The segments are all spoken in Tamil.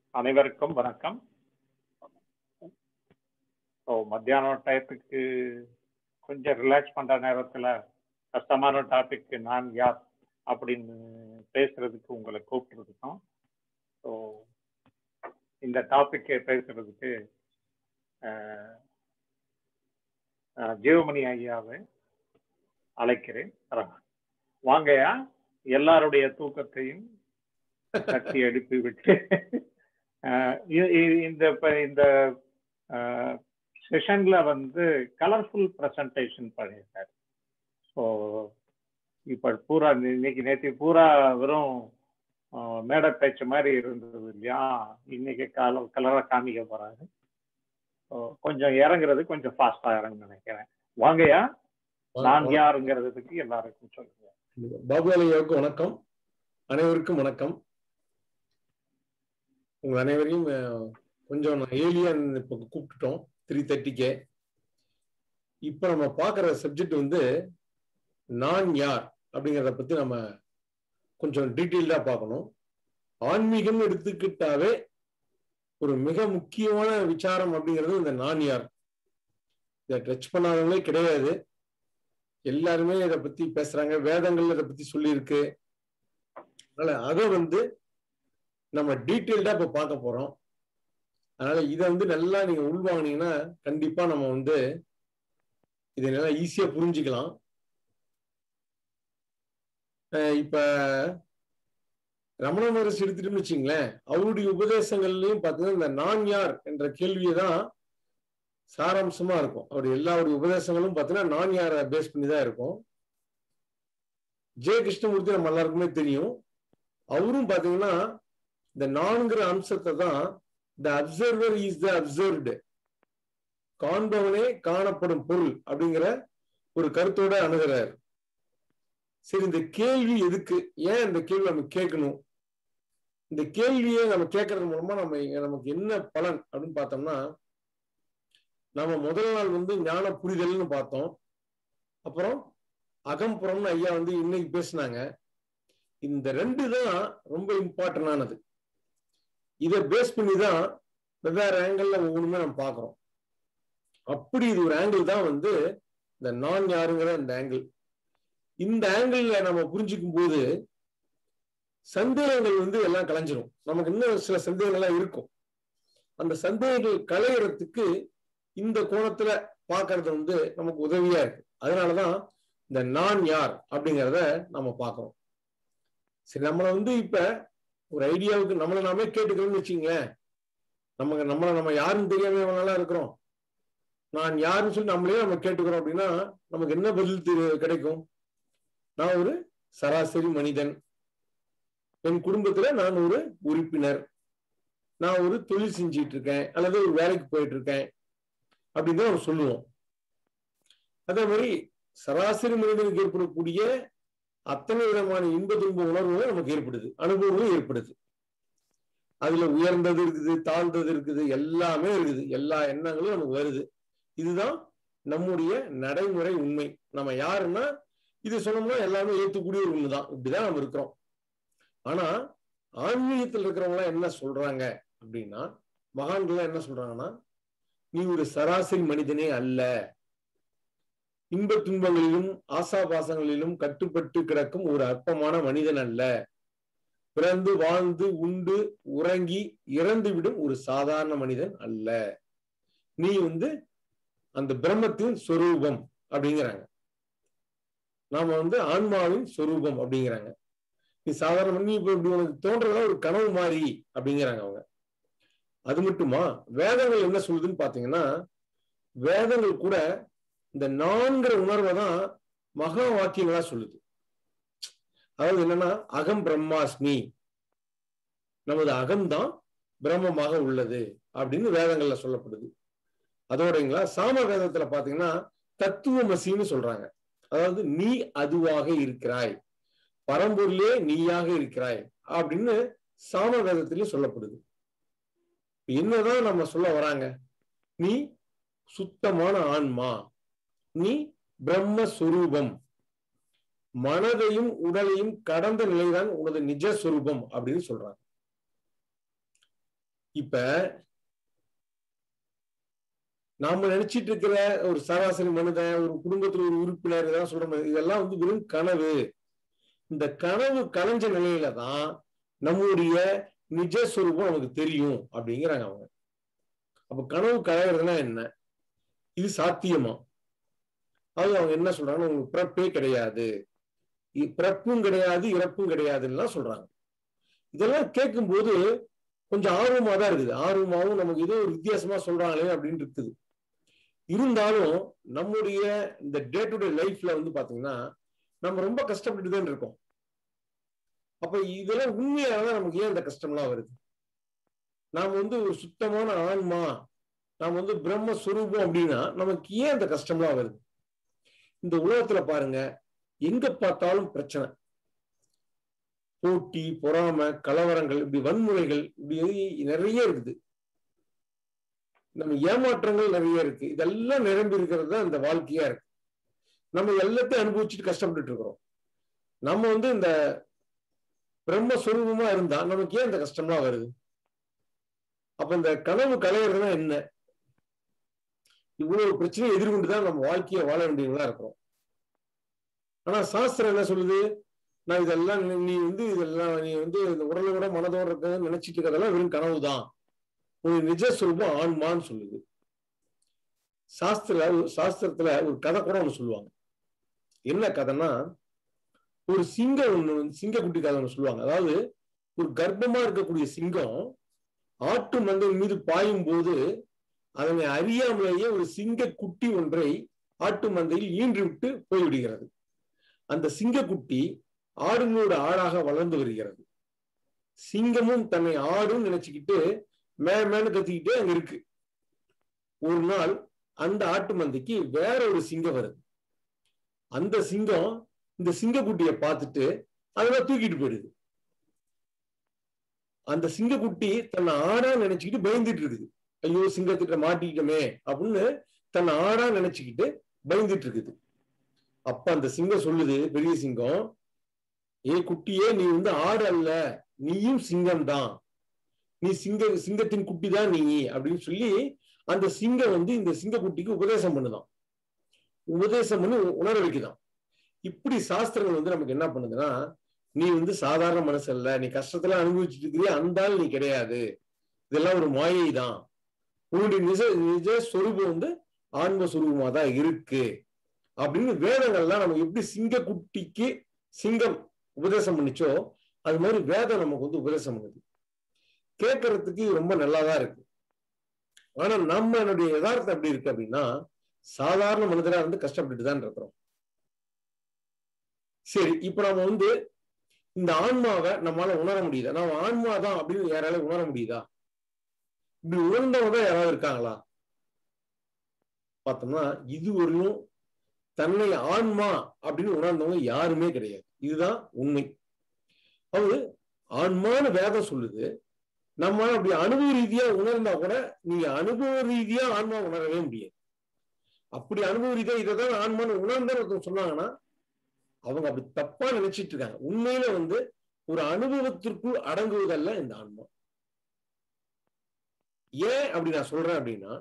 அனைவருக்கும் வணக்கம் ஸோ மத்தியானம் டயத்துக்கு கொஞ்சம் ரிலாக்ஸ் பண்ற நேரத்துல கஷ்டமான டாபிக் நான் யார் அப்படின்னு பேசுறதுக்கு உங்களை கூப்பிட்டுருக்கோம் ஸோ இந்த டாபிக்கை பேசுறதுக்கு அஹ், அஹ், ஜீவமணி ஐயாவை அழைக்கிறேன் வாங்கய்யா எல்லாருடைய தூக்கத்தையும் தட்டி எழுப்பி விட்டு அஹ் இ- இ- இந்த இப்ப இந்த செஷன்ல வந்து கலர்ஃபுல் ப்ரெசன்டேஷன் பண்ணியிருக்காரு ஸோ இப்ப பூரா இன்னி- இன்னைக்கு நேற்று பூரா வெறும் அஹ், மேடை பேச்சு மாதிரி இருந்தது இல்லையா இன்னைக்கு கல கலரா காமிக்க போறாரு So, கொஞ்சம் இறங்குறது கொஞ்சம் ஃபாஸ்டா இறங்கு நினைக்கிறேன் வாங்கய்யா நான் யாருங்கிறதுக்கு எல்லாருக்கும் சொல்லுங்க பாபு ஐயாவுக்கு வணக்கம் அனைவருக்கும் வணக்கம் உங்க அனைவரையும் அஹ், கொஞ்சம் நான் ஏலியா இப்போ கூப்பிட்டுட்டோம் த்ரீ தேர்ட்டிக்கே இப்போ நம்ம பார்க்குற சப்ஜெக்ட் வந்து நான் யார் அப்படிங்கிறத பத்தி நம்ம கொஞ்சம் டீட்டெயில்டா பார்க்கணும் ஆன்மீகம் எடுத்துக்கிட்டாவே ஒரு மிக முக்கியமான விசாரம் அப்படிங்கிறது இந்த நான் யார் இதை டச் பண்ணாதவங்களே கிடையாது எல்லாருமே இதை பத்தி பேசுறாங்க வேதங்கள் இதை பத்தி சொல்லியிருக்கு அதனால அதை வந்து நம்ம டீட்டெயில்டா இப்ப பார்க்க போறோம் அதனால இதை வந்து நல்லா நீங்க உள்வாங்கினீங்கன்னா கண்டிப்பா நம்ம வந்து இதை நல்லா ஈஸியா புரிஞ்சுக்கலாம் அஹ் இப்ப ரமண மகரிஷி எடுத்துட்டு வச்சுங்களேன் அவருடைய உபதேசங்கள்லயும் பார்த்தீங்கன்னா இந்த நான் யார் என்ற கேள்வியை தான் சாராம்சமா இருக்கும் அவர் எல்லாருடைய உபதேசங்களும் பார்த்தீங்கன்னா நான் யாரை பேஸ் பண்ணி தான் இருக்கும் ஜெய கிருஷ்ணமூர்த்தி நம்ம எல்லாருக்குமே தெரியும் அவரும் பாத்தீங்கன்னா இந்த நான்கிற அம்சத்தை தான் the observer is the observed காண்பவனே காணப்படும் பொருள் அப்படிங்கிற ஒரு கருத்தோட அணுகிறார் சரி இந்த கேள்வி எதுக்கு ஏன் இந்த கேள்வி நம்ம கேட்கணும் இந்த கேள்வியை நம்ம கேட்கறது மூலமா நம்ம நமக்கு என்ன பலன் அப்படின்னு பார்த்தோம்னா நம்ம முதல் நாள் வந்து ஞான புரிதல்னு பார்த்தோம் அப்புறம் அகம்புறம்னு ஐயா வந்து இன்னைக்கு பேசினாங்க இந்த ரெண்டு தான் ரொம்ப இம்பார்ட்டன்டானது இதை பேஸ் பண்ணி தான் வெவ்வேறு ஆங்கிள் ஒவ்வொன்றுமே நம்ம பார்க்குறோம் அப்படி இது ஒரு ஆங்கிள் தான் வந்து இந்த நான் யாருங்கிற இந்த ஆங்கிள் இந்த ஆங்கிள் நம்ம புரிஞ்சுக்கும் போது சந்தேகங்கள் வந்து எல்லாம் கலைஞ்சிரும் நமக்கு இன்னும் சில சந்தேகங்கள்லாம் இருக்கும் அந்த சந்தேகங்கள் களையறதுக்கு இந்த கோணத்துல பார்க்கிறது வந்து நமக்கு உதவியா இருக்கு அதனாலதான் இந்த நான் யார் அப்படிங்கிறத நம்ம பார்க்கிறோம் சரி நம்மளை வந்து இப்ப ஒரு ஐடியாவுக்கு நம்மளை நாமே கேட்டுக்கிறோம்னு வச்சுங்களேன் நமக்கு நம்மளை நம்ம யாருன்னு தெரியாம எவ்வளவு நாளா இருக்கிறோம் நான் யாருன்னு சொல்லி நம்மளே நம்ம கேட்டுக்கிறோம் அப்படின்னா நமக்கு என்ன பதில் தெரி- கிடைக்கும் நான் ஒரு சராசரி மனிதன் என் குடும்பத்துல நான் ஒரு உறுப்பினர் நான் ஒரு தொழில் செஞ்சிட்டு இருக்கேன் அல்லது ஒரு வேலைக்கு போயிட்டு இருக்கேன் அப்படின்னு தான் நம்ம சொல்லுவோம் அதே மாதிரி சராசரி மனிதனுக்கு ஏற்படக்கூடிய அத்தனை விதமான இன்ப துன்ப உணர்வுகளும் நமக்கு ஏற்படுது அனுபவங்களும் ஏற்படுது அதுல உயர்ந்தது இருக்குது தாழ்ந்தது இருக்குது எல்லாமே இருக்குது எல்லா எண்ணங்களும் நமக்கு வருது இதுதான் நம்முடைய நடைமுறை உண்மை நம்ம யாருன்னா இது சொன்னோம்னா எல்லாமே ஏத்துக்கூடிய ஒரு உண்மைதான் இப்படிதான் நம்ம இருக்கிறோம் ஆனா ஆன்மீகத்தில் இருக்கிறவங்க என்ன சொல்றாங்க அப்படின்னா மகான்கள் என்ன சொல்றாங்கன்னா நீ ஒரு சராசரி மனிதனே அல்ல இன்ப துன்பங்களிலும் ஆசாபாசங்களிலும் கட்டுப்பட்டு கிடக்கும் ஒரு அற்பமான மனிதன் அல்ல பிறந்து வாழ்ந்து உண்டு உறங்கி இறந்து விடும் ஒரு சாதாரண மனிதன் அல்ல நீ வந்து அந்த பிரம்மத்தின் சொரூபம் அப்படிங்கிறாங்க நாம வந்து ஆன்மாவின் சொரூபம் அப்படிங்கிறாங்க நீ சாதாரண மனிதன் இப்ப இப்படி உனக்கு தோன்றதெல்லாம் ஒரு கனவு மாதிரி அப்படிங்கிறாங்க அவங்க அது மட்டுமா வேதங்கள் என்ன சொல்லுதுன்னு பாத்தீங்கன்னா வேதங்கள் கூட இந்த நான்கிற உணர்வை தான் மகா வாக்கியங்களா சொல்லுது அதாவது என்னன்னா அகம் பிரம்மாஸ்மி நமது அகம்தான் பிரம்மமாக உள்ளது அப்படின்னு வேதங்கள்ல சொல்லப்படுது அதோடங்களா சாம வேதத்துல பாத்தீங்கன்னா தத்துவமசின்னு சொல்றாங்க அதாவது நீ அதுவாக இருக்கிறாய் பரம்பொருளே நீயாக இருக்கிறாய் அப்படின்னு சாம வேதத்திலயும் சொல்லப்படுது என்னதான் நம்ம சொல்ல வராங்க நீ சுத்தமான ஆன்மா நீ பிரம்மஸ்வரூபம் மனதையும் உடலையும் கடந்த நிலைதான் உனது நிஜ சொரூபம் அப்படின்னு சொல்றாங்க இப்ப நாம நினைச்சிட்டு இருக்கிற ஒரு சராசரி மனிதன் ஒரு குடும்பத்துல ஒரு உறுப்பினர் இதெல்லாம் சொல்ற மாதிரி இதெல்லாம் வந்து வெறும் கனவு இந்த கனவு கலைஞ்ச நிலையில தான் நம்முடைய நிஜ சுரூபம் நமக்கு தெரியும் அப்படிங்கிறாங்க அவங்க அப்ப கனவு கலைகிறதுனா என்ன இது சாத்தியமா அது அவங்க என்ன சொல்றாங்க உங்களுக்கு பிறப்பே கிடையாது இ- பிறப்பும் கிடையாது இறப்பும் கிடையாதுன்னு சொல்றாங்க இதெல்லாம் கேட்கும்போது கொஞ்சம் ஆர்வமா தான் இருக்குது ஆர்வமாவும் நமக்கு ஏதோ ஒரு வித்தியாசமா சொல்றாங்களே அப்படின்னு இருக்குது இருந்தாலும் நம்முடைய இந்த டே டு டே லைஃப்ல வந்து பாத்தீங்கன்னா நம்ம ரொம்ப கஷ்டப்பட்டு தான் இருக்கோம் அப்ப இதெல்லாம் உண்மையாதான் நமக்கு ஏன் இந்த கஷ்டம்லாம் வருது நாம வந்து ஒரு சுத்தமான ஆன்மா நாம வந்து பிரம்மஸ்வரூபம் அப்படின்னா நமக்கு ஏன் இந்த கஷ்டம்லாம் வருது இந்த உலகத்துல பாருங்க எங்க பார்த்தாலும் பிரச்சனை போட்டி பொறாமை கலவரங்கள் இப்படி வன்முறைகள் இப்படி நிறைய இருக்குது நம்ம ஏமாற்றங்கள் நிறைய இருக்கு இதெல்லாம் நிரம்பி இருக்கிறது தான் இந்த வாழ்க்கையா இருக்கு நம்ம எல்லாத்தையும் அனுபவிச்சுட்டு கஷ்டப்பட்டுட்டு இருக்கிறோம் நம்ம வந்து இந்த பிரம்மஸ்வரூபமா இருந்தா நமக்கு ஏன் இந்த கஷ்டம்லாம் வருது அப்ப இந்த கனவு கலையிறதுனா என்ன இவ்வளவு பிரச்சனையை எதிர்கொண்டுதான் நம்ம வாழ்க்கையை வாழ வேண்டியவங்களா இருக்கிறோம் ஆனா சாஸ்திரம் என்ன சொல்லுது நான் இதெல்லாம் நீ- நீ வந்து இதெல்லாம் நீ வந்து இந்த உடலோட மனதோட இருக்க நினைச்சிட்டு இருக்கிறதெல்லாம் வெறும் கனவுதான் ஒரு நிஜ சுரூபம் ஆன்மான்னு சொல்லுது சாஸ்திர சாஸ்திரத்துல ஒரு கதை கூட ஒண்ணு சொல்லுவாங்க என்ன கதைன்னா ஒரு சிங்கம் ஒண்ணு வந்து- சிங்கக்குட்டி கதை ஒண்ணு சொல்லுவாங்க அதாவது ஒரு கர்ப்பமா இருக்கக்கூடிய சிங்கம் ஆட்டு மந்தையின் மீது பாயும் போது அதனை அறியாமலேயே ஒரு சிங்க குட்டி ஒன்றை ஆட்டு மந்தையில் ஈன்று விட்டு போய்விடுகிறது அந்த சிங்கக்குட்டி ஆடுகளோட ஆடாக வளர்ந்து வருகிறது சிங்கமும் தன்னை ஆடும் நினைச்சுக்கிட்டு மே மேன்னு கத்திக்கிட்டே அங்க இருக்கு ஒரு நாள் அந்த ஆட்டு மந்தைக்கு வேற ஒரு சிங்கம் வருது அந்த சிங்கம் இந்த சிங்கக்குட்டியை பார்த்துட்டு அதெல்லாம் தூக்கிட்டு போயிடுது அந்த சிங்கக்குட்டி தன்னை ஆடா நினைச்சுக்கிட்டு பயந்துட்டு இருக்குது ஐயோ சிங்கத்திட்ட மாட்டிக்கிட்டோமே அப்படின்னு தன்னை ஆடா நினைச்சுக்கிட்டு பயந்துட்டு இருக்குது அப்ப அந்த சிங்கம் சொல்லுது பெரிய சிங்கம் ஏ குட்டியே நீ வந்து ஆடு அல்ல நீயும் சிங்கம் தான் நீ சிங்க சிங்கத்தின் குட்டி தான் நீ அப்படின்னு சொல்லி அந்த சிங்கம் வந்து இந்த சிங்கக்குட்டிக்கு உபதேசம் பண்ணுதான் உபதேசம் பண்ணி உணர வைக்குதான் இப்படி சாஸ்திரங்கள் வந்து நமக்கு என்ன பண்ணுதுன்னா நீ வந்து சாதாரண மனசு அல்ல நீ கஷ்டத்துல அனுபவிச்சுட்டு இருக்கிறிய அந்த ஆள் நீ கிடையாது இதெல்லாம் ஒரு மாயை தான் உன்னுடைய நிஜ நிஜ சொரூபம் வந்து ஆன்ம சுரூபமா தான் இருக்கு அப்படின்னு வேதங்கள்லாம் நமக்கு எப்படி சிங்க குட்டிக்கு சிங்கம் உபதேசம் பண்ணிச்சோ அது மாதிரி வேதம் நமக்கு வந்து உபதேசம் பண்ணுது கேட்கறதுக்கு ரொம்ப நல்லாதான் இருக்கு ஆனா நம்ம என்னுடைய யதார்த்தம் எப்படி இருக்கு அப்படின்னா சாதாரண மனிதரா இருந்து கஷ்டப்பட்டுட்டு தான் இருக்கிறோம் சரி இப்ப நம்ம வந்து இந்த ஆன்மாவை நம்மளால உணர முடியுதா நம்ம ஆன்மா தான் அப்படின்னு யாரால உணர முடியுதா இப்படி உணர்ந்தவங்க தான் யாராவது இருக்காங்களா பார்த்தோம்னா இதுவரையும் தன்னை ஆன்மா அப்படின்னு உணர்ந்தவங்க யாருமே கிடையாது இதுதான் உண்மை அது ஆன்மான வேதம் சொல்லுது நம்ம அப்படி அனுபவ ரீதியா உணர்ந்தா கூட நீங்க அனுபவ ரீதியா ஆன்மா உணரவே முடியாது அப்படி அனுபவ ரீதியா இதைதான் ஆன்மான்னு உணர்ந்தேன்னு ஒருத்தவங்க சொன்னாங்கன்னா அவங்க அப்படி தப்பா நினைச்சிட்டு இருக்காங்க உண்மையில வந்து ஒரு அனுபவத்திற்குள் அடங்குவதல்ல இந்த ஆன்மா ஏன் அப்படி நான் சொல்றேன் அப்படின்னா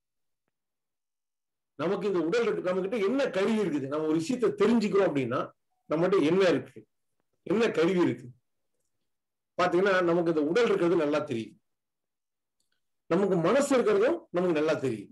நமக்கு இந்த உடல் இருக்கு நம்ம கிட்ட என்ன கருவி இருக்குது நம்ம ஒரு விஷயத்தை தெரிஞ்சுக்கிறோம் அப்படின்னா நம்மகிட்ட என்ன இருக்கு என்ன கருவி இருக்கு பாத்தீங்கன்னா நமக்கு இந்த உடல் இருக்கிறது நல்லா தெரியுது நமக்கு மனசு இருக்கிறதும் நமக்கு நல்லா தெரியுது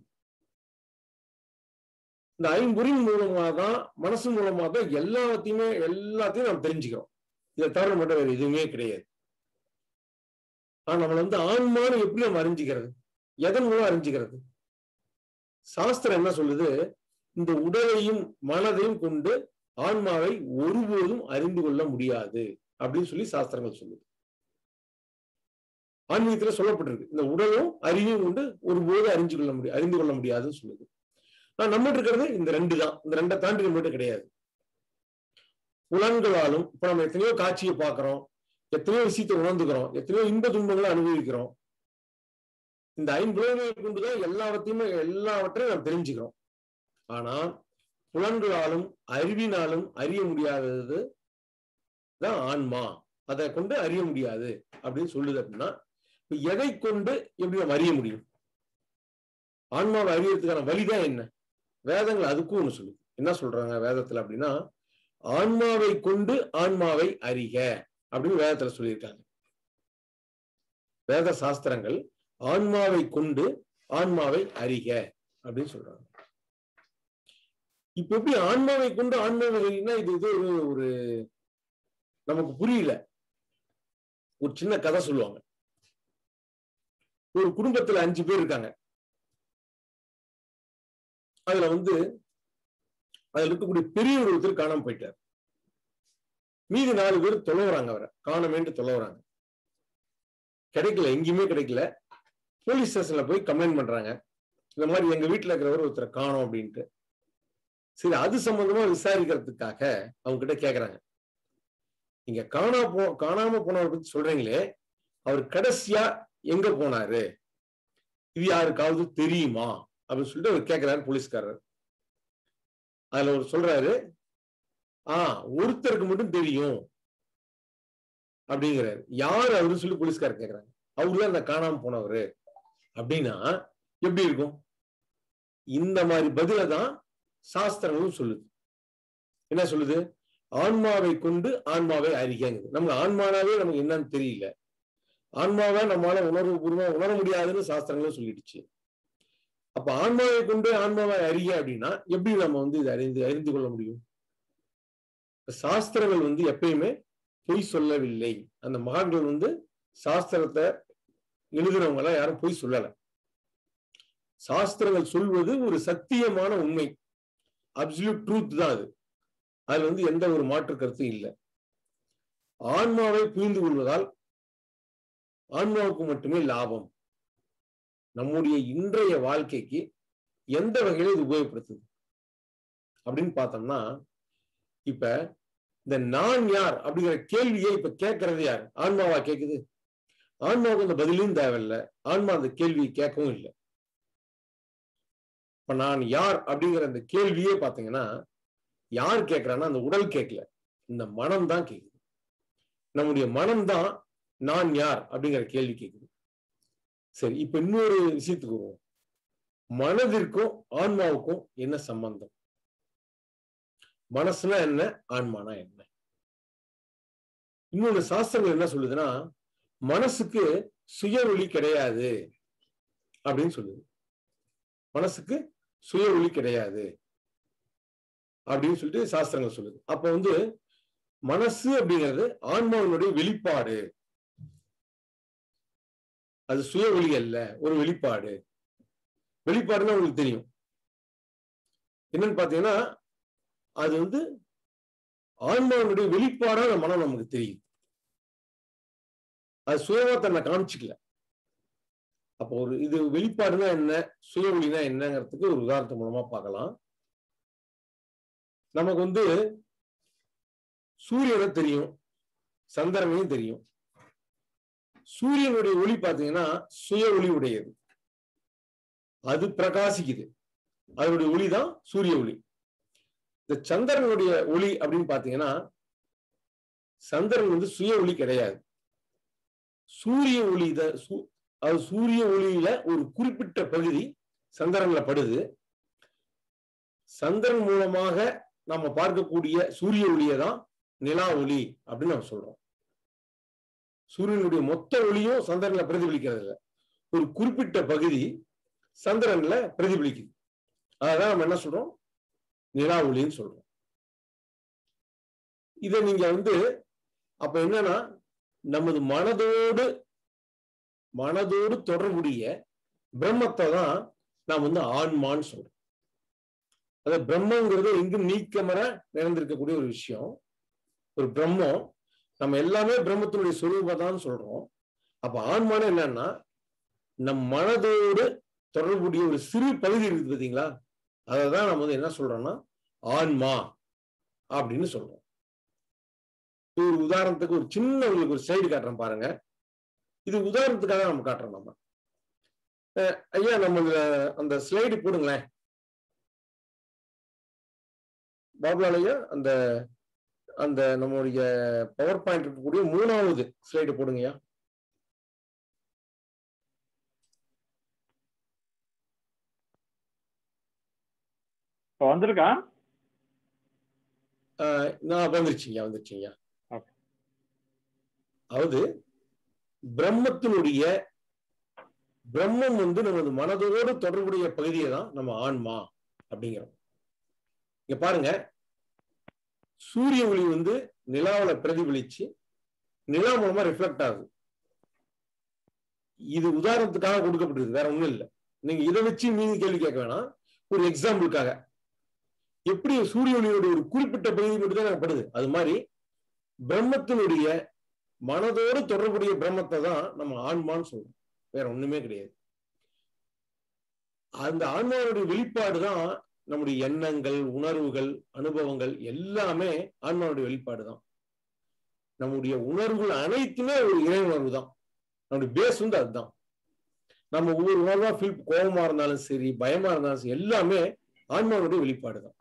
இந்த ஐம்பொறியின் மூலமா தான் மனசு மூலமா தான் எல்லாத்தையுமே எல்லாத்தையும் நம்ம தெரிஞ்சுக்கிறோம் இதை தவிர மட்டும் வேற எதுவுமே கிடையாது ஆனா நம்மள வந்து ஆன்மான்னு எப்படி நம்ம அறிஞ்சுக்கிறது எதன் மூலம் அறிஞ்சுக்கிறது சாஸ்திரம் என்ன சொல்லுது இந்த உடலையும் மனதையும் கொண்டு ஆன்மாவை ஒருபோதும் அறிந்து கொள்ள முடியாது அப்படின்னு சொல்லி சாஸ்திரங்கள் சொல்லுது ஆன்மீகத்துல சொல்லப்பட்டிருக்கு இந்த உடலும் அறிவையும் கொண்டு ஒருபோது அறிஞ்சு கொள்ள முடியும் அறிந்து கொள்ள முடியாதுன்னு சொல்லுது ஆனா நம்மகிட்ட இருக்கிறது இந்த ரெண்டு தான் இந்த ரெண்டை தாண்டி நம்மகிட்ட கிடையாது புலன்களாலும் இப்ப நம்ம எத்தனையோ காட்சியை பார்க்கிறோம் எத்தனையோ விஷயத்தை உணர்ந்துக்கிறோம் எத்தனையோ இன்ப துன்பங்களை அனுபவிக்கிறோம் இந்த ஐம்புலன்களை கொண்டுதான் எல்லாவற்றையுமே எல்லாவற்றையும் நாம் தெரிஞ்சுக்கிறோம் ஆனா புலன்களாலும் அறிவினாலும் அறிய முடியாதது தான் ஆன்மா அதை கொண்டு அறிய முடியாது அப்படின்னு சொல்லுது அப்படின்னா இப்ப எதை கொண்டு எப்படி நம்ம அறிய முடியும் ஆன்மாவை அறியறதுக்கான வழிதான் என்ன வேதங்கள் அதுக்கும் ஒண்ணு சொல்லுது என்ன சொல்றாங்க வேதத்துல அப்படின்னா ஆன்மாவை கொண்டு ஆன்மாவை அறிக அப்படின்னு வேதத்துல சொல்லியிருக்காங்க வேத சாஸ்திரங்கள் ஆன்மாவை கொண்டு ஆன்மாவை அறிக அப்படின்னு சொல்றாங்க இப்ப எப்படி ஆன்மாவை கொண்டு ஆன்மாவை அறினா இது இது ஒரு ஒரு நமக்கு புரியல ஒரு சின்ன கதை சொல்லுவாங்க ஒரு குடும்பத்துல அஞ்சு பேர் இருக்காங்க அதுல வந்து அதுல இருக்கக்கூடிய பெரிய ஒருத்தர் காணாம போயிட்டார் மீதி நாலு பேர் தொலைவுறாங்க அவரை காணமேன்ட்டு தொலைவுறாங்க கிடைக்கல எங்கேயுமே கிடைக்கல போலீஸ் ஸ்டேஷன்ல போய் கம்ப்ளைண்ட் பண்றாங்க இந்த மாதிரி எங்க வீட்டுல இருக்கிறவர் ஒருத்தரை காணோம் அப்படின்ட்டு சரி அது சம்பந்தமா விசாரிக்கிறதுக்காக அவங்க கிட்ட கேக்குறாங்க நீங்க காணா போ காணாம போனவரை பத்தி சொல்றீங்களே அவர் கடைசியா எங்க போனாரு இது யாருக்காவது தெரியுமா அப்படின்னு சொல்லிட்டு அவர் கேட்கிறாரு போலீஸ்காரர் அதுல அவர் சொல்றாரு ஆஹ் ஒருத்தருக்கு மட்டும் தெரியும் அப்படிங்கிறாரு யார் அவரு சொல்லி போலீஸ்காரர் கேக்குறாங்க அவருதான் அந்த காணாம போனவரு அப்படின்னா எப்படி இருக்கும் இந்த மாதிரி பதில தான் சாஸ்திரங்களும் சொல்லுது என்ன சொல்லுது ஆன்மாவை கொண்டு ஆன்மாவை அறிகங்குது நம்ம ஆன்மானாவே நமக்கு என்னன்னு தெரியல ஆன்மாவை நம்மளால உணர்வு பூர்வமா உணர முடியாதுன்னு சாஸ்திரங்களும் சொல்லிடுச்சு அப்ப ஆன்மாவை கொண்டு ஆன்மாவை அறிய அப்படின்னா எப்படி நம்ம வந்து இதை அறிந்து அறிந்து கொள்ள முடியும் சாஸ்திரங்கள் வந்து எப்பயுமே பொய் சொல்லவில்லை அந்த மகான்கள் வந்து சாஸ்திரத்தை எழுதுறவங்க எல்லாம் யாரும் பொய் சொல்லல சாஸ்திரங்கள் சொல்வது ஒரு சத்தியமான உண்மை அப்சல்யூட் ட்ரூத் தான் அது அதுல வந்து எந்த ஒரு மாற்று கருத்தும் இல்லை ஆன்மாவை புரிந்து கொள்வதால் ஆன்மாவுக்கு மட்டுமே லாபம் நம்முடைய இன்றைய வாழ்க்கைக்கு எந்த வகையில இது உபயோகப்படுத்துது அப்படின்னு பார்த்தோம்னா இப்ப இந்த நான் யார் அப்படிங்கிற கேள்வியை இப்ப கேட்கறது யார் ஆன்மாவா கேக்குது ஆன்மாவுக்கு அந்த பதிலும் தேவையில்லை ஆன்மா அந்த கேள்வியை கேட்கவும் இல்லை இப்ப நான் யார் அப்படிங்கிற அந்த கேள்வியே பாத்தீங்கன்னா யார் கேட்கிறான்னா அந்த உடல் கேட்கல இந்த மனம் தான் கேக்குது நம்முடைய மனம் தான் நான் யார் அப்படிங்கிற கேள்வி கேக்குது சரி இப்ப இன்னொரு விஷயத்துக்கு வருவோம் மனதிற்கும் ஆன்மாவுக்கும் என்ன சம்பந்தம் மனசுனா என்ன ஆன்மானா என்ன இன்னொரு சாஸ்திரங்கள் என்ன சொல்லுதுன்னா மனசுக்கு சுய ஒளி கிடையாது அப்படின்னு சொல்லுது மனசுக்கு சுய ஒளி கிடையாது அப்படின்னு சொல்லிட்டு சாஸ்திரங்கள் சொல்லுது அப்ப வந்து மனசு அப்படிங்கிறது ஆன்மாவினுடைய வெளிப்பாடு அது சுய ஒளி அல்ல ஒரு வெளிப்பாடு வெளிப்பாடுன்னா உங்களுக்கு தெரியும் என்னன்னு பாத்தீங்கன்னா அது வந்து ஆன்மாவினுடைய வெளிப்பாடா அந்த மனம் நமக்கு தெரியும் அது சுயமா தன்னை காமிச்சுக்கல அப்போ ஒரு இது வெளிப்பாடுனா என்ன சுய ஒளினா என்னங்கிறதுக்கு ஒரு உதாரணத்து மூலமா பார்க்கலாம் நமக்கு வந்து சூரியனை தெரியும் சந்திரனையும் தெரியும் சூரியனுடைய ஒளி பார்த்தீங்கன்னா சுய ஒளி உடையது அது பிரகாசிக்குது அதனுடைய ஒளி தான் சூரிய ஒளி இந்த சந்திரனுடைய ஒளி அப்படின்னு பாத்தீங்கன்னா சந்திரன் வந்து சுய ஒளி கிடையாது சூரிய ஒளி தான் அது சூரிய ஒளியில ஒரு குறிப்பிட்ட பகுதி சந்திரன்ல படுது சந்திரன் மூலமாக நம்ம பார்க்கக்கூடிய சூரிய ஒளியை தான் நிலா ஒளி அப்படின்னு நம்ம சொல்றோம் சூரியனுடைய மொத்த ஒளியும் சந்திரன்ல பிரதிபலிக்கிறது இல்லை ஒரு குறிப்பிட்ட பகுதி சந்திரன்ல பிரதிபலிக்குது அதான் நம்ம என்ன சொல்றோம் நிலா ஒளின்னு சொல்றோம் இதை நீங்க வந்து அப்ப என்னன்னா நமது மனதோடு மனதோடு தொடர்புடைய பிரம்மத்தை தான் நாம் வந்து ஆன்மான்னு சொல்றோம் அது பிரம்மங்கிறது எங்கும் நீக்கமர நிறைந்திருக்கக்கூடிய ஒரு விஷயம் ஒரு பிரம்மம் நம்ம எல்லாமே பிரம்மத்தினுடைய சொரூபம் சொல்றோம் அப்ப ஆன்மான்னு என்னன்னா நம் மனதோடு தொடர்புடைய ஒரு சிறு பகுதி இருக்குது பார்த்தீங்களா அதை தான் நம்ம வந்து என்ன சொல்றோம்னா ஆன்மா அப்படின்னு சொல்றோம் ஒரு உதாரணத்துக்கு ஒரு சின்ன உங்களுக்கு ஒரு சைடு காட்டுறேன் பாருங்க இது உதாரணத்துக்காக நம்ம காட்டுறோம் நம்ம ஐயா நம்ம அந்த ஸ்லைடு போடுங்களேன் பாபுலால் ஐயா அந்த அந்த நம்மளுடைய பவர் பாயிண்ட் இருக்கக்கூடிய மூணாவது ஸ்லைடு போடுங்கய்யா இப்போ வந்திருக்கா ஆஹ் நான் வந்துருச்சுங்க வந்துருச்சுங்க Okay. அதாவது பிரம்மத்தினுடைய பிரம்மம் வந்து நமது மனதோடு தொடர்புடைய பகுதியை தான் நம்ம ஆன்மா அப்படிங்கிறோம் இங்க பாருங்க சூரிய ஒளி வந்து நிலாவுல பிரதிபலிச்சு நிலா மூலமா ரிஃப்ளெக்ட் ஆகுது இது உதாரணத்துக்காக கொடுக்கப்பட்டிருக்கு வேற ஒண்ணும் இல்லை நீங்க இதை வச்சு மீதி கேள்வி கேட்க வேணாம் ஒரு எக்ஸாம்பிளுக்காக எப்படி சூரிய ஒளியோட ஒரு குறிப்பிட்ட பகுதி மட்டும் தான் எனக்கு படுது அது மாதிரி பிரம்மத்தினுடைய மனதோடு தொடர்புடைய பிரம்மத்தை தான் நம்ம ஆன்மான்னு சொல்றோம் வேற ஒண்ணுமே கிடையாது அந்த ஆன்மாவுடைய வெளிப்பாடு தான் நம்முடைய எண்ணங்கள் உணர்வுகள் அனுபவங்கள் எல்லாமே ஆன்மாவுடைய வெளிப்பாடு தான் நம்முடைய உணர்வுகள் அனைத்துமே ஒரு இறை உணர்வு தான் நம்முடைய பேஸ் வந்து அதுதான் நம்ம ஒவ்வொரு உணர்வா ஃபீல் கோபமா இருந்தாலும் சரி பயமா இருந்தாலும் சரி எல்லாமே ஆன்மாவுடைய வெளிப்பாடு தான்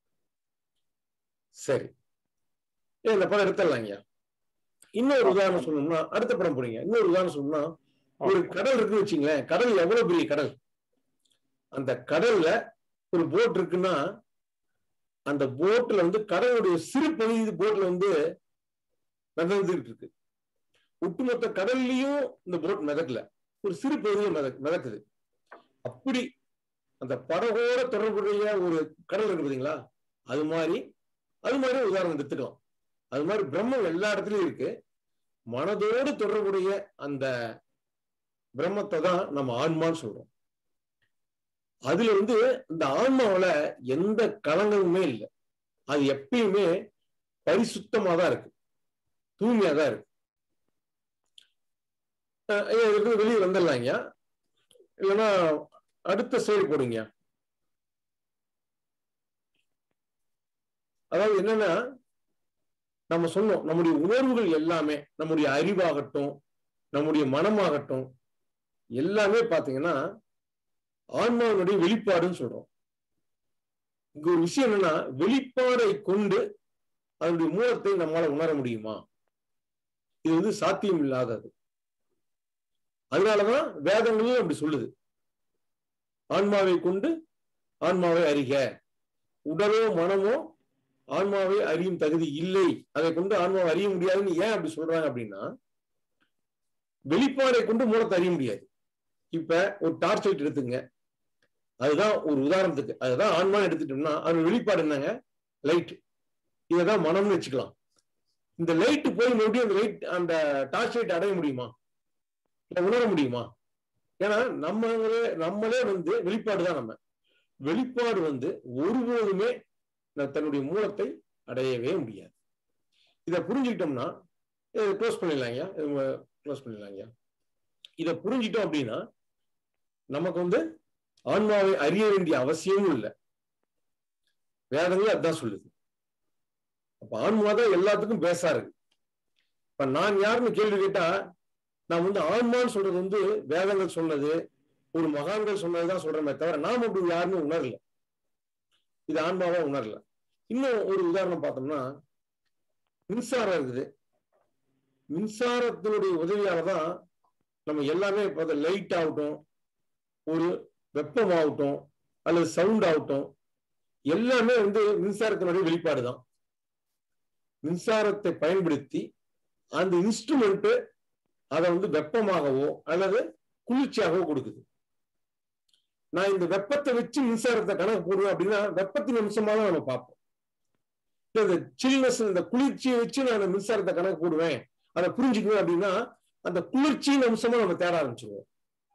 சரி ஏன் இந்த படம் எடுத்துடலாங்க இன்னொரு உதாரணம் சொல்லணும்னா அடுத்த படம் போறீங்க இன்னொரு உதாரணம் சொல்லணும்னா ஒரு கடல் இருக்குன்னு வச்சுங்களேன் கடல் எவ்வளவு பெரிய கடல் அந்த கடல்ல ஒரு போட் இருக்குன்னா அந்த போட்ல வந்து கடலுடைய சிறு பகுதி போட்ல வந்து மிதந்துகிட்டு இருக்கு ஒட்டுமொத்த கடல்லையும் இந்த போட் மிதக்கல ஒரு சிறு பகுதியில் மித மிதக்குது அப்படி அந்த படகோட தொடர்புடைய ஒரு கடல் இருக்கு பாத்தீங்களா அது மாதிரி அது மாதிரி ஒரு உதாரணம் எடுத்துக்கலாம் அது மாதிரி பிரம்மம் எல்லா இடத்துலயும் இருக்கு மனதோடு தொடர்புடைய அந்த பிரம்மத்தை தான் நம்ம ஆன்மான்னு சொல்றோம் அதுல வந்து இந்த ஆன்மாவில எந்த கலங்கமுமே இல்லை அது எப்பயுமே பரிசுத்தமா தான் இருக்கு தூய்மையா தான் இருக்கு அஹ் ஐயா, இதுல இருந்து வெளியே வந்துடலாங்க இல்லைன்னா அடுத்த செயல் போடுங்க அதாவது என்னன்னா நம்ம சொன்னோம் நம்முடைய உணர்வுகள் எல்லாமே நம்முடைய அறிவாகட்டும் நம்முடைய மனமாகட்டும் எல்லாமே பாத்தீங்கன்னா ஆன்மாவினுடைய வெளிப்பாடுன்னு சொல்றோம் இங்க ஒரு விஷயம் என்னன்னா வெளிப்பாடை கொண்டு அதனுடைய மூலத்தை நம்மால உணர முடியுமா இது வந்து சாத்தியம் இல்லாதது அதனாலதான் வேதங்களும் அப்படி சொல்லுது ஆன்மாவை கொண்டு ஆன்மாவை அறிக உடலோ மனமோ ஆன்மாவை அறியும் தகுதி இல்லை அதை கொண்டு ஆன்மாவை அறிய முடியாதுன்னு ஏன் அப்படி சொல்றாங்க அப்படின்னா வெளிப்பாடை கொண்டு மூலத்தை அறிய முடியாது இப்ப ஒரு டார்ச் லைட் எடுத்துங்க அதுதான் ஒரு உதாரணத்துக்கு அதுதான் ஆன்மான்னு எடுத்துட்டோம்னா அது வெளிப்பாடு என்னங்க லைட் இதைதான் மனம்னு வச்சுக்கலாம் இந்த லைட் போய் மறுபடியும் அந்த லைட் அந்த டார்ச் லைட் அடைய முடியுமா இல்ல உணர முடியுமா ஏன்னா நம்மளே நம்மளே வந்து வெளிப்பாடு தான் நம்ம வெளிப்பாடு வந்து ஒருபோதுமே ந- தன்னுடைய மூலத்தை அடையவே முடியாது இதை புரிஞ்சுக்கிட்டோம்னா க்ளோஸ் பண்ணிடலாங்க க்ளோஸ் பண்ணிடலாங்க இதை புரிஞ்சிட்டோம் அப்படின்னா நமக்கு வந்து ஆன்மாவை அறிய வேண்டிய அவசியமும் இல்லை வேதங்களும் அதான் சொல்லுது அப்ப ஆன்மா தான் எல்லாத்துக்கும் பேசா இருக்கு இப்ப நான் யாருன்னு கேள்வி கேட்டா நான் வந்து ஆன்மான்னு சொல்றது வந்து வேதங்கள் சொன்னது ஒரு மகான்கள் சொன்னதுதான் சொல்றமே தவிர நாம் அப்படி யாருன்னு உணரல இது ஆன்மாவா உணரல இன்னும் ஒரு உதாரணம் பார்த்தோம்னா மின்சாரம் இருக்குது மின்சாரத்தினுடைய உதவியால தான் நம்ம எல்லாமே இப்போ லைட் ஆகட்டும் ஒரு வெப்பம் ஆகட்டும் அல்லது சவுண்ட் ஆகட்டும் எல்லாமே வந்து மின்சாரத்தினுடைய வெளிப்பாடு தான் மின்சாரத்தை பயன்படுத்தி அந்த இன்ஸ்ட்ருமெண்ட் அதை வந்து வெப்பமாகவோ அல்லது குளிர்ச்சியாகவோ கொடுக்குது நான் இந்த வெப்பத்தை வச்சு மின்சாரத்தை கணக்கு போடுவேன் அப்படின்னா வெப்பத்தின் அம்சமாக தான் நம்ம பார்ப்போம் இல்ல இந்த சில்னஸ் இந்த குளிர்ச்சியை வச்சு நான் மின்சாரத்தை கணக்கு போடுவேன் அதை புரிஞ்சுக்குவேன் அப்படின்னா அந்த குளிர்ச்சியின் அம்சமா நம்ம தேட ஆரம்பிச்சிருவோம்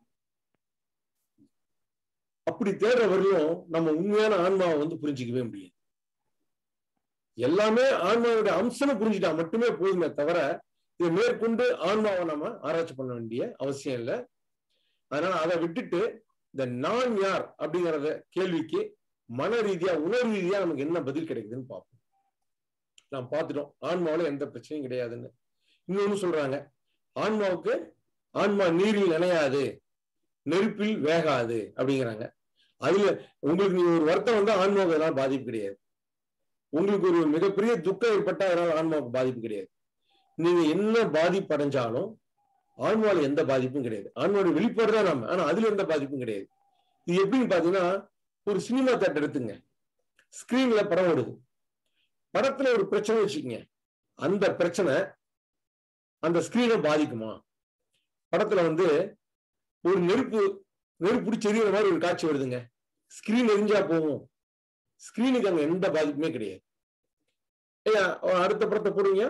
அப்படி தேடுற வரையும் நம்ம உண்மையான ஆன்மாவை வந்து புரிஞ்சிக்கவே முடியாது எல்லாமே ஆன்மாவுடைய அம்சம் புரிஞ்சுட்டா மட்டுமே போதுமே தவிர இதை மேற்கொண்டு ஆன்மாவை நம்ம ஆராய்ச்சி பண்ண வேண்டிய அவசியம் இல்லை அதனால அதை விட்டுட்டு இந்த நான் யார் அப்படிங்கறத கேள்விக்கு மன ரீதியா உணர்வு ரீதியா நமக்கு என்ன பதில் கிடைக்குதுன்னு பார்ப்போம் நாம் பார்த்துட்டோம் ஆன்மாவில எந்த பிரச்சனையும் கிடையாதுன்னு இன்னொன்னு சொல்றாங்க ஆன்மாவுக்கு ஆன்மா நீரில் நினையாது நெருப்பில் வேகாது அப்படிங்கிறாங்க அதுல உங்களுக்கு நீங்க ஒரு வருத்தம் வந்தா ஆன்மாவுக்கு அதனால பாதிப்பு கிடையாது உங்களுக்கு ஒரு மிகப்பெரிய துக்கம் ஏற்பட்டா அதனால ஆன்மாவுக்கு பாதிப்பு கிடையாது நீங்க என்ன பாதிப்பு அடைஞ்சாலும் ஆன்மாவில் எந்த பாதிப்பும் கிடையாது ஆன்மாவோட வெளிப்பாடு தான் நம்ம ஆனா அதுல எந்த பாதிப்பும் கிடையாது இது எப்படின்னு பாத்தீங்கன்னா ஒரு சினிமா தேட்டர் எடுத்துங்க ஸ்கிரீன்ல படம் ஓடுது படத்துல ஒரு பிரச்சனை வச்சுக்கோங்க அந்த பிரச்சனை அந்த ஸ்கிரீனை பாதிக்குமா படத்துல வந்து ஒரு நெருப்பு நெருப்பு பிடிச்சி எரியுற மாதிரி ஒரு காட்சி வருதுங்க ஸ்கிரீன் எரிஞ்சா போகும் ஸ்கிரீனுக்கு அங்க எந்த பாதிப்புமே கிடையாது ஐயா அடுத்த படத்தை போடுங்க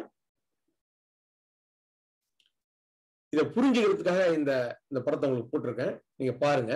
இத புரிஞ்சுக்கிறதுக்காக இந்த இந்த படத்தை உங்களுக்கு போட்டிருக்கேன் நீங்க பாருங்க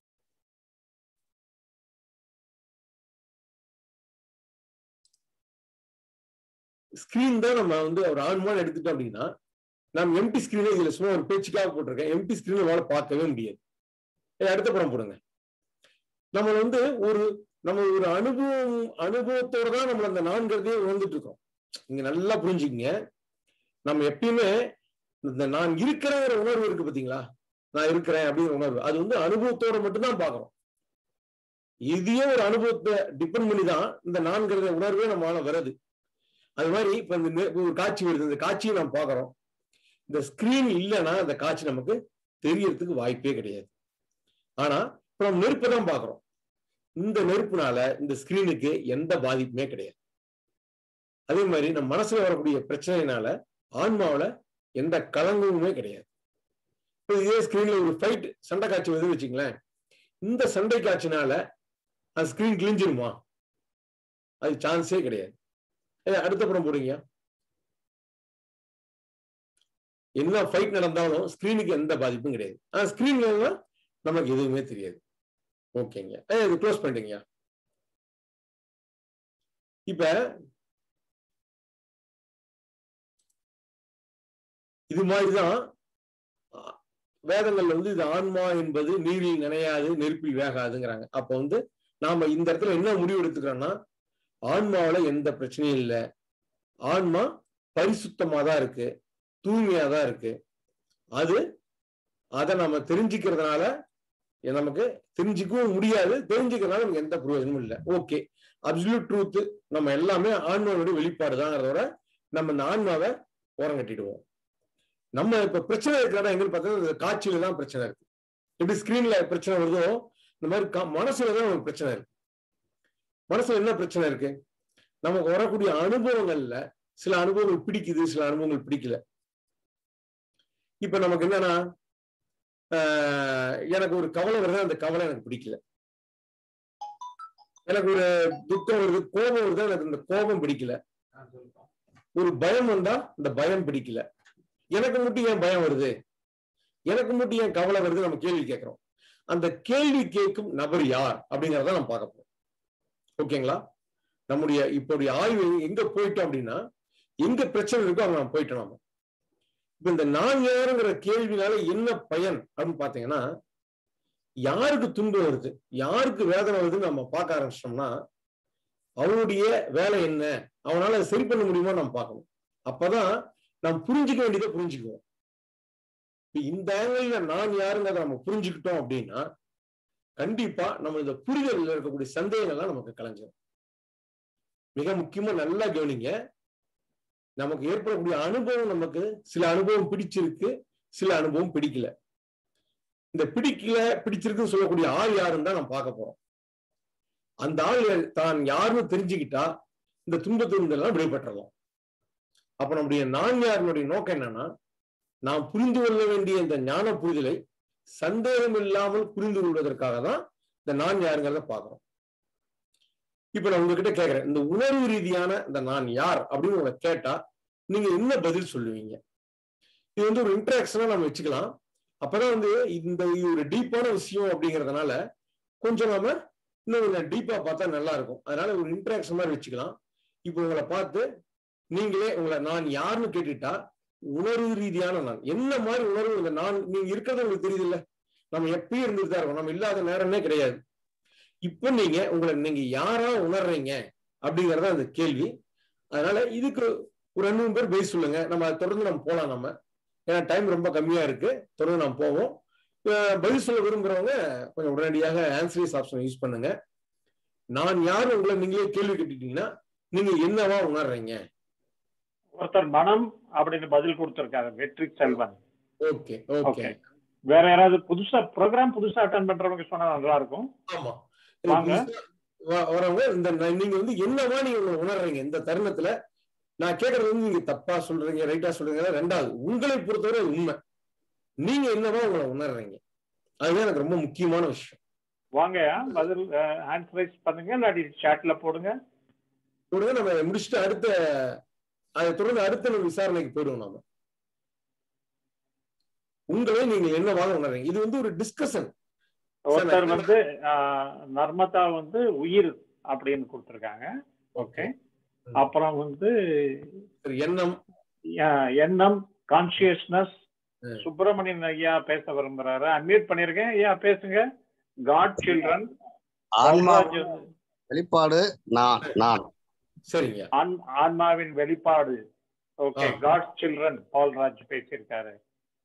ஸ்கிரீன் தான் நம்ம வந்து ஒரு ஆன்மான் எடுத்துட்டோம் அப்படின்னா நம்ம எம்டி ஸ்கிரீனே இதுல சும்மா ஒரு பேச்சுக்காக போட்டிருக்கேன் எம்டி ஸ்கிரீன் நம்மளால பார்க்கவே முடியாது அடுத்த படம் போடுங்க நம்ம வந்து ஒரு நம்ம ஒரு அனுபவம் அனுபவத்தோட தான் நம்ம அந்த நான்கிறதையே உணர்ந்துட்டு இருக்கோம் நீங்க நல்லா புரிஞ்சுக்கங்க நம்ம எப்பயுமே இந்த நான் இருக்கிறங்கிற உணர்வு இருக்கு பாத்தீங்களா நான் இருக்கிறேன் அப்படிங்கிற உணர்வு அது வந்து அனுபவத்தோட மட்டும்தான் பாக்குறோம் இதையே ஒரு அனுபவத்தை டிபெண்ட் பண்ணி தான் இந்த நான்கிற உணர்வே நம்மளால வருது அது மாதிரி இப்ப இந்த ஒரு காட்சி வருது இந்த காட்சியை நம்ம பாக்குறோம் இந்த ஸ்கிரீன் இல்லைன்னா அந்த காட்சி நமக்கு தெரியறதுக்கு வாய்ப்பே கிடையாது ஆனா இப்ப நம்ம நெருப்பை தான் பாக்குறோம் இந்த நெருப்புனால இந்த ஸ்கிரீனுக்கு எந்த பாதிப்புமே கிடையாது அதே மாதிரி நம்ம மனசுல வரக்கூடிய பிரச்சனைனால ஆன்மாவில எந்த கலங்கமுமே கிடையாது இப்போ இதே ஸ்கிரீன்ல ஒரு ஃபைட் சண்டை காட்சி வருது வச்சுங்களேன் இந்த சண்டை காட்சினால அந்த ஸ்கிரீன் கிழிஞ்சிருமா அது சான்ஸே கிடையாது அடுத்த படம் போடுங்க என்ன ஃபைட் நடந்தாலும் ஸ்கிரீனுக்கு எந்த பாதிப்பும் கிடையாது ஆனா ஸ்கிரீன்ல நமக்கு எதுவுமே தெரியாது ஓகேங்க இது க்ளோஸ் பண்ணிட்டீங்க இப்ப இது மாதிரிதான் வேதங்கள்ல வந்து இது ஆன்மா என்பது நீரில் நினையாது நெருப்பில் வேகாதுங்கிறாங்க அப்ப வந்து நாம இந்த இடத்துல என்ன முடிவு எடுத்துக்கிறோம்னா ஆன்மாவில எந்த பிரச்சனையும் இல்லை ஆன்மா பரிசுத்தமா தான் இருக்கு தூய்மையா தான் இருக்கு அது அதை நம்ம தெரிஞ்சுக்கிறதுனால நமக்கு தெரிஞ்சுக்கவும் முடியாது தெரிஞ்சுக்கிறதுனால நமக்கு எந்த பிரயோஜனமும் இல்லை ஓகே அப்சல்யூட் ட்ரூத் நம்ம எல்லாமே ஆன்மாவோட வெளிப்பாடு தாங்கிறதோட நம்ம இந்த ஆன்மாவை ஓரம் கட்டிடுவோம் நம்ம இப்ப பிரச்சனை இருக்கிறதா எங்கன்னு பார்த்தா காட்சியில தான் பிரச்சனை இருக்கு எப்படி ஸ்கிரீன்ல பிரச்சனை வருதோ இந்த மாதிரி மனசுல தான் நமக்கு பிரச்சனை இருக்கு மனசுல என்ன பிரச்சனை இருக்கு நமக்கு வரக்கூடிய அனுபவங்கள்ல சில அனுபவங்கள் பிடிக்குது சில அனுபவங்கள் பிடிக்கல இப்ப நமக்கு என்னன்னா எனக்கு ஒரு கவலை வருது அந்த கவலை எனக்கு பிடிக்கல எனக்கு ஒரு துக்கம் வருது கோபம் வருது எனக்கு இந்த கோபம் பிடிக்கல ஒரு பயம் வந்தா இந்த பயம் பிடிக்கல எனக்கு மட்டும் ஏன் பயம் வருது எனக்கு மட்டும் ஏன் கவலை வருது நம்ம கேள்வி கேட்கிறோம் அந்த கேள்வி கேட்கும் நபர் யார் அப்படிங்கிறத நம்ம பார்க்க போறோம் ஓகேங்களா நம்முடைய இப்போடைய ஆய்வு எங்க போயிட்டோம் அப்படின்னா எங்க பிரச்சனை இருக்கோ அவங்க நம்ம போயிட்டோம் நம்ம இப்ப இந்த நான் யாருங்கிற கேள்வினால என்ன பயன் அப்படின்னு பாத்தீங்கன்னா யாருக்கு துன்பம் வருது யாருக்கு வேதனை வருதுன்னு நம்ம பார்க்க ஆரம்பிச்சிட்டோம்னா அவனுடைய வேலை என்ன அவனால அதை சரி பண்ண முடியுமா நம்ம பார்க்கணும் அப்பதான் நாம் புரிஞ்சுக்க வேண்டியதை புரிஞ்சுக்குவோம் இந்த ஆங்கிள் நான் யாருங்கிறத நம்ம புரிஞ்சுக்கிட்டோம் அப்படின்னா கண்டிப்பா நம்ம இந்த புரிதலில் இருக்கக்கூடிய சந்தேகங்கள்லாம் நமக்கு கலைஞ்சிடும் மிக முக்கியமா நல்லா கவனிங்க நமக்கு ஏற்படக்கூடிய அனுபவம் நமக்கு சில அனுபவம் பிடிச்சிருக்கு சில அனுபவம் பிடிக்கல இந்த பிடிக்கல பிடிச்சிருக்குன்னு சொல்லக்கூடிய ஆள் யாருன்னு தான் நம்ம பார்க்க போறோம் அந்த ஆள் தான் யாருன்னு தெரிஞ்சுக்கிட்டா இந்த துன்பத்திலிருந்தெல்லாம் விடுபட்டுறலாம் அப்ப நம்முடைய நான் யாருனுடைய நோக்கம் என்னன்னா நாம் புரிந்து கொள்ள வேண்டிய இந்த ஞான புரிதலை சந்தேகம் இல்லாமல் புரிந்து கொள்வதற்காக தான் இந்த நான் யாருங்கிறத பாக்குறோம் இப்ப நான் உங்ககிட்ட கேட்கிறேன் இந்த உணர்வு ரீதியான இந்த நான் யார் அப்படின்னு உங்களை கேட்டா நீங்க என்ன பதில் சொல்லுவீங்க இது வந்து ஒரு இன்ட்ராக்ஷனா நம்ம வச்சுக்கலாம் அப்பதான் வந்து இந்த இது ஒரு டீப்பான விஷயம் அப்படிங்கறதுனால கொஞ்சம் நாம இன்னும் கொஞ்சம் டீப்பா பார்த்தா நல்லா இருக்கும் அதனால ஒரு இன்ட்ராக்ஷன் மாதிரி வச்சுக்கலாம் இப்போ உங்களை பார்த்து நீங்களே உங்களை நான் யாருன்னு கேட்டுட்டா உணர்வு ரீதியான நான் என்ன மாதிரி உணர்வு இந்த நான் நீங்க இருக்கிறது உங்களுக்கு தெரியுது இல்ல நம்ம எப்பயும் இருந்துட்டு தான் இருக்கோம் நம்ம இல்லாத நேரமே கிடையாது இப்ப நீங்க உங்களை நீங்க யாரா உணர்றீங்க அப்படிங்கறத அந்த கேள்வி அதனால இதுக்கு ஒரு ரெண்டு மூணு பேர் பேச சொல்லுங்க நம்ம அதை தொடர்ந்து நம்ம போலாம் நம்ம ஏன்னா டைம் ரொம்ப கம்மியா இருக்கு தொடர்ந்து நம்ம போவோம் பதில் சொல்ல விரும்புறவங்க கொஞ்சம் உடனடியாக ஆன்சரிஸ் ஆப்ஷன் யூஸ் பண்ணுங்க நான் யார் உங்களை நீங்களே கேள்வி கேட்டுட்டீங்கன்னா நீங்க என்னவா உணர்றீங்க ஒருத்தர் மனம் அப்படின்னு பதில் கொடுத்திருக்காரு வெற்றி செல்வன் ஓகே ஓகே வேற யாராவது புதுசா ப்ரோக்ராம் புதுசா அட்டன் பண்றவங்க சொன்னா நல்லா இருக்கும் ஆமா வாங்க. வ- வரவங்க இந்த ந- நீங்க வந்து என்னவா நீங்க உங்களை உணர்றீங்க இந்த தருணத்துல நான் கேட்கறது வந்து நீங்க தப்பா சொல்றீங்க ரைட்டா சொல்றீங்க ரெண்டாவது உங்களை பொறுத்தவரை அது உண்மை நீங்க என்னவா உங்களை உணர்றீங்க அதுதான் எனக்கு ரொம்ப முக்கியமான விஷயம் வாங்கயா பதில் ஹேண்ட் ரைஸ் பண்ணுங்க இல்லாட்டி சாட்ல போடுங்க உடனே நம்ம முடிச்சுட்டு அடுத்த அதை தொடர்ந்து அடுத்த நம்ம விசாரணைக்கு போயிடுவோம் நாம உங்களை நீங்க என்னவாக உணர்றீங்க இது வந்து ஒரு டிஸ்கஷன் ஒருத்தர் வந்து ஆஹ், நர்மதா வந்து உயிர் அப்படின்னு கொடுத்துருக்காங்க ஓகே அப்புறம் வந்து எண்ணம் ஆஹ், எண்ணம் கான்சியஸ்னஸ் ம். சுப்பிரமணியன் ஐயா பேச விரும்புறாரு அன்மியூட் பண்ணிருக்கேன் ஐயா பேசுங்க காட் சில்ட்ரன் ஆன்மா வெளிப்பாடு நான் நான் சரிங்க ஆன்மாவின் வெளிப்பாடு ஓகே ஆ. காட் சில்ட்ரன் பால்ராஜ் பேசியிருக்காரு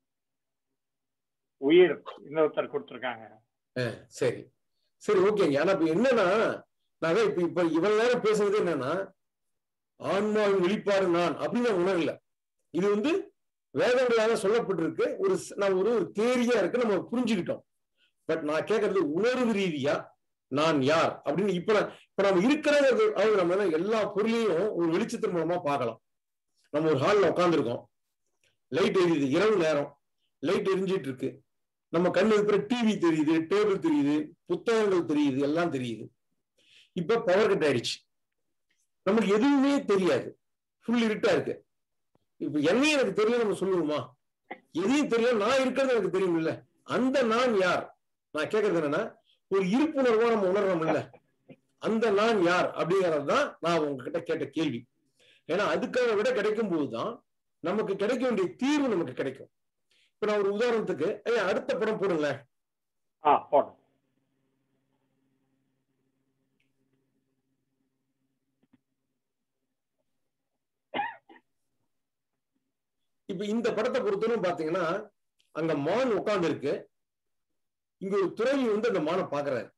உயிர் இன்னொருத்தர் கொடுத்துருக்காங்க சரி சரி ஓகேங்க ஆனா இப்ப என்னன்னா நான் அதான் இப்ப இப்ப இவ்வளவு நேரம் பேசுறது என்னன்னா ஆன்மாவின் வெளிப்பாடு நான் அப்படின்னு நான் உணரல இது வந்து வேதங்களாக சொல்லப்பட்டிருக்கு ஒரு ஸ்- நான் ஒரு ஒரு தேரியா இருக்கு நம்ம புரிஞ்சுக்கிட்டோம் பட் நான் கேட்கறது உணர்வு ரீதியா நான் யார் அப்படின்னு இப்ப நான் இப்ப நம்ம இருக்கிறது அதாவது நம்ம என்ன எல்லா பொருளையும் ஒரு வெளிச்சத்தின் மூலமா பார்க்கலாம் நம்ம ஒரு ஹால்ல உட்காந்துருக்கோம் லைட் எரியுது இரவு நேரம் லைட் எரிஞ்சிட்டு இருக்கு நம்ம கண்ணு இருக்கிற டிவி தெரியுது டேபிள் தெரியுது புத்தகங்கள் தெரியுது எல்லாம் தெரியுது இப்ப பவர் கட் ஆயிடுச்சு நமக்கு எதுவுமே தெரியாது ஃபுல் இருட்டா இருக்கு இப்ப என்னையும் எனக்கு தெரியல நம்ம சொல்லுவோமா எதையும் தெரியல நான் இருக்கிறது எனக்கு தெரியும் இல்ல அந்த நான் யார் நான் கேட்கறது என்னன்னா ஒரு இருப்புணர்வா நம்ம உணர்றோம்ல அந்த நான் யார் அப்படிங்கறது தான் நான் உங்ககிட்ட கேட்ட கேள்வி ஏன்னா அதுக்கான விட கிடைக்கும் போதுதான் நமக்கு கிடைக்க வேண்டிய தீர்வு நமக்கு கிடைக்கும் இப்ப நான் ஒரு உதாரணத்துக்கு ஐயா அடுத்த படம் போடுங்களேன் ஆ போடும் இப்ப இந்த படத்தை பொறுத்தவரை பாத்தீங்கன்னா அங்க மான் உட்கார்ந்து இருக்கு இங்க ஒரு துறவி வந்து அந்த மானை பாக்குறாரு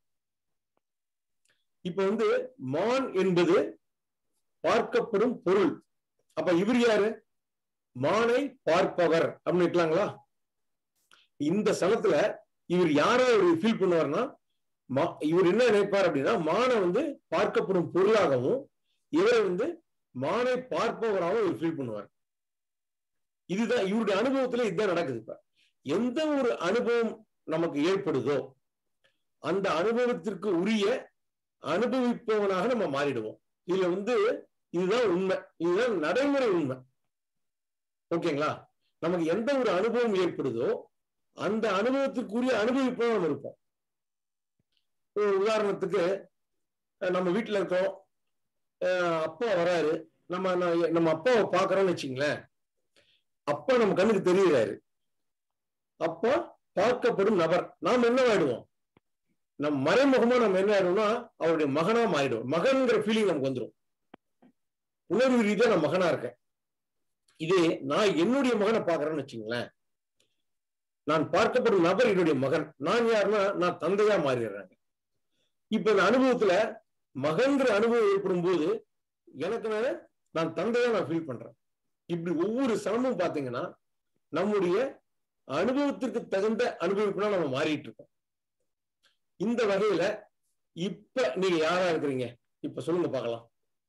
இப்ப வந்து மான் என்பது பார்க்கப்படும் பொருள் அப்ப இவர் யாரு மானை பார்ப்பவர் அப்படின்னு இருக்கலாங்களா இந்த ஸ்தலத்துல இவர் யாரா இவர் ஃபீல் பண்ணுவார்னா மா- இவர் என்ன நினைப்பார் அப்படின்னா மானை வந்து பார்க்கப்படும் பொருளாகவும் இவரை வந்து மானை பார்ப்பவராகவும் இவர் ஃபீல் பண்ணுவார் இதுதான் இவருடைய அனுபவத்துல இதுதான் நடக்குது இப்ப எந்த ஒரு அனுபவம் நமக்கு ஏற்படுதோ அந்த அனுபவத்திற்கு உரிய அனுபவிப்பவனாக நம்ம மாறிடுவோம் இதுல வந்து இதுதான் உண்மை இதுதான் நடைமுறை உண்மை ஓகேங்களா நமக்கு எந்த ஒரு அனுபவம் ஏற்படுதோ அந்த அனுபவத்துக்குரிய அனுபவிப்போம் நம்ம இருப்போம் ஒரு உதாரணத்துக்கு அஹ் நம்ம வீட்டுல இருக்கோம் அஹ் அப்பா வராரு நம்ம நான் நம்ம அப்பாவை பாக்குறோம்னு வச்சுங்களேன் அப்பா நம்ம கண்ணுக்கு தெரியுறாரு அப்பா பார்க்கப்படும் நபர் நாம் என்ன ஆயிடுவோம் நம் மறைமுகமா நம்ம என்ன ஆயிடுவோம்னா அவருடைய மகனா மாறிடுவோம் மகன்கிற ஃபீலிங் நமக்கு வந்துடும் உணர்வு ரீதியா நான் மகனா இருக்கேன் இதே நான் என்னுடைய மகனை பார்க்கறேன்னு வச்சுங்களேன் நான் பார்க்கப்படும் நபர் என்னுடைய மகன் நான் யாருன்னா நான் தந்தையா மாறிடுறேன் இப்ப இந்த அனுபவத்துல மகன்கிற அனுபவம் ஏற்படும் போது எனக்கு மேல நான் தந்தையா நான் ஃபீல் பண்றேன் இப்படி ஒவ்வொரு சனமும் பாத்தீங்கன்னா நம்முடைய அனுபவத்திற்கு தகுந்த அனுபவிப்புனா நம்ம மாறிட்டு இருக்கோம் இந்த வகையில இப்ப நீங்க யாரா இருக்கிறீங்க இப்ப சொல்லுங்க பார்க்கலாம்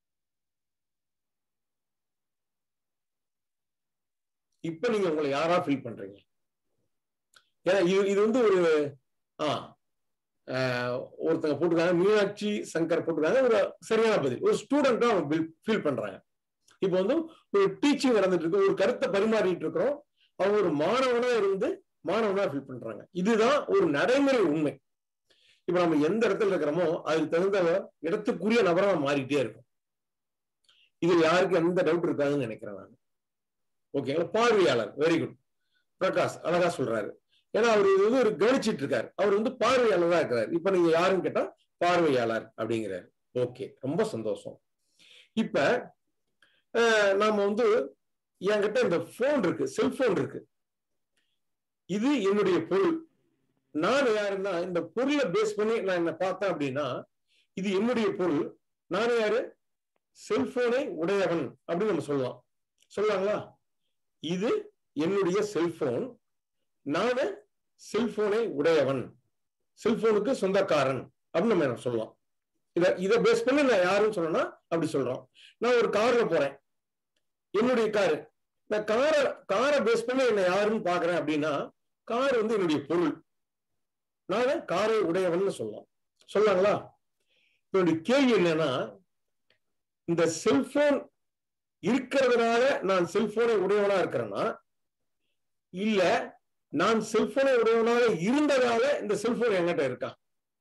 இப்ப நீங்க உங்களை யாரா ஃபீல் பண்றீங்க ஏன்னா இது இது வந்து ஒரு ஆ ஆஹ், ஒருத்தங்க போட்டுருக்காங்க மீனாட்சி சங்கர் போட்டுருக்காங்க ஒரு சரியான பதில் ஒரு ஸ்டூடெண்டா அவங்க ஃபீல் பண்றாங்க இப்போ வந்து ஒரு டீச்சிங் நடந்துட்டு இருக்கு ஒரு கருத்தை பரிமாறிட்டு இருக்கிறோம் அவங்க ஒரு மாணவனா இருந்து மாணவனா ஃபீல் பண்றாங்க இதுதான் ஒரு நடைமுறை உண்மை இப்ப நம்ம எந்த இடத்துல இருக்கிறோமோ அதுக்கு தகுந்த இடத்துக்குரிய நபரா நம்ம மாறிட்டே இருக்கும் இது யாருக்கும் எந்த டவுட் இருக்காதுன்னு நினைக்கிறேன் நான் ஓகேங்களா பார்வையாளர் வெரி குட் பிரகாஷ் அழகா சொல்றாரு ஏன்னா அவர் இது வந்து ஒரு கவனிச்சிட்டு இருக்காரு அவர் வந்து பார்வையாளரா இருக்கிறார் இப்ப நீங்க யாருன்னு கேட்டா பார்வையாளர் அப்படிங்கிறாரு ஓகே ரொம்ப சந்தோஷம் இப்ப அஹ், நாம வந்து என்கிட்ட இந்த போன் இருக்கு செல்போன் இருக்கு இது என்னுடைய பொருள் நான் யாருன்னா இந்த பொருளை பேஸ் பண்ணி நான் என்ன பார்த்தேன் அப்படின்னா இது என்னுடைய பொருள் நான் யாரு செல்போனை உடையவன் அப்படின்னு நம்ம சொல்லலாம் சொல்லலாங்களா இது என்னுடைய செல்போன் நானு செல்போனை உடையவன் செல்போனுக்கு சொந்தக்காரன் அப்படின்னு நம்ம என்ன சொல்லலாம் இத இதை பேஸ் பண்ணி நான் யாருன்னு சொன்னேன்னா அப்படி சொல்றோம் நான் ஒரு கார்ல போறேன் என்னுடைய காரு நான் காரை காரை பேஸ் பண்ணி என்ன யாருன்னு பாக்குறேன் அப்படின்னா கார் வந்து என்னுடைய பொருள் நான் காரை உடையவன் சொல்லலாம் சொல்லாங்களா என்னுடைய கேள்வி என்னன்னா இந்த செல்போன் இருக்கிறதுனால நான் செல்போனை உடையவனா இருக்கிறேன்னா இல்ல நான் செல்போனை உடையவனாக இருந்ததால இந்த செல்போன் என்கிட்ட இருக்கா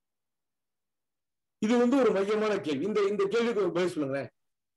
இது வந்து ஒரு மையமான கேள்வி இந்த இந்த கேள்விக்கு ஒரு பதில் சொல்லுங்களேன்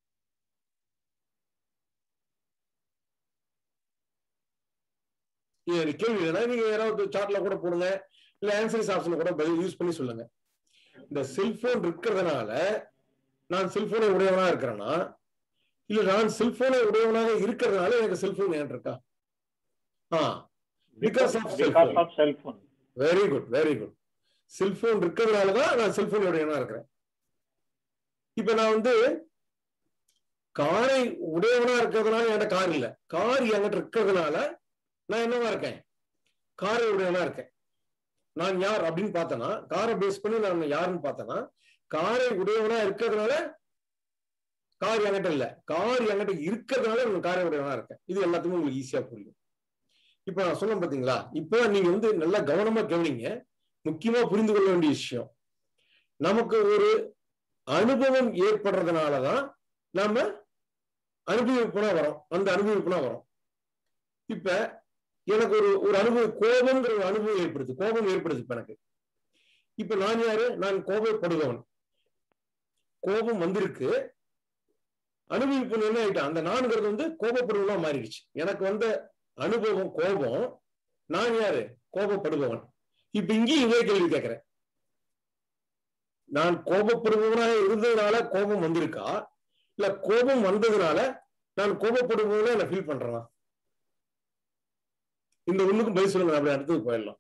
இது எனக்கு கேள்வி இல்லைன்னா நீங்க யாராவது சார்ட்ல கூட போடுங்க இல்ல ஆன்சரிஸ் ஆப்ஷன் கூட பதில் யூஸ் பண்ணி சொல்லுங்க இந்த செல்போன் இருக்கிறதுனால நான் செல்போனை உடையவனா இருக்கிறேன்னா இல்ல நான் செல்போனை உடையவனாக இருக்கிறதுனால எனக்கு செல்போன் ஏன் இருக்கா ஆ Because of cell because phone. Of cellphone very good very good cellphone இருக்கிறதுனால தான் நான் செல்போன் உடையவனா இருக்கிறேன் இப்ப நான் வந்து காரை உடையவனா இருக்கிறதுனால என்கிட்ட கார் இல்ல கார் என்கிட்ட இருக்கிறதுனால நான் என்னவா இருக்கேன் காரை உடையவனா இருக்கேன் நான் யார் அப்படின்னு பார்த்தேன்னா காரை பேஸ் பண்ணி நான் யாருன்னு பார்த்தேன்னா காரை உடையவனா இருக்கிறதுனால கார் என்கிட்ட இல்ல கார் என்கிட்ட இருக்கிறதுனால நான் காரை உடையவனா இருக்கேன் இது எல்லாத்துக்கும் உங்களுக்கு ஈஸியா புரியும் இப்ப நான் சொன்னேன் பாத்தீங்களா இப்போ நீங்க வந்து நல்லா கவனமா கவனிங்க முக்கியமா புரிந்து கொள்ள வேண்டிய விஷயம் நமக்கு ஒரு அனுபவம் ஏற்படுறதுனாலதான் நாம அனுபவிப்புனா வரோம் அந்த அனுபவிப்புனா வரோம் இப்ப எனக்கு ஒரு ஒரு அனுபவம் கோபம்ங்கிற ஒரு அனுபவம் ஏற்படுது கோபம் ஏற்படுது இப்ப எனக்கு இப்ப நான் யாரு நான் கோபப்படுபவன் கோபம் வந்திருக்கு அனுபவிப்பு என்ன ஆயிட்டான் அந்த நான்கிறது வந்து கோபப்படுவனா மாறிடுச்சு எனக்கு வந்த அனுபவம் கோபம் நான் யாரு கோபப்படுபவன் இப்ப இங்கேயும் இதே கேள்வி கேட்கிறேன் நான் கோபப்படுபவனாக இருந்ததுனால கோபம் வந்திருக்கா இல்ல கோபம் வந்ததுனால நான் கோபப்படுபவனா என்ன ஃபீல் பண்றேனா இந்த ஒண்ணுக்கும் பதில் சொல்லுங்க அப்படி அடுத்தது போயிடலாம்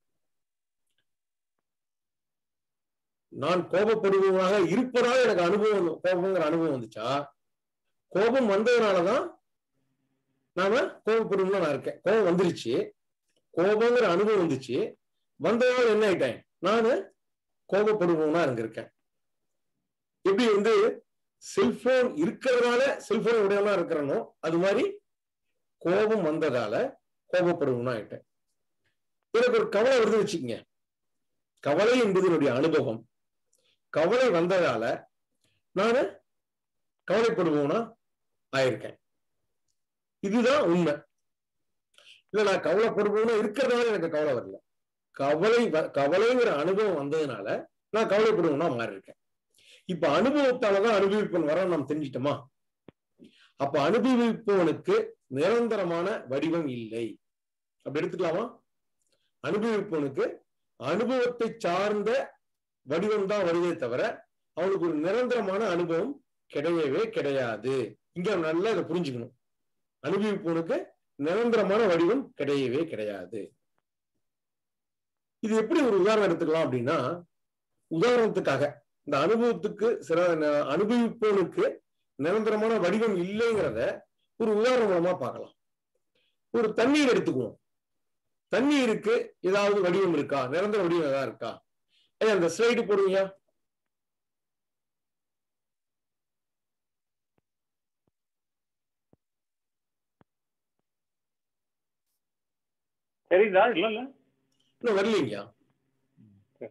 நான் கோபப்படுபவனாக இருப்பதாக எனக்கு அனுபவம் வந்து- கோபங்கிற அனுபவம் வந்துச்சா கோபம் வந்ததுனாலதான் நாம கோபப்படுவோம்னு நான் இருக்கேன் கோபம் வந்துருச்சு கோபங்கிற அனுபவம் வந்துச்சு வந்ததால என்ன ஆயிட்டேன் நானு கோபப்படுவோம்னா இருந்திருக்கேன் எப்படி வந்து செல்போன் இருக்கிறதுனால செல்போன் உடையவனா இருக்கிறனோ அது மாதிரி கோபம் வந்ததால கோபப்படுவோம்னா ஆயிட்டேன் எனக்கு ஒரு கவலை வருது வச்சுக்கங்க கவலை என்பது என்னுடைய அனுபவம் கவலை வந்ததால நானு கவலைப்படுவோம்னா ஆயிருக்கேன் இதுதான் உண்மை இல்ல நான் கவலைப்படுவோம்னா இருக்கிறதுனால எனக்கு கவலை வரல கவலை வ- கவலைங்கிற அனுபவம் வந்ததுனால நான் கவலைப்படுவோம்னா மாறி இருக்கேன் இப்ப அனுபவத்தாலதான் அனுபவிப்பவன் வர நாம் தெரிஞ்சிட்டோமா அப்ப அனுபவிப்பவனுக்கு நிரந்தரமான வடிவம் இல்லை அப்படி எடுத்துக்கலாமா அனுபவிப்பவனுக்கு அனுபவத்தை சார்ந்த வடிவம் தான் வருதே தவிர அவனுக்கு ஒரு நிரந்தரமான அனுபவம் கிடையவே கிடையாது இங்க நல்லா இதை புரிஞ்சுக்கணும் அனுபவிப்பவனுக்கு நிரந்தரமான வடிவம் கிடையவே கிடையாது இது எப்படி ஒரு உதாரணம் எடுத்துக்கலாம் அப்படின்னா உதாரணத்துக்காக இந்த அனுபவத்துக்கு சில ந- அனுபவிப்பவனுக்கு நிரந்தரமான வடிவம் இல்லைங்கிறத ஒரு உதாரணம் மூலமா பார்க்கலாம் ஒரு தண்ணீர் எடுத்துக்குவோம் தண்ணீருக்கு ஏதாவது வடிவம் இருக்கா நிரந்தர வடிவம் ஏதாவது இருக்கா ஐயா அந்த ஸ்லைடு போடுவீங்க தெரியுதா இல்ல இல்ல இன்னும் வரலீங்கயா சரி.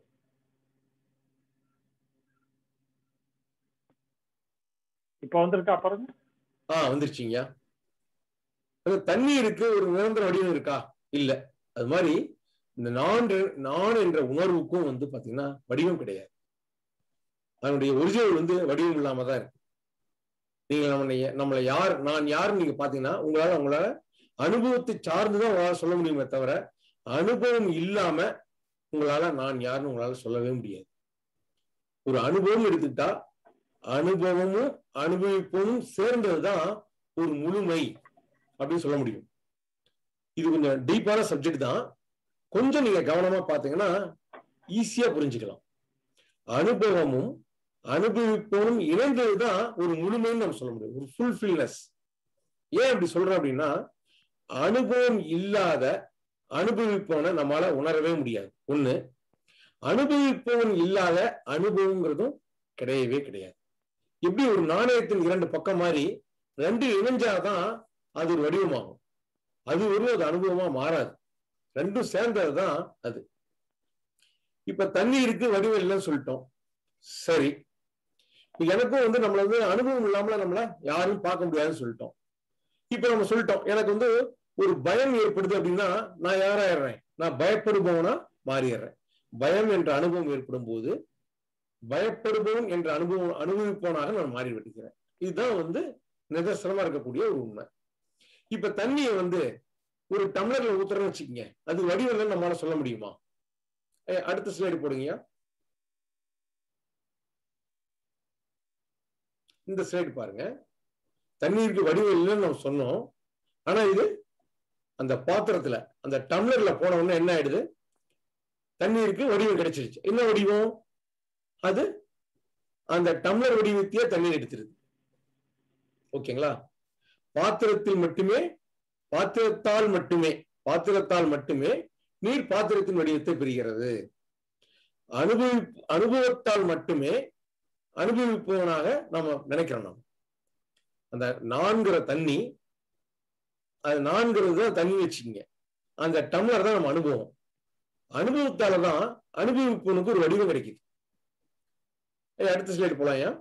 இப்ப வந்திருக்கா பாருங்க ஆ வந்துருச்சுங்கய்யா அது தண்ணீருக்கு ஒரு நிரந்தர வடிவம் இருக்கா இல்ல அது மாதிரி இந்த நான் எ- நான் என்ற உணர்வுக்கும் வந்து பாத்தீங்கன்னா வடிவம் கிடையாது அதனுடைய ஒரிஜினல் வந்து வடிவம் இல்லாம தான் இருக்கு நீங்க நம்மளை நம்மளை யார் நான் யாருன்னு நீங்க பாத்தீங்கன்னா உங்களால உங்களால அனுபவத்தை சார்ந்துதான் உங்களால சொல்ல முடியுமே தவிர அனுபவம் இல்லாம உங்களால நான் யாருன்னு உங்களால சொல்லவே முடியாது ஒரு அனுபவம் எடுத்துக்கிட்டா அனுபவமும் அனுபவிப்பதும் சேர்ந்ததுதான் ஒரு முழுமை அப்படின்னு சொல்ல முடியும் இது கொஞ்சம் டீப்பான சப்ஜெக்ட் தான் கொஞ்சம் நீங்க கவனமா பாத்தீங்கன்னா ஈஸியா புரிஞ்சுக்கலாம் அனுபவமும் அனுபவிப்பவனும் இணைந்ததுதான் ஒரு முழுமைன்னு நம்ம சொல்ல முடியும் ஒரு ஃபுல்ஃபில்னஸ் ஏன் அப்படி சொல்றோம் அப்படின்னா அனுபவம் இல்லாத அனுபவிப்பவனை நம்மளால உணரவே முடியாது ஒண்ணு அனுபவிப்பவன் இல்லாத அனுபவங்கிறதும் கிடையவே கிடையாது எப்படி ஒரு நாணயத்தின் இரண்டு பக்கம் மாதிரி ரெண்டு இணைஞ்சாதான் அது ஒரு வடிவமாகும் அது ஒரு அது அனுபவமா மாறாது ரெண்டும் சேர்ந்ததுதான் அது இப்ப தண்ணீருக்கு வடிவம் இல்லைன்னு சொல்லிட்டோம் சரி இப்ப எனக்கும் வந்து நம்மள வந்து அனுபவம் இல்லாமல நம்மள யாரும் பார்க்க முடியாதுன்னு சொல்லிட்டோம் இப்ப நம்ம சொல்லிட்டோம் எனக்கு வந்து ஒரு பயம் ஏற்படுது அப்படின்னா நான் யாராயிடுறேன் நான் பயப்படுபவனா மாறிடுறேன் பயம் என்ற அனுபவம் ஏற்படும் போது பயப்படுபவன் என்ற அனுபவம் அனுபவிப்பவனாக நான் மாறி விட்டுக்கிறேன் இதுதான் வந்து நிதர்சனமா இருக்கக்கூடிய ஒரு உண்மை இப்ப தண்ணியை வந்து ஒரு டம்ளர்ல ஊத்துறேன்னு வச்சுக்கோங்க அது வடிவம் நம்மளால சொல்ல முடியுமா ஏய், அடுத்த ஸ்லைடு போடுங்க இந்த ஸ்லைடு பாருங்க தண்ணீருக்கு வடிவம் இல்லைன்னு நம்ம சொன்னோம் ஆனா இது அந்த பாத்திரத்துல அந்த டம்ளர்ல போன உடனே என்ன ஆயிடுது தண்ணீருக்கு வடிவம் கிடைச்சிருச்சு என்ன வடிவம் அது அந்த டம்ளர் வடிவத்தையே தண்ணீர் எடுத்துருது ஓகேங்களா பாத்திரத்தில் மட்டுமே பாத்திரத்தால் மட்டுமே பாத்திரத்தால் மட்டுமே நீர் பாத்திரத்தின் வடிவத்தை பெறுகிறது அனுபவி அனுபவத்தால் மட்டுமே அனுபவிப்பவனாக நாம நினைக்கிறோம் நம்ம அந்த நான்கிற தண்ணி அது நான்கிறது தான் தண்ணி வச்சுக்கங்க அந்த டம்ளர் தான் நம்ம அனுபவம் அனுபவத்தால தான் அனுபவிப்பவனுக்கு ஒரு வடிவம் கிடைக்குது ஏய், அடுத்த ஸ்லைடு போலாம் ஏன்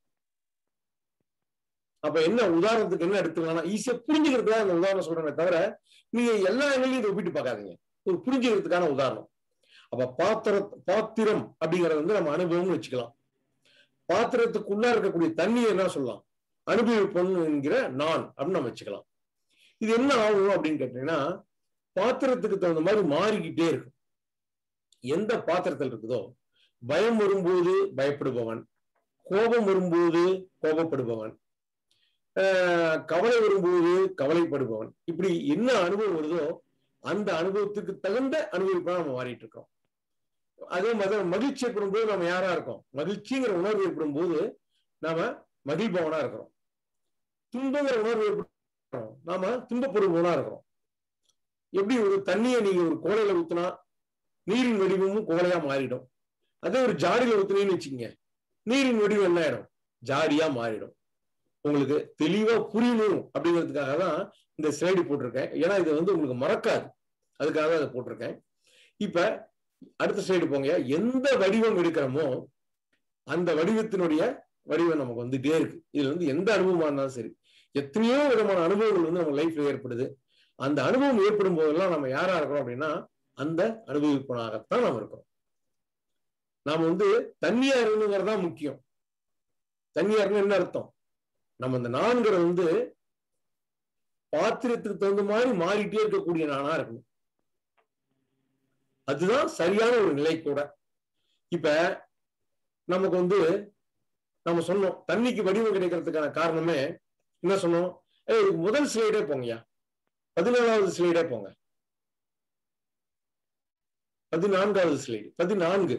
அப்ப என்ன உதாரணத்துக்கு என்ன எடுத்துக்கலாம் ஈஸியா புரிஞ்சுக்கிறதுக்காக அந்த உதாரணம் சொல்றேனே தவிர நீங்க எல்லா எங்களையும் இதை ஒப்பிட்டு பார்க்காதீங்க ஒரு புரிஞ்சுக்கிறதுக்கான உதாரணம் அப்ப பாத்திர பாத்திரம் அப்படிங்கறது வந்து நம்ம அனுபவம்னு வச்சுக்கலாம் பாத்திரத்துக்குள்ளா இருக்கக்கூடிய தண்ணி என்ன சொல்லலாம் அனுபவிப்பன் என்கிற நான் அப்படின்னு நம்ம வச்சுக்கலாம் இது என்ன ஆகும் அப்படின்னு கேட்டீங்கன்னா பாத்திரத்துக்கு தகுந்த மாதிரி மாறிக்கிட்டே இருக்கும் எந்த பாத்திரத்தில் இருக்குதோ பயம் வரும்போது பயப்படுபவன் கோபம் வரும்போது கோபப்படுபவன் ஆஹ் கவலை வரும்போது கவலைப்படுபவன் இப்படி என்ன அனுபவம் வருதோ அந்த அனுபவத்துக்கு தகுந்த அனுபவிப்பா நம்ம மாறிட்டு இருக்கோம் அதே மாதிரி மகிழ்ச்சி ஏற்படும் போது நம்ம யாரா இருக்கோம் மகிழ்ச்சிங்கிற உணர்வு ஏற்படும் போது நாம மகிழ்பவனா இருக்கிறோம் துன்பங்கிற உணர்வு ஏற்படும் நாம துன்பப்படுபவனா இருக்கிறோம் எப்படி ஒரு தண்ணியை நீங்க ஒரு கோலையில ஊத்துனா நீரின் வடிவமும் கோலையா மாறிடும் அதே ஒரு ஜாடியில ஊத்துனீங்கன்னு வச்சுக்கோங்க நீரின் வடிவம் என்ன ஆயிடும் ஜாடியா மாறிடும் உங்களுக்கு தெளிவா புரியணும் அப்படிங்கிறதுக்காக தான் இந்த ஸ்லைடு போட்டிருக்கேன் ஏன்னா இது வந்து உங்களுக்கு மறக்காது அதுக்காக தான் அதை போட்டிருக்கேன் இப்ப அடுத்த ஸ்லைடு போங்க எந்த வடிவம் எடுக்கிறோமோ அந்த வடிவத்தினுடைய வடிவம் நமக்கு வந்துட்டே இருக்கு இதுல வந்து எந்த அனுபவமா இருந்தாலும் சரி எத்தனையோ விதமான அனுபவங்கள் வந்து நம்ம லைஃப்ல ஏற்படுது அந்த அனுபவம் ஏற்படும் போதெல்லாம் நம்ம யாரா இருக்கிறோம் அப்படின்னா அந்த அனுபவிப்பனாகத்தான் நாம் இருக்கிறோம் நாம வந்து தண்ணியா இருக்கணுங்கிறது தான் முக்கியம் தண்ணியா இருக்கணும் என்ன அர்த்தம் நம்ம இந்த நான்கிறது வந்து பாத்திரத்துக்கு தகுந்த மாதிரி மாறிட்டே இருக்கக்கூடிய நானா இருக்கணும் அதுதான் சரியான ஒரு நிலை கூட இப்ப நமக்கு வந்து நம்ம சொன்னோம் தண்ணிக்கு வடிவம் கிடைக்கிறதுக்கான காரணமே என்ன சொன்னோம் ஏய், இதுக்கு முதல் ஸ்லைடே போங்கய்யா பதினாலாவது ஸ்லைடே போங்க பதினான்காவது ஸ்லைடு பதினான்கு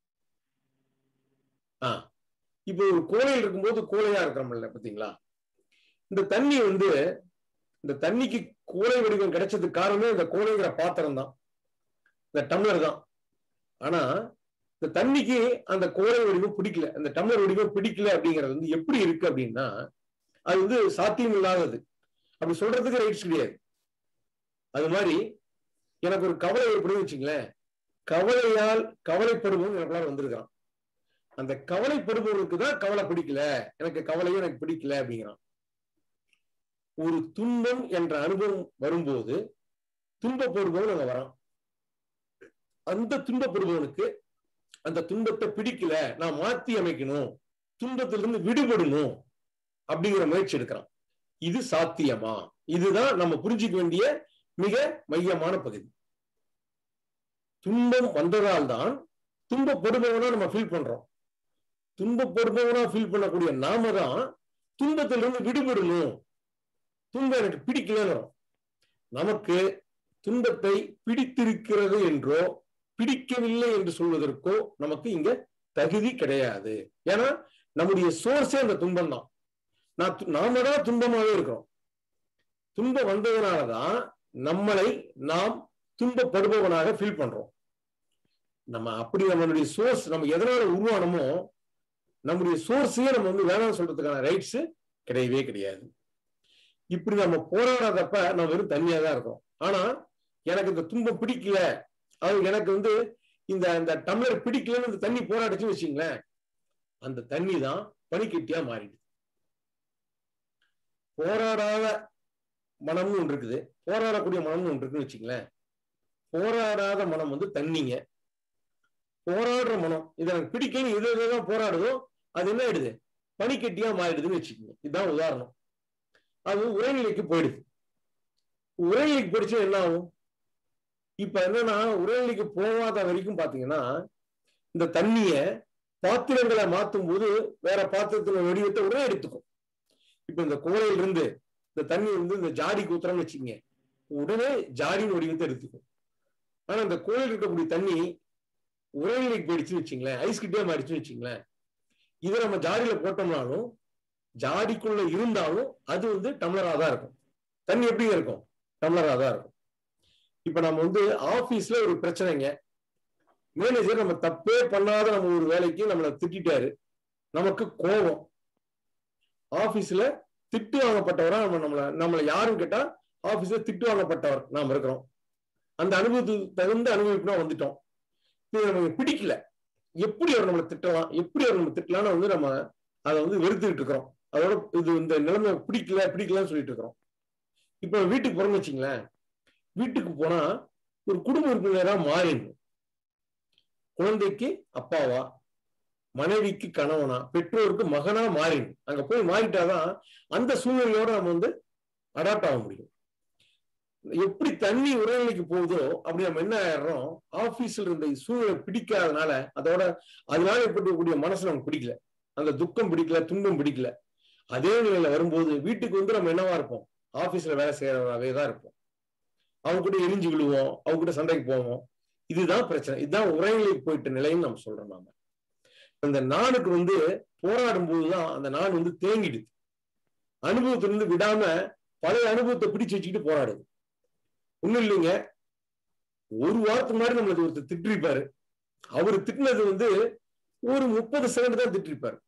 ஆ இப்போ ஒரு கோலையில் இருக்கும்போது கோலையா இருக்கிறோம்ல பாத்தீங்களா இந்த தண்ணி வந்து இந்த தண்ணிக்கு கோலை வடிவம் கிடைச்சதுக்கு காரணமே இந்த கோலைங்கிற பாத்திரம் தான் இந்த டம்ளர் தான் ஆனா இந்த தண்ணிக்கு அந்த கோலை வடிவம் பிடிக்கல அந்த டம்ளர் வடிவம் பிடிக்கல அப்படிங்கிறது வந்து எப்படி இருக்கு அப்படின்னா அது வந்து சாத்தியம் இல்லாதது அப்படி சொல்றதுக்கு ரைட்ஸ் கிடையாது அது மாதிரி எனக்கு ஒரு கவலை ஏற்படுன்னு வச்சுங்களேன் கவலையால் கவலைப்படுபவன் எனக்குள்ளார வந்திருக்கான் அந்த கவலைப்படுபவனுக்கு தான் கவலை பிடிக்கல எனக்கு கவலையும் எனக்கு பிடிக்கல அப்படிங்கிறான் ஒரு துன்பம் என்ற அனுபவம் வரும்போது துன்பப்படுபவன் அங்க வரான் அந்த துன்பப்படுபவனுக்கு அந்த துன்பத்தை பிடிக்கல நான் மாத்தி அமைக்கணும் துன்பத்திலிருந்து விடுபடணும் அப்படிங்கிற முயற்சி எடுக்கிறான் இது சாத்தியமா இதுதான் நம்ம புரிஞ்சுக்க வேண்டிய மிக மையமான பகுதி துன்பம் வந்ததால் தான் துன்பப்படுபவனா நம்ம ஃபீல் பண்றோம் துன்பப்படுபவனா ஃபீல் பண்ணக்கூடிய நாம தான் துன்பத்திலிருந்து விடுபடணும் துன்பம் எனக்கு பிடிக்கலங்கிறோம் நமக்கு துன்பத்தை பிடித்திருக்கிறது என்றோ பிடிக்கவில்லை என்று சொல்வதற்கோ நமக்கு இங்க தகுதி கிடையாது ஏன்னா நம்முடைய சோர்ஸே அந்த துன்பம் தான் நான் து- நாம தான் துன்பமாவே இருக்கிறோம் துன்பம் வந்ததுனாலதான் நம்மளை நாம் துன்பப்படுபவனாக ஃபீல் பண்றோம் நம்ம அப்படி நம்மளுடைய சோர்ஸ் நம்ம எதனால உருவானமோ நம்முடைய சோர்ஸையே நம்ம வந்து வேணாம்னு சொல்றதுக்கான ரைட்ஸ் கிடையவே கிடையாது இப்படி நம்ம போராடாதப்ப நம்ம வெறும் தனியா தான் இருக்கோம் ஆனா எனக்கு இந்த துன்பம் பிடிக்கல அது எனக்கு வந்து இந்த இந்த டம்ளர் பிடிக்கலன்னு இந்த தண்ணி போராடிச்சுன்னு வச்சுங்களேன் அந்த தண்ணி தான் பனிக்கட்டியா மாறிடுது போராடாத மனம்னு ஒன்று இருக்குது போராடக்கூடிய மனம்னு ஒன்று இருக்குன்னு வச்சுங்களேன் போராடாத மனம் வந்து தண்ணிங்க போராடுற மனம் இது எனக்கு பிடிக்கல இது இதுதான் போராடுதோ அது என்ன ஆயிடுது பனிக்கட்டியா மாறிடுதுன்னு வச்சுக்கோங்க இதுதான் உதாரணம் அது உரைநிலைக்கு போயிடுது உரைநிலைக்கு போயிடுச்சு என்ன ஆகும் இப்ப என்னன்னா உரைநிலைக்கு போகாத வரைக்கும் பாத்தீங்கன்னா இந்த தண்ணிய பாத்திரங்களை மாத்தும் போது வேற பாத்திரத்துல வடிவத்தை உடனே எடுத்துக்கும் இப்ப இந்த கோலையில இருந்து இந்த தண்ணி வந்து இந்த ஜாடிக்கு ஊத்துறோம்னு வச்சுக்கோங்க உடனே ஜாடியின் வடிவத்தை எடுத்துக்கும் ஆனா இந்த கோயில் இருக்கக்கூடிய தண்ணி உரைநிலைக்கு போயிடுச்சுன்னு வச்சுங்களேன் ஐஸ் கிட்டே மாறிடுச்சுன்னு வச்சுங்களேன் இதை நம்ம ஜாடியில போட்டோம்னாலும் ஜாடிக்குள்ள இருந்தாலும் அது வந்து டம்ளரா தான் இருக்கும் தண்ணி எப்படி இருக்கும் டம்ளரா தான் இருக்கும் இப்ப நம்ம வந்து ஆபீஸ்ல ஒரு பிரச்சனைங்க மேனேஜர் நம்ம தப்பே பண்ணாத நம்ம ஒரு வேலைக்கு நம்மளை திட்டாரு நமக்கு கோபம் ஆபீஸ்ல திட்டு வாங்கப்பட்டவரா நம்ம நம்மள நம்மளை யாரும் கேட்டா ஆபீஸ்ல திட்டு வாங்கப்பட்டவர் நாம இருக்கிறோம் அந்த அனுபவத்துக்கு தகுந்த அனுபவிப்புனா வந்துட்டோம் இது நமக்கு பிடிக்கல எப்படி அவர் நம்மளை திட்டலாம் எப்படி அவர் நம்ம திட்டலாம்னு வந்து நம்ம அதை வந்து வெறுத்துக்கிட்டு இருக்கிறோம் அதோட இது இந்த நிலைமை பிடிக்கல பிடிக்கலன்னு சொல்லிட்டு இருக்கிறோம் இப்ப வீட்டுக்கு போறோம்னு வச்சுங்களேன் வீட்டுக்கு போனா ஒரு குடும்ப உறுப்பினரா மாறிடணும் குழந்தைக்கு அப்பாவா மனைவிக்கு கணவனா பெற்றோருக்கு மகனா மாறிடணும் அங்க போய் மாறிட்டாதான் அந்த சூழ்நிலையோட நம்ம வந்து அடாப்ட் ஆக முடியும் எப்படி தண்ணி உரைநிலைக்கு போகுதோ அப்படி நம்ம என்ன ஆயிடுறோம் ஆபீஸ்ல இருந்த சூழ்நிலை பிடிக்காதனால அதோட அதனால ஏற்படக்கூடிய மனசு நமக்கு பிடிக்கல அந்த துக்கம் பிடிக்கல துன்பம் பிடிக்கல அதே நிலையில வரும்போது வீட்டுக்கு வந்து நம்ம என்னவா இருப்போம் ஆபீஸ்ல வேலை செய்யறதாவே தான் இருப்போம் அவங்க கூட எரிஞ்சு விழுவோம் அவங்க கூட சண்டைக்கு போவோம் இதுதான் பிரச்சனை இதுதான் உரைநிலைக்கு போயிட்ட நிலைன்னு நம்ம சொல்றோம் நாம இந்த நானுக்கு வந்து போராடும் போதுதான் அந்த நான் வந்து தேங்கிடுது அனுபவத்திலிருந்து விடாம பழைய அனுபவத்தை பிடிச்சு வச்சுக்கிட்டு போராடுது ஒண்ணும் இல்லைங்க ஒரு வாரத்துக்கு முன்னாடி நம்மளுக்கு ஒருத்தர் திட்டிருப்பாரு அவர் திட்டினது வந்து ஒரு முப்பது செகண்ட் தான் திட்டிருப்பாரு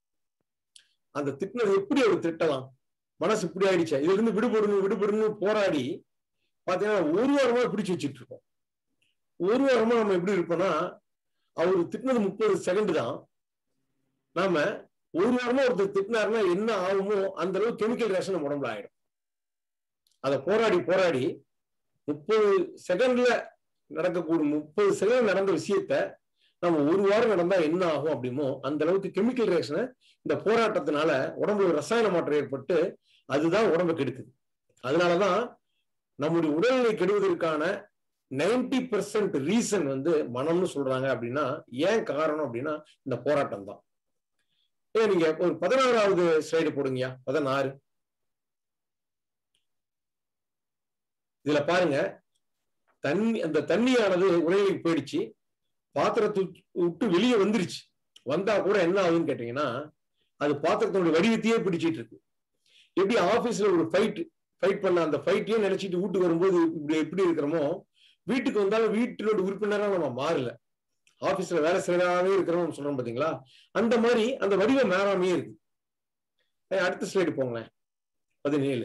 அந்த திட்டினது எப்படி அவர் திட்டலாம் மனசு இப்படி ஆயிடுச்சா இதுல இருந்து விடுபடணும் விடுபடணும் போராடி பாத்தீங்கன்னா ஒரு வாரமா பிடிச்சு வச்சுட்டு இருக்கோம் ஒரு வாரமா நம்ம எப்படி இருப்போம்னா அவர் திட்டினது முப்பது செகண்ட் தான் நாம ஒரு வாரமா ஒருத்தர் திட்டினாருன்னா என்ன ஆகுமோ அந்த அளவு கெமிக்கல் ரேஷன் நம்ம உடம்புல ஆயிடும் அதை போராடி போராடி முப்பது செகண்ட்ல நடக்கக்கூடிய முப்பது செகண்ட் நடந்த விஷயத்த நம்ம ஒரு வாரம் நடந்தா என்ன ஆகும் அப்படிமோ அந்த அளவுக்கு கெமிக்கல் ரியாக்ஷனை இந்த போராட்டத்தினால உடம்புல ரசாயன மாற்றம் ஏற்பட்டு அதுதான் உடம்பு கெடுக்குது அதனாலதான் நம்முடைய உடல்நிலை கெடுவதற்கான நைன்டி பெர்சன்ட் ரீசன் வந்து மனம்னு சொல்றாங்க அப்படின்னா ஏன் காரணம் அப்படின்னா இந்த போராட்டம் தான் ஏன் நீங்க ஒரு பதினாறாவது ஸ்லைடு போடுங்கயா பதினாறு இதுல பாருங்க தண்ணி அந்த தண்ணியானது உரையிலுக்கு போயிடுச்சு பாத்திரத்தை விட்டு வெளியே வந்துருச்சு வந்தா கூட என்ன ஆகுதுன்னு கேட்டீங்கன்னா அது பாத்திரத்தோட வடிவத்தையே பிடிச்சிட்டு இருக்கு எப்படி ஆபீஸ்ல ஒரு ஃபைட் ஃபைட் பண்ண அந்த ஃபைட்டையே நினைச்சிட்டு வீட்டுக்கு வரும்போது இப்படி எப்படி இருக்கிறோமோ வீட்டுக்கு வந்தாலும் வீட்டிலோட உறுப்பினரா நம்ம மாறல ஆபீஸ்ல வேலை செய்யறாமே இருக்கிறோம் சொல்றோம் பாத்தீங்களா அந்த மாதிரி அந்த வடிவம் மாறாமே இருக்கு அடுத்த ஸ்லைடு போங்களேன் பதினேழு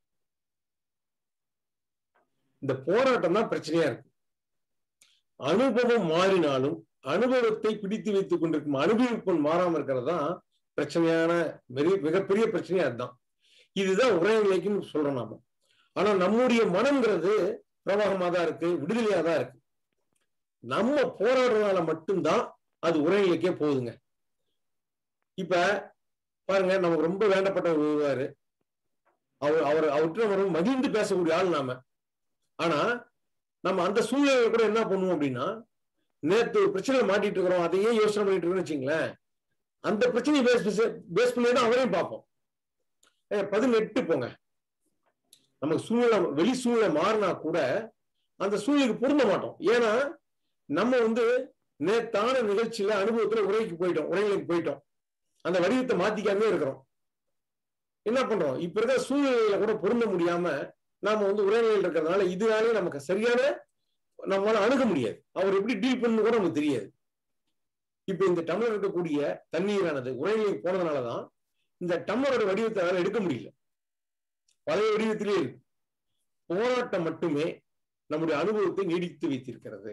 இந்த போராட்டம் தான் பிரச்சனையா இருக்கு அனுபவம் மாறினாலும் அனுபவத்தை பிடித்து வைத்துக் கொண்டிருக்கும் அனுபவிப்பன் மாறாம இருக்கிறது தான் பிரச்சனையான மிக மிகப்பெரிய பிரச்சனையா அதுதான் இதுதான் உரைநிலைக்குன்னு சொல்றோம் நாம ஆனா நம்முடைய மனம்ங்கிறது பிரவாகமா தான் இருக்கு விடுதலையா தான் இருக்கு நம்ம போராடுறதுனால மட்டும்தான் அது உரைநிலைக்கே போகுதுங்க இப்ப பாருங்க நமக்கு ரொம்ப வேண்டப்பட்டவர் வருவாரு அவர் அவர் அவர்கிட்ட நம்ம ரொம்ப மகிழ்ந்து பேசக்கூடிய ஆள் நாம ஆனா நம்ம அந்த சூழ்நிலையில கூட என்ன பண்ணுவோம் அப்படின்னா நேத்து ஒரு பிரச்சனை மாட்டிட்டு இருக்கிறோம் அதையே யோசனை பண்ணிட்டு இருக்கோம்னு வச்சுங்களேன் அந்த பிரச்சனையை பேஸ் பேஸ் பண்ணி தான் அவரையும் பார்ப்போம் பதினெட்டு போங்க நமக்கு சூழ்நிலை வெளி சூழ்நிலை மாறினா கூட அந்த சூழ்நிலைக்கு பொருந்த மாட்டோம் ஏன்னா நம்ம வந்து நேத்தான நிகழ்ச்சியில அனுபவத்துல உரைக்கு போயிட்டோம் உரைகளுக்கு போயிட்டோம் அந்த வடிவத்தை மாத்திக்காமே இருக்கிறோம் என்ன பண்றோம் இப்ப இருக்கிற சூழ்நிலையில கூட பொருந்த முடியாம நாம வந்து உரைநிலையில் இருக்கிறதுனால இதனாலே நமக்கு சரியான நம்மளால அணுக முடியாது அவர் எப்படி டீல் பண்ணு கூட நமக்கு தெரியாது இப்ப இந்த டம்ளர் இருக்கக்கூடிய தண்ணீரானது உரைநிலைக்கு போனதுனாலதான் இந்த டம்ளரோட வடிவத்தை அதனால எடுக்க முடியல பழைய வடிவத்திலே இருக்கு போராட்டம் மட்டுமே நம்முடைய அனுபவத்தை நீடித்து வைத்திருக்கிறது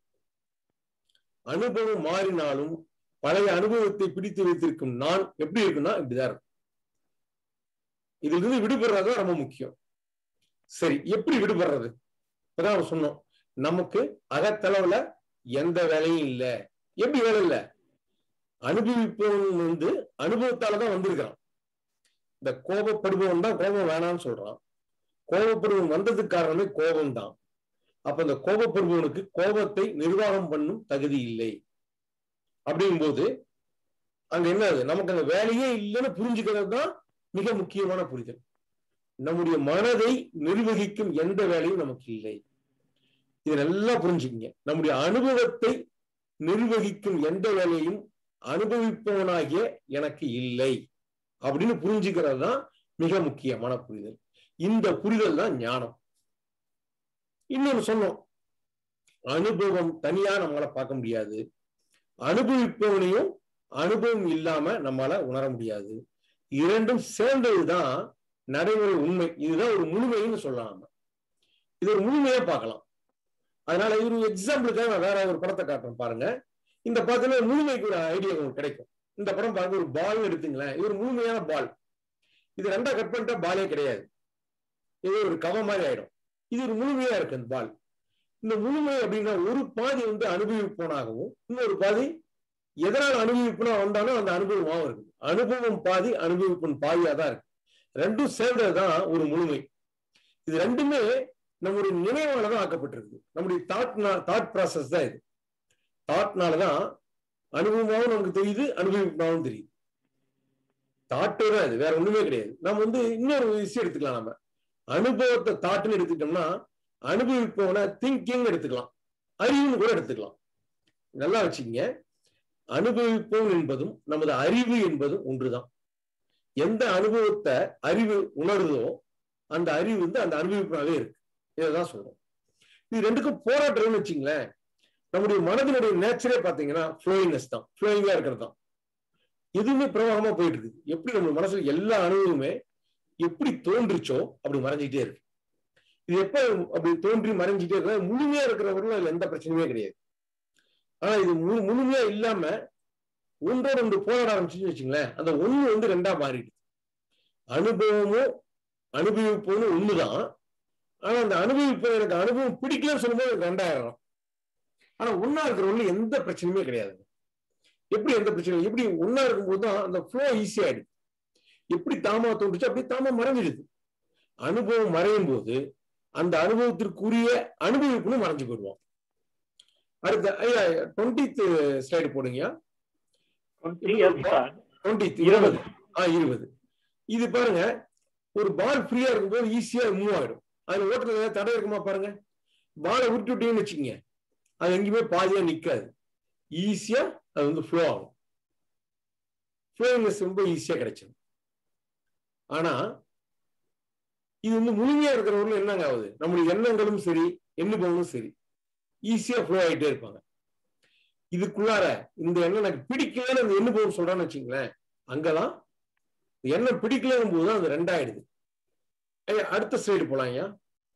அனுபவம் மாறினாலும் பழைய அனுபவத்தை பிடித்து வைத்திருக்கும் நான் எப்படி இருக்குன்னா இப்படிதான் இருக்கும் இதுல இருந்து விடுபடுறது ரொம்ப முக்கியம் சரி எப்படி விடுபடுறது இப்பதான் நம்ம சொன்னோம் நமக்கு அகத்தளவுல எந்த வேலையும் இல்ல எப்படி வேலை இல்ல அனுபவிப்பவன் வந்து அனுபவத்தாலதான் வந்திருக்கிறான் இந்த கோபப்படுபவன் தான் கோபம் வேணாம்னு சொல்றான் கோபப்படுவன் வந்ததுக்கு காரணமே கோபம் தான் அப்ப இந்த கோபப்படுபவனுக்கு கோபத்தை நிர்வாகம் பண்ணும் தகுதி இல்லை அப்படிங்கும்போது அங்க என்னது நமக்கு அந்த வேலையே இல்லைன்னு புரிஞ்சுக்கிறது தான் மிக முக்கியமான புரிதல் நம்முடைய மனதை நிர்வகிக்கும் எந்த வேலையும் நமக்கு இல்லை இது நல்லா புரிஞ்சுக்கங்க நம்முடைய அனுபவத்தை நிர்வகிக்கும் எந்த வேலையும் அனுபவிப்பவனாகிய எனக்கு இல்லை அப்படின்னு புரிஞ்சுக்கிறது தான் மிக முக்கியமான புரிதல் இந்த புரிதல் தான் ஞானம் இன்னொன்னு சொன்னோம் அனுபவம் தனியா நம்மளால பார்க்க முடியாது அனுபவிப்பவனையும் அனுபவம் இல்லாம நம்மளால உணர முடியாது இரண்டும் சேர்ந்ததுதான் நடைமுறை உண்மை இதுதான் ஒரு முழுமைன்னு சொல்லலாம் நம்ம இது ஒரு முழுமையா பார்க்கலாம் அதனால ஒரு எக்ஸாம்பிளுக்காக நான் வேற ஒரு படத்தை காட்டுறேன் பாருங்க இந்த படத்துல முழுமைக்கு ஒரு ஐடியா உங்களுக்கு கிடைக்கும் இந்த படம் பாருங்க ஒரு பால் எடுத்துங்களேன் இது ஒரு முழுமையான பால் இது ரெண்டா கட் பண்ணிட்டா பாலே கிடையாது இது ஒரு கவ மாதிரி ஆயிடும் இது ஒரு முழுமையா இருக்கு அந்த பால் இந்த முழுமை அப்படின்னா ஒரு பாதி வந்து அனுபவிப்போனாகவும் இன்னொரு பாதி எதனால் அனுபவிப்புனா வந்தாலும் அந்த அனுபவமாகவும் இருக்கு அனுபவம் பாதி அனுபவிப்பின் பாதியா தான் இருக்கு ரெண்டும் சேர்ந்ததுதான் ஒரு முழுமை இது ரெண்டுமே நம்முடைய நினைவால தான் ஆக்கப்பட்டிருக்கு நம்முடைய தாட் தாட் ப்ராசஸ் தான் இது தாட்னாலதான் அனுபவமாகவும் நமக்கு தெரியுது அனுபவிப்பாகவும் தெரியுது தாட்டே தான் இது வேற ஒண்ணுமே கிடையாது நம்ம வந்து இன்னொரு விஷயம் எடுத்துக்கலாம் நம்ம அனுபவத்தை தாட்டுன்னு எடுத்துக்கிட்டோம்னா அனுபவிப்பவனை திங்கிங் எடுத்துக்கலாம் அறிவுன்னு கூட எடுத்துக்கலாம் நல்லா வச்சுக்கங்க அனுபவிப்போம் என்பதும் நமது அறிவு என்பதும் ஒன்றுதான் எந்த அனுபவத்தை அறிவு உணருதோ அந்த அறிவு வந்து அந்த அனுபவிப்பாவே இருக்கு இதைதான் சொல்றோம் இது ரெண்டுக்கும் போராட்டம்னு வச்சுங்களேன் நம்முடைய மனதினுடைய நேச்சரே பாத்தீங்கன்னா ஃப்ளோயினஸ் தான் ஃப்ளோயிங்கா இருக்கிறது தான் எதுவுமே பிரவாகமா போயிட்டு இருக்குது எப்படி நம்ம மனசுல எல்லா அனுபவமே எப்படி தோன்றுச்சோ அப்படி மறைஞ்சிட்டே இருக்கு இது எப்ப அப்படி தோன்றி மறைஞ்சிட்டே இருக்க முழுமையா இருக்கிறவர்களும் அதுல எந்த பிரச்சனையுமே கிடையாது ஆனா இது முழு முழுமையா இல்லாம ஒன்றோட ஒன்று போராட ஆரம்பிச்சுன்னு வச்சுங்களேன் அந்த ஒண்ணு வந்து ரெண்டா மாறிடுது அனுபவமும் அனுபவிப்போன்னு ஒண்ணுதான் ஆனா அந்த அனுபவிப்பு எனக்கு அனுபவம் பிடிக்கலன்னு சொல்லும்போது எனக்கு ரெண்டாயிரம் ஆனா ஒன்னா இருக்கிற ஒண்ணு எந்த பிரச்சனையுமே கிடையாது எப்படி எந்த பிரச்சனையும் எப்படி ஒன்னா இருக்கும்போது தான் அந்த ஃப்ளோ ஈஸியாயிடுது எப்படி தாமா தோன்றுச்சு அப்படி தாமா மறைஞ்சிடுது அனுபவம் மறையும் போது அந்த அனுபவத்திற்குரிய அனுபவிப்புன்னு மறைஞ்சு போயிடுவோம் அடுத்த ஐயா டுவெண்ட்டித் ஸ்லைடு போடுங்க டுவெண்ட்டி இருபது ஆ இருபது இது பாருங்க ஒரு பால் ஃப்ரீயா இருக்கும்போது ஈஸியா மூவ் ஆயிடும் அதுல ஓட்டுறது ஏதாவது தடை இருக்குமா பாருங்க பாலை உருட்டி விட்டீங்கன்னு வச்சுக்கோங்க அது எங்கேயுமே பாதியா நிக்காது ஈஸியா அது வந்து ஃப்ளோ ஆகும் ஃப்ளோனஸ் ரொம்ப ஈஸியா கிடைச்சிடும் ஆனா இது வந்து முழுமையா இருக்கிறவங்களும் என்னங்க ஆகுது நம்முடைய எண்ணங்களும் சரி எண்ணுபவனும் சரி ஈஸியா ஃப்ளோ ஆகிட்டே இருப்பாங்க இதுக்குள்ளார இந்த எண்ணம் எனக்கு பிடிக்கலன்னு அந்த எண்ணுபவன் சொல்றான்னு வச்சுங்களேன் அங்கதான் எண்ணம் பிடிக்கலங்கும் போது அது ரெண்டாயிடுது அடுத்த ஸ்லைடு போலாம் ஐயா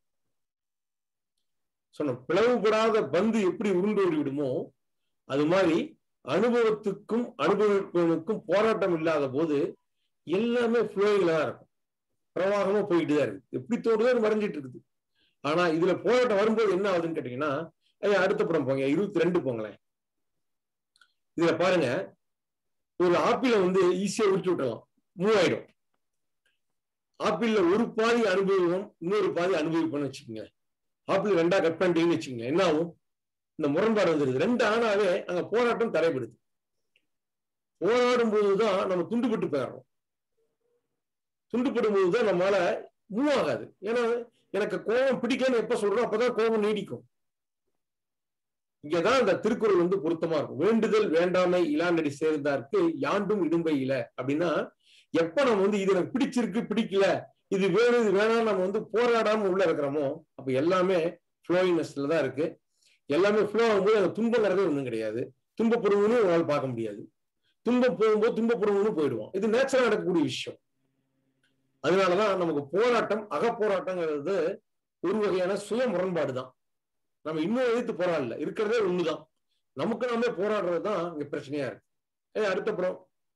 சொன்ன பிளவுபடாத பந்து எப்படி உருண்டு ஓடி விடுமோ அது மாதிரி அனுபவத்துக்கும் அனுபவிப்பவனுக்கும் போராட்டம் இல்லாத போது எல்லாமே ஃப்ளோயிங்ல தான் இருக்கும் பிரவாகமா போயிட்டு தான் இருக்கு எப்படி தோடுதான் மறைஞ்சிட்டு இருக்குது ஆனா இதுல போராட்டம் வரும்போது என்ன ஆகுதுன்னு கேட்டீங்கன்னா ஐயா அடுத்த படம் போங்க இருபத்தி ரெண்டு போங்களேன் இதுல பாருங்க ஒரு ஆப்பிள வந்து ஈஸியா உரிச்சு விட்டலாம் மூவ் ஆயிடும் ஆப்பிள்ல ஒரு பாதி அனுபவம் இன்னொரு பாதி அனுபவிப்போம்னு வச்சுக்கோங்க ஆப்பிள் ரெண்டா கட் பண்ணிட்டீங்கன்னு வச்சுக்கோங்க என்ன ஆகும் இந்த முரண்பாடு வந்துருது ரெண்டு ஆனாவே அங்க போராட்டம் தடைபடுது போராடும் போதுதான் நம்ம துண்டுபட்டு போயிடுறோம் துண்டுபடும் போதுதான் நம்மளால மூவ் ஆகாது ஏன்னா எனக்கு கோபம் பிடிக்கலன்னு எப்ப சொல்றோம் அப்பதான் கோபம் நீடிக்கும் இங்கதான் இந்த திருக்குறள் வந்து பொருத்தமா இருக்கும் வேண்டுதல் வேண்டாமை இளாநடி சேர்ந்தாருக்கு யாண்டும் இடும்பை இல அப்படின்னா எப்ப நம்ம வந்து இது எனக்கு பிடிச்சிருக்கு பிடிக்கல இது வேணும் இது வேணாம் நம்ம வந்து போராடாம உள்ள இருக்கிறோமோ அப்ப எல்லாமே ஃப்ளோயினஸ்ல தான் இருக்கு எல்லாமே ஃப்ளோ ஆகும்போது அந்த துன்பங்கிறதே ஒண்ணும் கிடையாது துன்பப்படுவனும் உங்களால் பார்க்க முடியாது துன்பம் போகும்போது துன்பப்படுவனும் போயிடுவான் இது நேச்சுரலா நடக்கக்கூடிய விஷயம் அதனாலதான் நமக்கு போராட்டம் அகப்போராட்டங்கிறது ஒரு வகையான சுய முரண்பாடு தான் நம்ம இன்னும் எதிர்த்து போராடல இருக்கிறதே ஒண்ணுதான் நமக்கு நாமே போராடுறது தான் இங்க பிரச்சனையா இருக்கு ஏ அடுத்த புறம்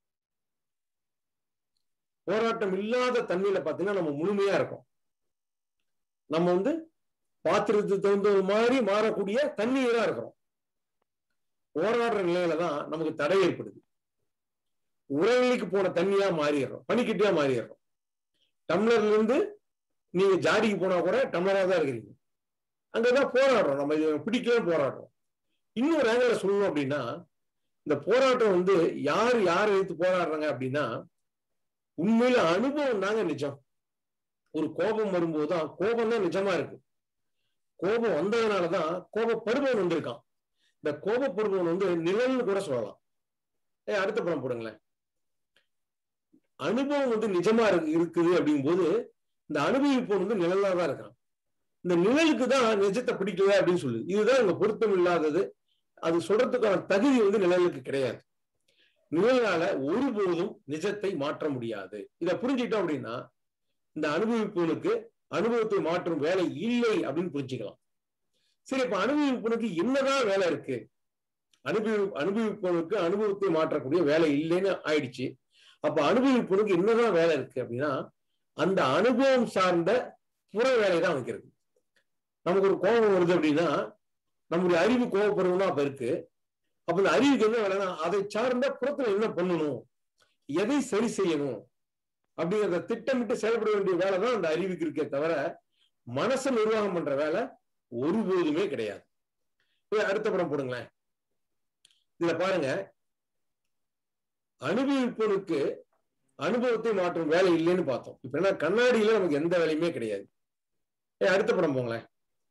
போராட்டம் இல்லாத தன்மையில பாத்தீங்கன்னா நம்ம முழுமையா இருக்கோம் நம்ம வந்து பாத்திரத்துக்கு தகுந்த மாதிரி மாறக்கூடிய தண்ணீரா இருக்கிறோம் போராடுற நிலையில தான் நமக்கு தடை ஏற்படுது உரநிலைக்கு போன தண்ணியா மாறிடுறோம் பனிக்கட்டியா மாறிடுறோம் டம்ளர்ல இருந்து நீங்க ஜாடிக்கு போனா கூட டம்ளரா தான் இருக்கிறீங்க அங்கதான் போராடுறோம் நம்ம இது பிடிக்கல போராடுறோம் இன்னொரு ஆங்கில சொல்லணும் அப்படின்னா இந்த போராட்டம் வந்து யார் யார் எடுத்து போராடுறாங்க அப்படின்னா உண்மையில அனுபவம் தாங்க நிஜம் ஒரு கோபம் வரும்போது தான் கோபம் தான் நிஜமா இருக்கு கோபம் வந்ததுனாலதான் கோபப்படுபவன் வந்திருக்கான் இந்த கோபப்படுபவன் வந்து நிழல்னு கூட சொல்லலாம் ஏ அடுத்த படம் போடுங்களேன் அனுபவம் வந்து நிஜமா இருக்கு இருக்குது அப்படிங்கும்போது இந்த அனுபவிப்பவன் வந்து நிழலா தான் இருக்கிறான் இந்த நிழலுக்கு தான் நிஜத்தை பிடிக்கல அப்படின்னு சொல்லுது இதுதான் இங்க பொருத்தம் இல்லாதது அது சொல்றதுக்கான தகுதி வந்து நிழலுக்கு கிடையாது நிழலால ஒருபோதும் நிஜத்தை மாற்ற முடியாது இதை புரிஞ்சுக்கிட்டோம் அப்படின்னா இந்த அனுபவிப்பவனுக்கு அனுபவத்தை மாற்றும் வேலை இல்லை அப்படின்னு புரிஞ்சுக்கலாம் சரி இப்ப அனுபவிப்பவனுக்கு என்னதான் வேலை இருக்கு அனுபவி அனுபவிப்பவனுக்கு அனுபவத்தை மாற்றக்கூடிய வேலை இல்லைன்னு ஆயிடுச்சு அப்ப அனுபவிப்பவனுக்கு என்னதான் வேலை இருக்கு அப்படின்னா அந்த அனுபவம் சார்ந்த புற வேலை தான் வைக்கிறது நமக்கு ஒரு கோபம் வருது அப்படின்னா நம்முடைய அறிவு கோபப்படுறதுனா அப்ப இருக்கு அப்ப இந்த அறிவுக்கு என்ன வேலைன்னா அதை சார்ந்த புறத்துல என்ன பண்ணணும் எதை சரி செய்யணும் அப்படிங்கிறத திட்டமிட்டு செயல்பட வேண்டிய வேலை தான் அந்த அறிவுக்கு இருக்கே தவிர மனசை நிர்வாகம் பண்ற வேலை ஒருபோதுமே கிடையாது அடுத்த படம் போடுங்களேன் இதுல பாருங்க அனுபவிப்பவனுக்கு அனுபவத்தை மாற்றும் வேலை இல்லைன்னு பார்த்தோம் இப்ப என்ன கண்ணாடியில நமக்கு எந்த வேலையுமே கிடையாது ஏ அடுத்த படம் போங்களேன்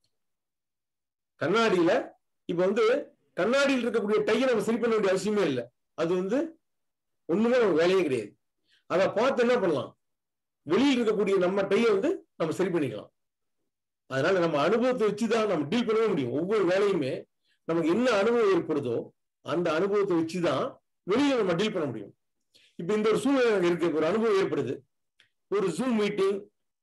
கண்ணாடியில இப்ப வந்து கண்ணாடியில் இருக்கக்கூடிய டையை நம்ம சரி பண்ண வேண்டிய அவசியமே இல்லை அது வந்து ஒண்ணுமே நமக்கு வேலையே கிடையாது அதை பார்த்து என்ன பண்ணலாம் வெளியில் இருக்கக்கூடிய நம்ம டையை வந்து நம்ம சரி பண்ணிக்கலாம் அதனால நம்ம அனுபவத்தை வச்சுதான் நம்ம டீல் பண்ணவே முடியும் ஒவ்வொரு வேலையுமே நமக்கு என்ன அனுபவம் ஏற்படுதோ அந்த அனுபவத்தை வச்சுதான் வெளியில நம்ம டீல் பண்ண முடியும் இப்ப இந்த ஒரு சூழ்நிலை எனக்கு இருக்கு ஒரு அனுபவம் ஏற்படுது ஒரு ஜூம் மீட்டிங்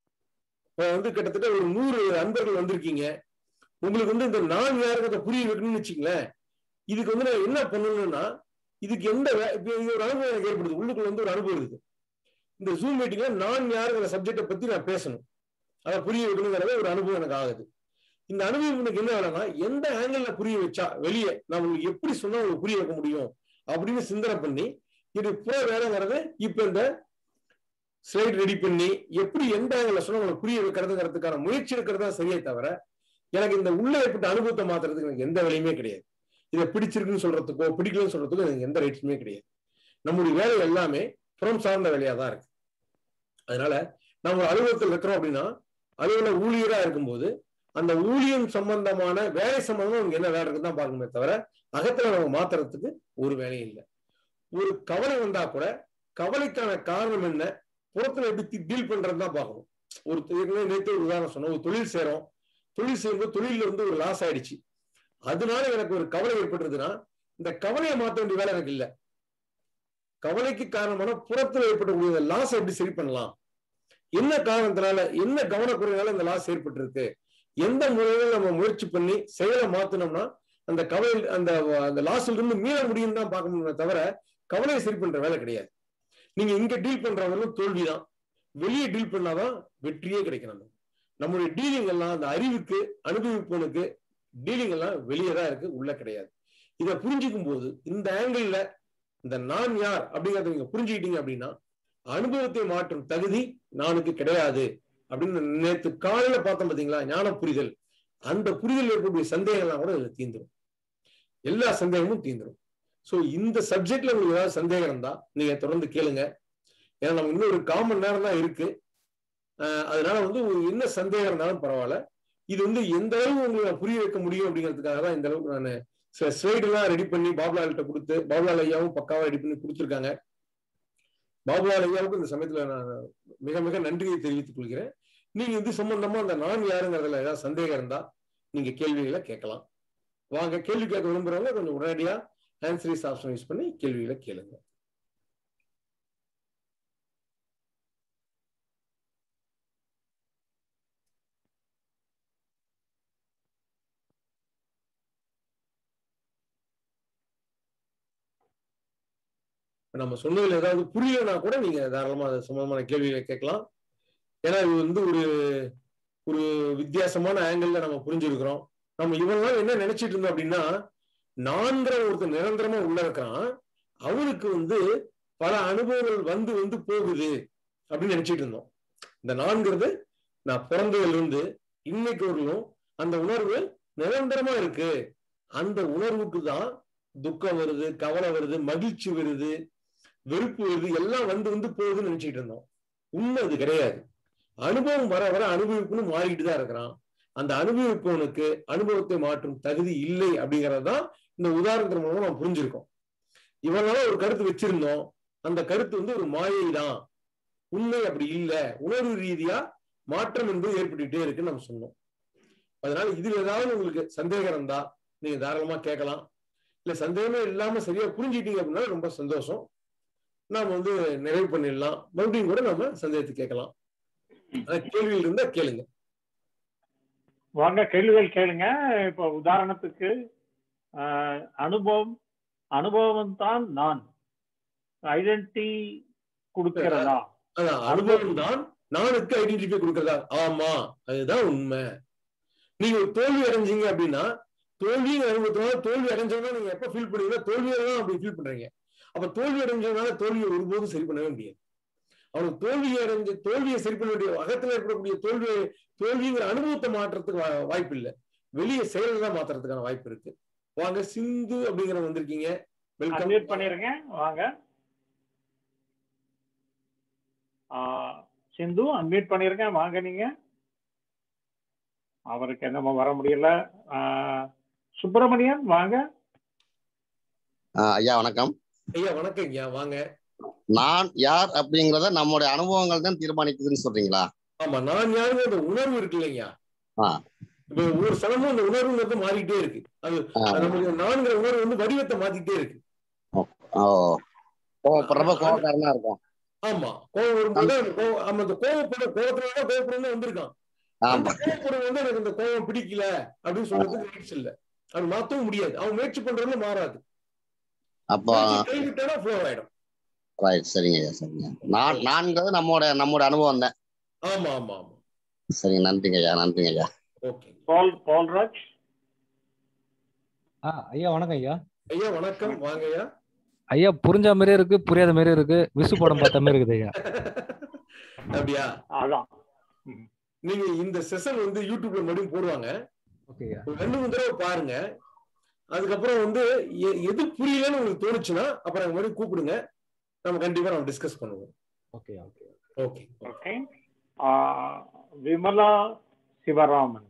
வந்து கிட்டத்தட்ட ஒரு நூறு அன்பர்கள் வந்திருக்கீங்க உங்களுக்கு வந்து இந்த நான் யாருக்கிறத புரிய வைக்கணும்னு வச்சுங்களேன் இதுக்கு வந்து நான் என்ன பண்ணணும்னா இதுக்கு எந்த இப்ப இது ஒரு அனுபவம் எனக்கு ஏற்படுது உள்ளுக்குள்ள வந்து ஒரு அனுபவம் இருக்குது இந்த ஜூம் மீட்டிங்ல நான் யாருங்கிற சப்ஜெக்டை பத்தி நான் பேசணும் அதை புரிய வைக்கணுங்கிறத ஒரு அனுபவம் எனக்கு ஆகுது இந்த அனுபவம் எனக்கு என்ன வேலைன்னா எந்த ஆங்கிள் புரிய வச்சா வெளியே நான் உங்களுக்கு எப்படி சொன்னா உங்களுக்கு புரிய வைக்க முடியும் அப்படின்னு சிந்தனை பண்ணி இது புற வேலைங்கிறது இப்ப இந்த ஸ்லைட் ரெடி பண்ணி எப்படி எந்த ஆங்கிள் சொன்னா உங்களுக்கு புரிய வைக்கிறதுங்கிறதுக்கான முயற்சி எடுக்கிறது தான் சரியே தவிர எனக்கு இந்த உள்ள ஏற்பட்ட அனுபவத்தை மாத்துறதுக்கு எனக்கு எந்த வேலையுமே கிடையாது இதை பிடிச்சிருக்குன்னு சொல்றதுக்கோ பிடிக்கலன்னு சொல்றதுக்கோ எனக்கு எந்த ரைட்ஸுமே கிடையாது நம்முடைய வேலை எல்லாமே புறம் சார்ந்த வேலையா தான் இருக்கு அதனால நம்ம ஒரு அலுவலகத்தில் இருக்கிறோம் அப்படின்னா அலுவலக ஊழியரா இருக்கும்போது அந்த ஊழியம் சம்பந்தமான வேலை சம்பந்தமா நமக்கு என்ன வேலை இருக்குன்னு தான் பார்க்கணுமே தவிர அகத்துல நம்ம மாத்துறதுக்கு ஒரு வேலையும் இல்லை ஒரு கவலை வந்தா கூட கவலைக்கான காரணம் என்ன புறத்துல எப்படி டீல் பண்றது தான் பார்க்கணும் ஒரு ஏற்கனவே நேற்று ஒரு உதாரணம் சொன்னோம் ஒரு தொழில் செய்யறோம் தொழில் செய்யும்போது தொழில இருந்து ஒரு லாஸ் ஆயிடுச்சு அதனால எனக்கு ஒரு கவலை ஏற்படுறதுன்னா இந்த கவலையை மாற்ற வேண்டிய வேலை எனக்கு இல்லை கவலைக்கு காரணமான புறத்துல ஏற்படக்கூடிய லாஸ் எப்படி சரி பண்ணலாம் என்ன காரணத்தினால என்ன கவனக்குறையினால இந்த லாஸ் ஏற்பட்டிருக்கு எந்த முறையில நம்ம முயற்சி பண்ணி செயலை மாத்தினோம்னா அந்த கவலை அந்த அந்த லாஸ்ல இருந்து மீள முடியும் தான் பார்க்க முடியுமே தவிர கவலையை சரி பண்ற வேலை கிடையாது நீங்க இங்க டீல் பண்றவங்களும் தோல்விதான் வெளியே டீல் பண்ணாதான் வெற்றியே கிடைக்கணும் நம்முடைய டீலிங் எல்லாம் அந்த அறிவுக்கு அனுபவிப்பவனுக்கு டீலிங் எல்லாம் வெளியே தான் இருக்கு உள்ள கிடையாது இதை புரிஞ்சுக்கும் போது இந்த ஆங்கிள் இந்த நான் யார் அப்படிங்கறத நீங்க புரிஞ்சுக்கிட்டீங்க அப்படின்னா அனுபவத்தை மாற்றும் தகுதி நானுக்கு கிடையாது அப்படின்னு நேற்று காலையில பார்த்தோம் பாத்தீங்களா ஞான புரிதல் அந்த புரிதல் ஏற்படக்கூடிய சந்தேகம்லாம் கூட இதுல தீந்துரும் எல்லா சந்தேகமும் தீந்துரும் சோ இந்த சப்ஜெக்ட்ல உங்களுக்கு ஏதாவது சந்தேகம் இருந்தா நீங்க தொடர்ந்து கேளுங்க ஏன்னா நம்ம இன்னும் ஒரு காமன் நேரம் தான் இருக்கு அதனால வந்து என்ன சந்தேகம் இருந்தாலும் பரவாயில்ல இது வந்து எந்த அளவுக்கு உங்களுக்கு புரிய வைக்க முடியும் அப்படிங்கிறதுக்காக தான் இந்த அளவுக்கு நான் சில ஸ்லைடு எல்லாம் ரெடி பண்ணி பாபுலால்கிட்ட கொடுத்து பாபுலால் ஐயாவும் பக்காவா ரெடி பண்ணி கொடுத்துருக்காங்க பாபுலால் ஐயாவுக்கு இந்த சமயத்துல நான் மிக மிக நன்றியை தெரிவித்துக் கொள்கிறேன் நீங்க இது சம்பந்தமா அந்த நான் யாருங்கிறதுல ஏதாவது சந்தேகம் இருந்தா நீங்க கேள்விகளை கேட்கலாம் வாங்க கேள்வி கேட்க விரும்புறவங்க கொஞ்சம் உடனடியா ஆன்சரிஸ் ஆப்ஷன் யூஸ் பண்ணி கேள்விகளை கேளுங்க நம்ம சொன்னதுல ஏதாவது புரியலனா கூட நீங்க தாராளமா அது சம்பந்தமான கேள்விகளை கேட்கலாம் ஏன்னா இது வந்து ஒரு ஒரு வித்தியாசமான ஆங்கிள் நம்ம புரிஞ்சிருக்கிறோம் நம்ம இவெல்லாம் என்ன நினைச்சிட்டு இருந்தோம் அப்படின்னா நான்கிற ஒருத்தர் நிரந்தரமா உள்ள இருக்கிறான் அவனுக்கு வந்து பல அனுபவங்கள் வந்து வந்து போகுது அப்படின்னு நினைச்சிட்டு இருந்தோம் இந்த நான்கிறது நான் பிறந்ததுல இருந்து இன்னைக்கு வரலும் அந்த உணர்வு நிரந்தரமா இருக்கு அந்த உணர்வுக்கு தான் துக்கம் வருது கவலை வருது மகிழ்ச்சி வருது வெறுப்பு வருது எல்லாம் வந்து வந்து போகுதுன்னு நினைச்சிட்டு இருந்தோம் உண்மை அது கிடையாது அனுபவம் வர வர அனுபவிப்புன்னு மாறிட்டு தான் இருக்கிறான் அந்த அனுபவிப்பவனுக்கு அனுபவத்தை மாற்றும் தகுதி இல்லை அப்படிங்கறது தான் இந்த உதாரணத்தின் மூலம் நம்ம புரிஞ்சிருக்கோம் இவனால ஒரு கருத்து வச்சிருந்தோம் அந்த கருத்து வந்து ஒரு மாயை தான் உண்மை அப்படி இல்லை உணர்வு ரீதியா மாற்றம் என்பது ஏற்பட்டுட்டே இருக்குன்னு நம்ம சொன்னோம் அதனால இதுல ஏதாவது உங்களுக்கு சந்தேகம் இருந்தா நீங்க தாராளமா கேட்கலாம் இல்ல சந்தேகமே இல்லாம சரியா புரிஞ்சுட்டீங்க அப்படின்னா ரொம்ப சந்தோஷம் நாம வந்து நிறைவு பண்ணிடலாம் மறுபடியும் கூட நம்ம சந்தேகத்தை கேட்கலாம் அதான் கேள்வியில் இருந்தா கேளுங்க வாங்க கேள்விகள் கேளுங்க இப்போ உதாரணத்துக்கு ஆஹ், அனுபவம் அனுபவம் தான் நான் ஐடென்டி கொடுக்கிறதா அதான் அனுபவம் தான் நானுக்கு ஐடென்டிஃபை கொடுக்கறதா ஆமா அதுதான் உண்மை நீங்க ஒரு தோல்வி அடைஞ்சீங்க அப்படின்னா தோல்விங்கிற அனுபவத்தினால தோல்வி அடைஞ்சவங்க நீங்க எப்ப ஃபீல் பண்ணுவீங்கன்னா தோல்வியை தான் அப்படி ஃபீல் பண்றீங்க அப்ப தோல்வி அடைஞ்சதுனால தோல்வியை ஒருபோதும் சரி பண்ணவே முடியாது அவனுக்கு தோல்வியை அடைஞ்சு தோல்வியை சரி பண்ண வேண்டிய அகத்துல ஏற்படக்கூடிய தோல்வியை தோல்விங்கிற அனுபவத்தை மாற்றத்துக்கு வா- வாய்ப்பு இல்லை வெளியே செயலை தான் மாத்துறதுக்கான வாய்ப்பு இருக்கு வாங்க சிந்து அப்படிங்கிற வந்திருக்கீங்க வெல்கம் அன்மியூட் பண்ணிருங்க வாங்க ஆஹ், சிந்து அன்மியூட் பண்ணிருங்க வாங்க நீங்க அவருக்கு என்னமோ வர முடியல ஆஹ், சுப்பிரமணியன் வாங்க ஆஹ் ஐயா வணக்கம் ஐயா வணக்கம் ஐயா வாங்க நான் யார் அப்படிங்கறத நம்முடைய அனுபவங்கள் தான் தீர்மானிக்குதுன்னு சொல்றீங்களா ஆமா நான் யாருங்க அந்த உணர்வு இருக்கு இல்லையா ஆ. இப்ப ஒவ்வொரு சனமும் அந்த உணர்வுங்கிறது மாறிக்கிட்டே இருக்கு அது ஆஹ் அது நமக்கு நான்கிற உணர்வு வந்து வடிவத்தை மாத்திக்கிட்டே இருக்கு ஓ கோவப்படுறப்ப கோவக்காரனா இருக்கும் ஆமா கோவம் வரும்போது அந்த கோவம் ஆமா அந்த கோவப்பட கோவத்தினால கோவப்படம் வந்திருக்கான் அந்த ஆமா கோவப்படம் வந்து எனக்கு இந்த கோவம் பிடிக்கல அப்படின்னு சொல்றதுக்கு ரைட்ஸ் இல்ல அது மாத்தவும் முடியாது அவன் முயற்சி பண்றதுல மாறாது அப்போ முயற்சி கைவிட்டானா ஃப்ளோ ஆயிடும் ரைட் சரிங்க ஐயா சரிங்க நான் நான்கிறது நம்மோட நம்மோட அனுபவம் தான் ஆமா ஆமா ஆமா சரிங்க நன்றிங்க ஐயா நன்றிங்க ஐயா ஓகே பால் பால்ராஜ் ஆ ஐயா வணக்கம் ஐயா ஐயா வணக்கம் வாங்க ஐயா ஐயா புரிஞ்ச மாதிரியே இருக்கு புரியாத மாதிரியே இருக்கு விசு படம் பார்த்த மாதிரி இருக்குது ஐயா அப்படியா அதான் நீங்க இந்த செஷன் வந்து யூடியூப்ல மறுபடியும் போடுவாங்க ஓகே ஐயா ஒரு ரெண்டு மூணு தடவை பாருங்க அதுக்கப்புறம் வந்து எ- எது புரியலன்னு உங்களுக்கு தோணுச்சுன்னா அப்புறம் எனக்கு மறுபடியும் கூப்பிடுங்க நம்ம கண்டிப்பா நம்ம டிஸ்கஸ் பண்ணுவோம் okay okay okay okay Vimala Sivaraman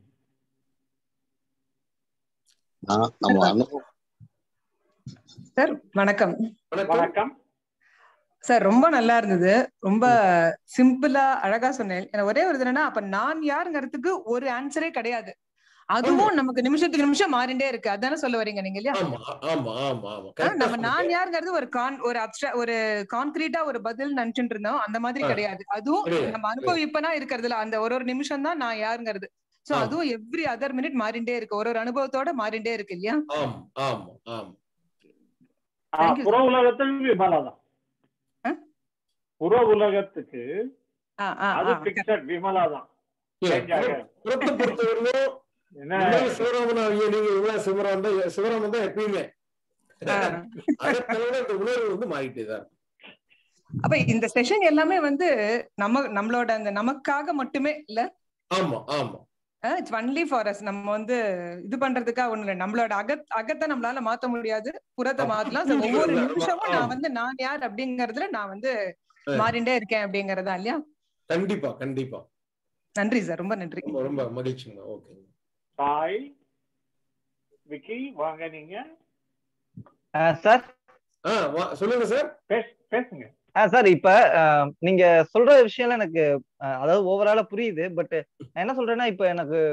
நான் நம்ம அனுபவம் சார் வணக்கம் வணக்கம் வணக்கம் சார் ரொம்ப நல்லா இருந்தது ரொம்ப சிம்பிளா அழகா சொன்னேன் எனக்கு ஒரே ஒரு இது என்னன்னா அப்ப நான் யாருங்கிறதுக்கு ஒரு ஆன்சரே கிடையாது அதுவும் நமக்கு நிமிஷத்துக்கு நிமிஷம் மாறிண்டே இருக்கு அதானே சொல்ல வரீங்க நீங்க இல்லையா ஆமா ஆமா ஆமா ஆமா ஆ, correct ஆ நம்ம சொன்னீங்க. நான் யாருங்கிறது ஒரு கான் ஒரு அப்ஸ்ட்ரா ஒரு கான்கிரீட்டா ஒரு பதில் நினைச்சுட்டு இருந்தோம் அந்த மாதிரி ஆ. கிடையாது அதுவும் கிடையாது, நம்ம அனுபவிப்பனா இருக்கிறதுல அந்த ஒரு ஒரு நிமிஷம் தான் நான் யாருங்கிறது சோ ஆமா. அதுவும் எவ்ரி அதர் மினிட் மாறிண்டே இருக்கு ஒரு ஒரு அனுபவத்தோட மாறிண்டே இருக்கு இல்லையா ஆமா ஆமா ஆமா ஆ, Thank you, புற உலகத்துக்கு விமலா தான் ஆ? புற உலகத்துக்கு ஆ, ஆ, அது ஆ. பிக்சர் விமலா தான் இல்ல, Change ஆகாது. புறத்தை பொறுத்தவரையிலும் என்ன உண்மையில சிவராமன் ஐயா நீங்க இவ்வளவு சிவராமன் தான் சிவராமன் தான் எப்பயுமே ஆ. அதற்கான இந்த உணர்வு வந்து மாறிட்டே தான் இருக்கு. அப்ப இந்த செஷன் எல்லாமே வந்து நம்ம நம்மளோட அந்த நமக்காக மட்டுமே இல்ல ஆமா ஆமா இட்ஸ் ஒன்லி ஃபார் அஸ் நம்ம வந்து இது பண்றதுக்காக ஒண்ணு இல்ல நம்மளோட அகத் அகத்தை நம்மளால மாத்த முடியாது புறத்தை ஆமா. மாத்தலாம் So, ஒவ்வொரு புரிஞ்சுக்கிறது, நிமிஷமும் ஆமா. நான் வந்து நான் யார் அப்படிங்கறதுல நான் வந்து ஆ. மாறிண்டே இருக்கேன் அப்படிங்கறதா இல்லையா கண்டிப்பா கண்டிப்பா நன்றி சார் ரொம்ப நன்றி ரொம்ப ரொம்ப மகிழ்ச்சிங்க ஓகே தாய் விக்கி வாங்க நீங்க சார் ஆ வா- சொல்லுங்க சார் பேச- பேசுங்க சார் இப்ப அஹ், நீங்க சொல்ற விஷயம் எனக்கு அஹ், அதாவது ஓவராலா புரியுது பட் நான் என்ன சொல்றேன்னா இப்ப எனக்கு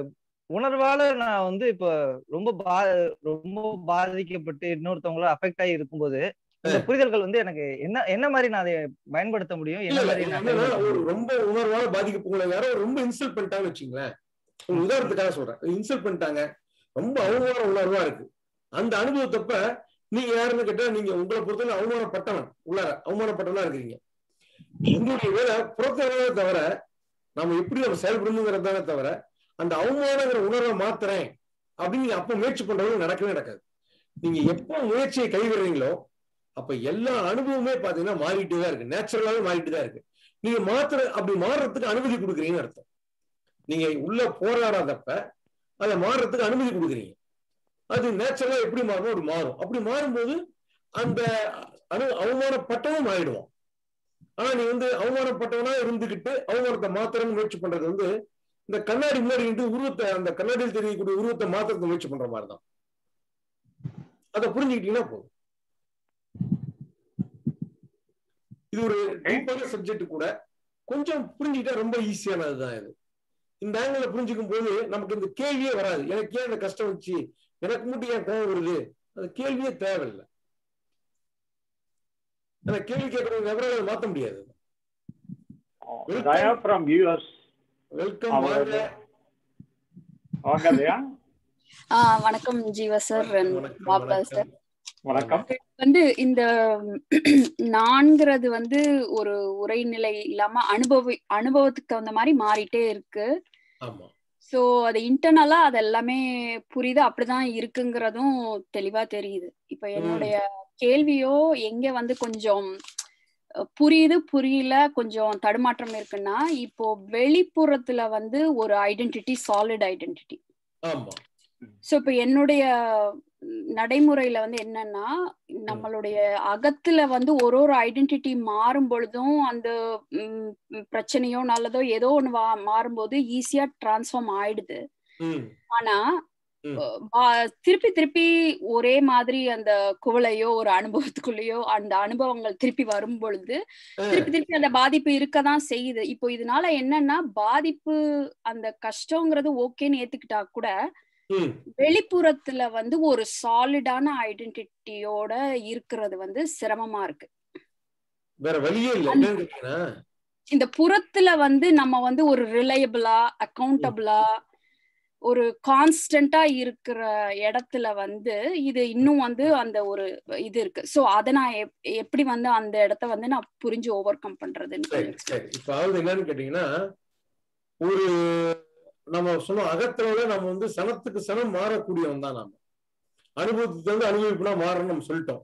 உணர்வால நான் வந்து இப்ப ரொம்ப பா ரொம்ப பாதிக்கப்பட்டு இன்னொருத்தவங்கள அஃபெக்ட் ஆகி இருக்கும்போது இந்த புரிதல்கள் வந்து எனக்கு என்ன என்ன மாதிரி நான் அதை பயன்படுத்த முடியும் இல்ல என்ன இல்ல மாதிரி இது நான் என்னன்னா செயல்படுத்த ஒரு முடியும்? ரொம்ப உணர்வால பாதிக்க உங்களை யாரோ ரொம்ப இன்சல்ட் பண்ணிட்டாங்கன்னு வச்சுங்களேன் ஒரு உதாரணத்துக்காக சொல்றேன் இன்சல்ட் பண்ணிட்டாங்க ரொம்ப அவமான உணர்வா இருக்கு அந்த அனுபவத்தப்ப நீங்க யாருன்னு கேட்டா நீங்க உங்களை பொறுத்தவரை அவமானப்பட்டவன் உள்ளார அவமானப்பட்டவனா இருக்கிறீங்க உங்களுடைய வேலை புறத்தவனே தவிர நம்ம எப்படி நம்ம செயல்படணுங்கிறது தானே தவிர அந்த அவமானங்கிற உணர்வை மாத்துறேன் அப்படின்னு நீங்க அப்ப முயற்சி பண்றது நடக்கவே நடக்காது நீங்க எப்போ முயற்சியை கைவிடுறீங்களோ அப்ப எல்லா அனுபவமே பாத்தீங்கன்னா மாறிட்டே தான் இருக்கு நேச்சுரலாவே மாறிட்டு தான் இருக்கு நீங்க மாத்திர அப்படி மாறுறதுக்கு அனுமதி கொடுக்குறீங்கன்னு அர்த்தம் நீங்க உள்ள போராடாதப்ப அதை மாறுறதுக்கு அனுமதி கொடுக்குறீங்க அது நேச்சுரலா எப்படி மாறணும் அப்படி மாறும் அப்படி மாறும்போது அந்த அனு அவமானப்பட்டவன் ஆயிடுவான் ஆனா நீ வந்து அவமானப்பட்டவனா இருந்துகிட்டு அவமானத்தை மாத்திரன்னு முயற்சி பண்றது வந்து இந்த கண்ணாடி முன்னாடி நின்று உருவத்தை அந்த கண்ணாடியில் தெரியக்கூடிய உருவத்தை மாத்திரத்தை முயற்சி பண்ற மாதிரி தான் அதை புரிஞ்சுக்கிட்டீங்கன்னா போதும் இது ஒரு டீப்பான சப்ஜெக்ட் கூட கொஞ்சம் புரிஞ்சுக்கிட்டா ரொம்ப ஈஸியானதுதான் இது இந்த ஆங்கிள் புரிஞ்சுக்கும் போது நமக்கு இந்த கேள்வியே வராது எனக்கு ஏன் இந்த கஷ்டம் வச்சு எனக்கு மட்டும் ஏன் கோவம் வருது அந்த கேள்வியே தேவையில்லை ஆனா கேள்வி கேட்கறவங்க எவரால மாத்த முடியாது தயா ஃப்ரம் யூஎஸ் வெல்கம் அவங்க- வாங்க வாங்க தயா ஆ வணக்கம் ஜீவா சார் வணக்கம் பாப்லா சார் வணக்கம் வணக்கம் வந்து இந்த நான்கிறது வந்து ஒரு உரைநிலை இல்லாம அனுபவி அனுபவத்துக்கு தகுந்த மாதிரி மாறிட்டே இருக்கு ஆமா சோ அது இன்டர்னலா அது எல்லாமே புரியுது அப்படிதான் இருக்குங்கிறதும் தெளிவா தெரியுது இப்ப என்னுடைய கேள்வியோ எங்க வந்து கொஞ்சம் அஹ், புரியுது புரியல கொஞ்சம் தடுமாற்றம் இருக்குன்னா இப்போ வெளிப்புறத்துல வந்து ஒரு ஐடென்டிட்டி சாலிட் ஐடென்டிட்டி ஆமா சோ இப்ப என்னுடைய ம், நடைமுறையில வந்து என்னன்னா நம்மளுடைய அகத்துல வந்து ஒரு ஒரு ஐடென்டிட்டி மாறும் பொழுதும் அந்த ம், ம், பிரச்சனையோ நல்லதோ ஏதோ ஒண்ணு வா- மாறும்போது ஈஸியா டிரான்ஸ்ஃபார்ம் ஆயிடுது ம் ஆனா ம். அஹ், பா- திருப்பி திருப்பி ஒரே மாதிரி அந்த குவளையோ ஒரு அனுபவத்துக்குள்ளேயோ அந்த அனுபவங்கள் திருப்பி வரும் பொழுது திருப்பி திருப்பி அந்த பாதிப்பு இருக்கதான் செய்யுது இப்போ இதனால என்னன்னா பாதிப்பு அந்த கஷ்டங்கிறது ஓகேன்னு ஏத்துக்கிட்டா கூட ம் வெளிப்புறத்துல வந்து ஒரு சாலிடான ஐடென்டிட்டியோட இருக்கிறது வந்து சிரமமா இருக்கு வேற வழியே இல்ல என்னன்னு கேட்டீங்கன்னா இந்த புறத்துல வந்து நம்ம வந்து ஒரு ரிலையபிளா அக்கௌண்டபிளா ஒரு கான்ஸ்டன்டா இருக்கிற இடத்துல வந்து இது இன்னும் வந்து அந்த ஒரு இது இருக்கு சோ அத நான் எப்- எப்படி வந்து அந்த இடத்த வந்து நான் புரிஞ்சு ஓவர் கம் பண்றதுன்னு சரி கொஞ்சம் சரி இப்ப அதாவது என்னன்னு கேட்டீங்கன்னா ஒரு நம்ம சொன்னோம் அகத்தில நம்ம வந்து சனத்துக்கு சனம் மாறக்கூடியவன் தான் நாம அனுபவத்துக்கு வந்து அனுபவிப்புனா மாறணும்னு நம்ம சொல்லிட்டோம்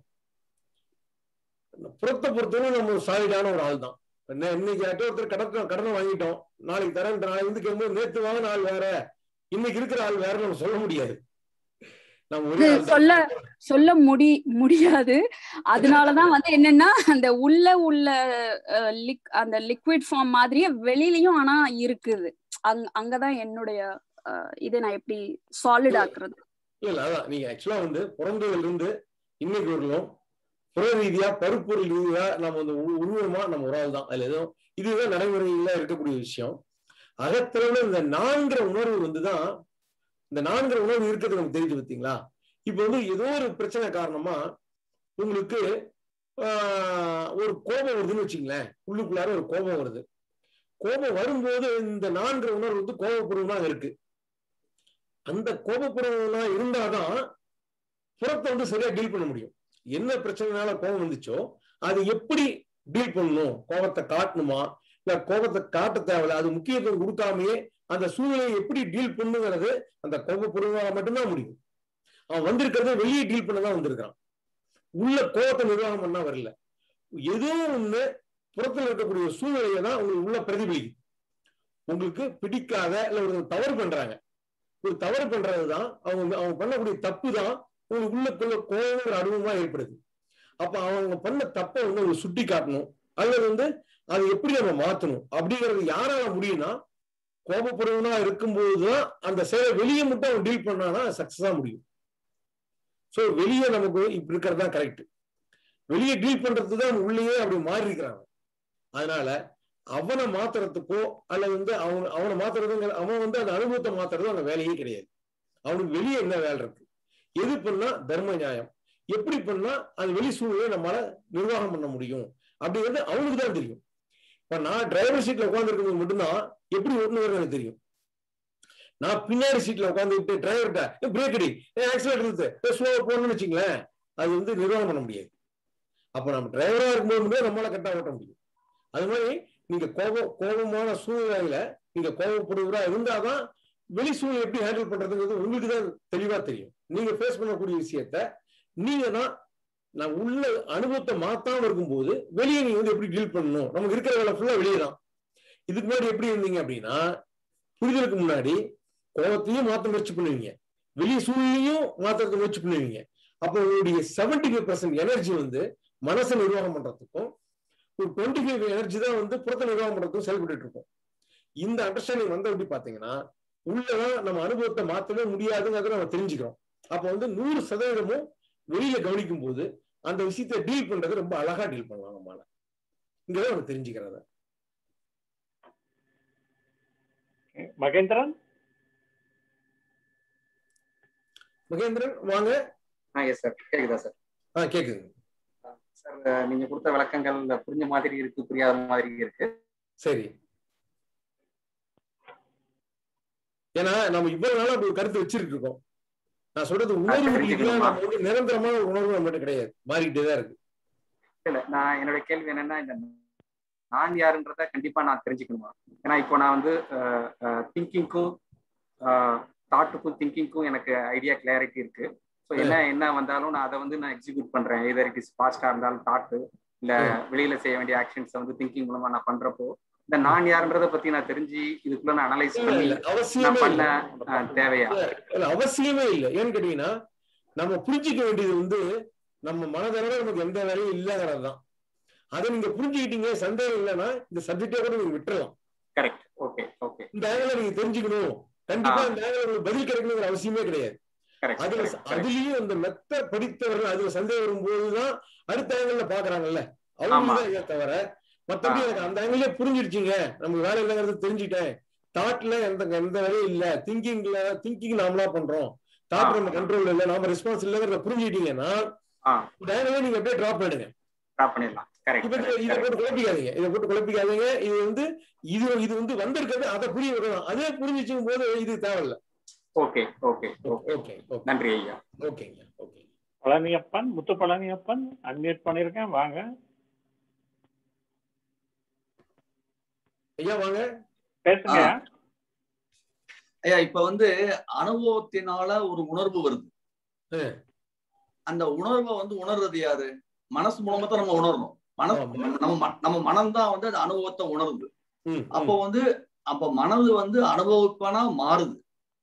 புறத்தை பொறுத்தவரை நம்ம ஒரு சாலிடான ஒரு ஆள் தான் என்ன இன்னைக்கு யார்கிட்ட ஒருத்தர் கடனை கடனை வாங்கிட்டோம் நாளைக்கு தரேன் நாளைக்கு வந்து கேட்கும்போது நேத்து வாங்கின ஆள் வேற இன்னைக்கு இருக்கிற ஆள் வேற நம்ம சொல்ல முடியாது நம்ம ஒரே ஆள் தான். சொல்ல சொல்ல முடி முடியாது அதனாலதான் வந்து என்னன்னா அந்த உள்ள உள்ள அஹ், லிக் அந்த லிக்விட் ஃபார்ம் மாதிரியே வெளியிலயும் ஆனா இருக்குது அங் அங்கதான் என்னுடைய அஹ், இதை நான் எப்படி சாலிட் ஆக்குறது இல்ல இல்ல அதான் நீங்க ஆக்சுவலா வந்து பிறந்ததுல இருந்து இன்னைக்கு வரலும் புற ரீதியா பருப்பொருள் ரீதியா நம்ம வந்து உ- உருவமா நம்ம ஒரு ஆள் தான் அதுல எதுவும் இதுதான் நடைமுறையில இருக்கக்கூடிய விஷயம் அகத்தில இந்த நான்கிற உணர்வு வந்துதான் இந்த நான்கிற உணர்வு இருக்கிறது நமக்கு தெரிஞ்சு பார்த்தீங்களா இப்ப வந்து ஏதோ ஒரு பிரச்சனை காரணமா உங்களுக்கு ஆஹ், ஒரு கோபம் வருதுன்னு வச்சுங்களேன் உள்ளுக்குள்ளார ஒரு கோபம் வருது கோபம் வரும்போது இந்த நான்கிற உணர்வு வந்து கோபப்பூர்வமா இருக்கு அந்த கோபப்பூர்வமா இருந்தாதான் புறத்தை வந்து சரியா டீல் பண்ண முடியும் என்ன பிரச்சனைனால கோபம் வந்துச்சோ அது எப்படி டீல் பண்ணணும் கோபத்தை காட்டணுமா இல்ல கோபத்தை காட்ட தேவையில்ல அது முக்கியத்துவம் கொடுக்காமயே அந்த சூழ்நிலையை எப்படி டீல் பண்ணுங்கிறது அந்த கோபப்பூர்வமாக மட்டும்தான் முடியும் அவன் வந்திருக்கிறத வெளியே டீல் பண்ண தான் வந்திருக்கான் உள்ள கோபத்தை நிர்வாகம் பண்ணா வரல ஏதோ ஒண்ணு புறத்துல இருக்கக்கூடிய ஒரு சூழ்நிலையை தான் உங்களுக்கு உள்ள பிரதிபலிக்குது உங்களுக்கு பிடிக்காத இல்ல ஒரு தவறு பண்றாங்க ஒரு தவறு பண்றதுதான் அவங்க அவங்க பண்ணக்கூடிய தப்பு தான் உங்களுக்கு உள்ளுக்குள்ள கோபங்கிற அனுபவமா ஏற்படுது அப்ப அவங்க பண்ண தப்பை வந்து அவங்க சுட்டி காட்டணும் அல்லது வந்து அதை எப்படி நம்ம மாத்தணும் அப்படிங்கிறது யாரால முடியும்னா கோபப்படுவனா இருக்கும்போதுதான் அந்த செயலை வெளியே மட்டும் அவன் டீல் பண்ணானா சக்சஸா முடியும் சோ வெளியே நமக்கு இப்படி இருக்கிறது தான் கரெக்ட் வெளியே டீல் பண்றது தான் உள்ளேயே அப்படி மாறி இருக்கிறாங்க அதனால அவனை மாத்துறதுக்கோ அல்லது வந்து அவன் அவனை மாத்துறதுங்கிற அவன் வந்து அந்த அனுபவத்தை மாத்துறது அந்த வேலையே கிடையாது அவனுக்கு வெளியே என்ன வேலை இருக்கு எது பண்ணா தர்ம நியாயம் எப்படி பண்ணா அந்த வெளி சூழ்நிலையை நம்மளால நிர்வாகம் பண்ண முடியும் அப்படிங்கிறது அவனுக்கு தான் தெரியும் இப்ப நான் டிரைவர் சீட்ல உட்காந்துருக்கிறது மட்டும்தான் எப்படி ஓட்டுநர் எனக்கு தெரியும் நான் பின்னாடி சீட்ல உட்காந்துக்கிட்டு டிரைவர்கிட்ட பிரேக் அடி ஆக்சிடென்ட் இருக்கு ஸ்லோவா போகணும்னு வச்சுங்களேன் அது வந்து நிர்வாகம் பண்ண முடியாது அப்ப நம்ம டிரைவரா இருக்கும்போது மட்டும் நம்மளால கரெக்டா ஓட்ட முடியும் அது மாதிரி நீங்க கோபம் கோபமான சூழ்நிலையில நீங்க கோபப்படுவதா இருந்தாதான் வெளி சூழ்நிலை எப்படி ஹேண்டில் பண்றதுங்கிறது உங்களுக்கு தான் தெளிவா தெரியும் நீங்க ஃபேஸ் பண்ணக்கூடிய விஷயத்த நீங்க தான் நான் உள்ள அனுபவத்தை மாத்தாம இருக்கும்போது வெளியே நீங்க வந்து எப்படி டீல் பண்ணணும் நமக்கு இருக்கிற வேலை ஃபுல்லா வெளியே தான் இதுக்கு முன்னாடி எப்படி இருந்தீங்க அப்படின்னா புரிதலுக்கு முன்னாடி கோபத்தையும் மாத்த முயற்சி பண்ணுவீங்க வெளிய சூழ்நிலையும் மாத்துறதுக்கு முயற்சி பண்ணுவீங்க அப்போ உங்களுடைய செவன்டி ஃபைவ் பர்சன்ட் எனர்ஜி வந்து மனசை நிர்வாகம் பண்றதுக்கும் ஒரு டுவெண்ட்டி ஃபைவ் எனர்ஜி தான் வந்து புறத்தை நிர்வாகம் பண்றதுக்கும் செயல்பட்டு இருக்கும் இந்த அண்டர்ஸ்டாண்டிங் வந்து எப்படி பாத்தீங்கன்னா உள்ளதான் நம்ம அனுபவத்தை மாத்தவே முடியாதுங்கிறத நம்ம தெரிஞ்சுக்கிறோம் அப்ப வந்து நூறு சதவீதமும் வெளியில கவனிக்கும் போது அந்த விஷயத்தை டீல் பண்றது ரொம்ப அழகா டீல் பண்ணலாம் நம்மளால இங்கதான் நம்ம தெரிஞ்சுக்கிறத மகேந்திரன் மகேந்திரன் வாங்க ஆ எஸ் சார் கேக்குதா சார் ஆ கேக்குது சார் நீங்க கொடுத்த விளக்கங்கள் புரிஞ்ச மாதிரி இருக்கு புரியாத மாதிரி இருக்கு சரி ஏன்னா நம்ம இவ்வளவு நாளா அப்படி ஒரு கருத்து வச்சிருக்க இருக்கோம் நான் சொல்றது உணர்வு ரீதியா நம்ம வந்து நிரந்தரமான ஒரு உணர்வு நம்மகிட்ட கிடையாது மாறிக்கிட்டே தான் இருக்கு இல்ல நான் என்னோட கேள்வி என்னன்னா இந்த நான் யாருன்றத கண்டிப்பா நான் தெரிஞ்சுக்கணுமா ஏன்னா இப்போ நான் வந்து திங்கிங்க்கும் தாட்டுக்கும் திங்கிங்க்கும் எனக்கு ஐடியா கிளாரிட்டி இருக்கு ஸோ என்ன என்ன வந்தாலும் நான் அதை வந்து நான் எக்ஸிக்யூட் பண்றேன் எதர் இட் இஸ் பாஸ்டா இருந்தாலும் தாட்டு இல்ல வெளியில செய்ய வேண்டிய ஆக்ஷன்ஸ் வந்து திங்கிங் மூலமா நான் பண்றப்போ இந்த நான் யாருன்றத பத்தி நான் தெரிஞ்சு இதுக்குள்ள நான் அனலைஸ் பண்ணி நான் பண்ண தேவையா அவசியமே இல்லை ஏன்னு கேட்டீங்கன்னா நம்ம புரிஞ்சிக்க வேண்டியது வந்து நம்ம மனதளவு நமக்கு எந்த வேலையும் இல்லைங்கிறது தான் அதை நீங்க புரிஞ்சுக்கிட்டீங்க சந்தேகம் இல்லைன்னா இந்த சப்ஜெக்டே கூட நீங்க விட்டுறலாம் கரெக்ட் ஓகே ஓகே இந்த ஆங்கில நீங்க தெரிஞ்சுக்கணும் கண்டிப்பா இந்த ஆங்கில உங்களுக்கு பதில் கிடைக்கணுங்கிற அவசியமே கிடையாது அதுல அதுலயும் இந்த மெத்த படித்தவர்கள் அதுல சந்தேகம் வரும்போதுதான் அடுத்த ஆங்கிள் பாக்குறாங்கல்ல அவங்க இதை தவிர மத்தபடி எனக்கு அந்த ஆங்கிலே புரிஞ்சிருச்சுங்க நமக்கு வேலை இல்லைங்கிறது தெரிஞ்சுட்டேன் தாட்ல எந்த எந்த வேலையும் இல்ல திங்கிங்ல திங்கிங் நாமளா பண்றோம் தாட் நம்ம கண்ட்ரோல் இல்ல நாம ரெஸ்பான்ஸ் இல்லங்கிறத புரிஞ்சுக்கிட்டீங்கன்னா இந்த ஆங்கிலே நீங்க அப்படியே டிராப் பண்ணிடுங்க டிராப் பண்ணிடலாம் இதை போட்டு குழப்பிக்காதீங்க இதை போட்டு குழப்பிக்காதீங்க இது வந்து இது இது வந்து வந்திருக்கிறது அதை புரிய விடலாம் அதே புரிஞ்சிச்சும் போது இது தேவையில்ல ஓகே ஓகே ஓகே நன்றி ஐயா ஓகேங்க ஓகே பழனியப்பன் முத்து பழனியப்பன் அன்மியூட் பண்ணிருக்கேன் வாங்க ஐயா வாங்க பேசுங்க ஐயா இப்ப வந்து அனுபவத்தினால ஒரு உணர்வு வருது அந்த உணர்வை வந்து உணர்றது யாரு மனசு மூலமா தான் நம்ம உணரணும் மனசு நம்ம நம்ம மனம்தான் வந்து அந்த அனுபவத்தை உணருது அப்போ வந்து அப்ப மனது வந்து அனுபவிப்பானா மாறுது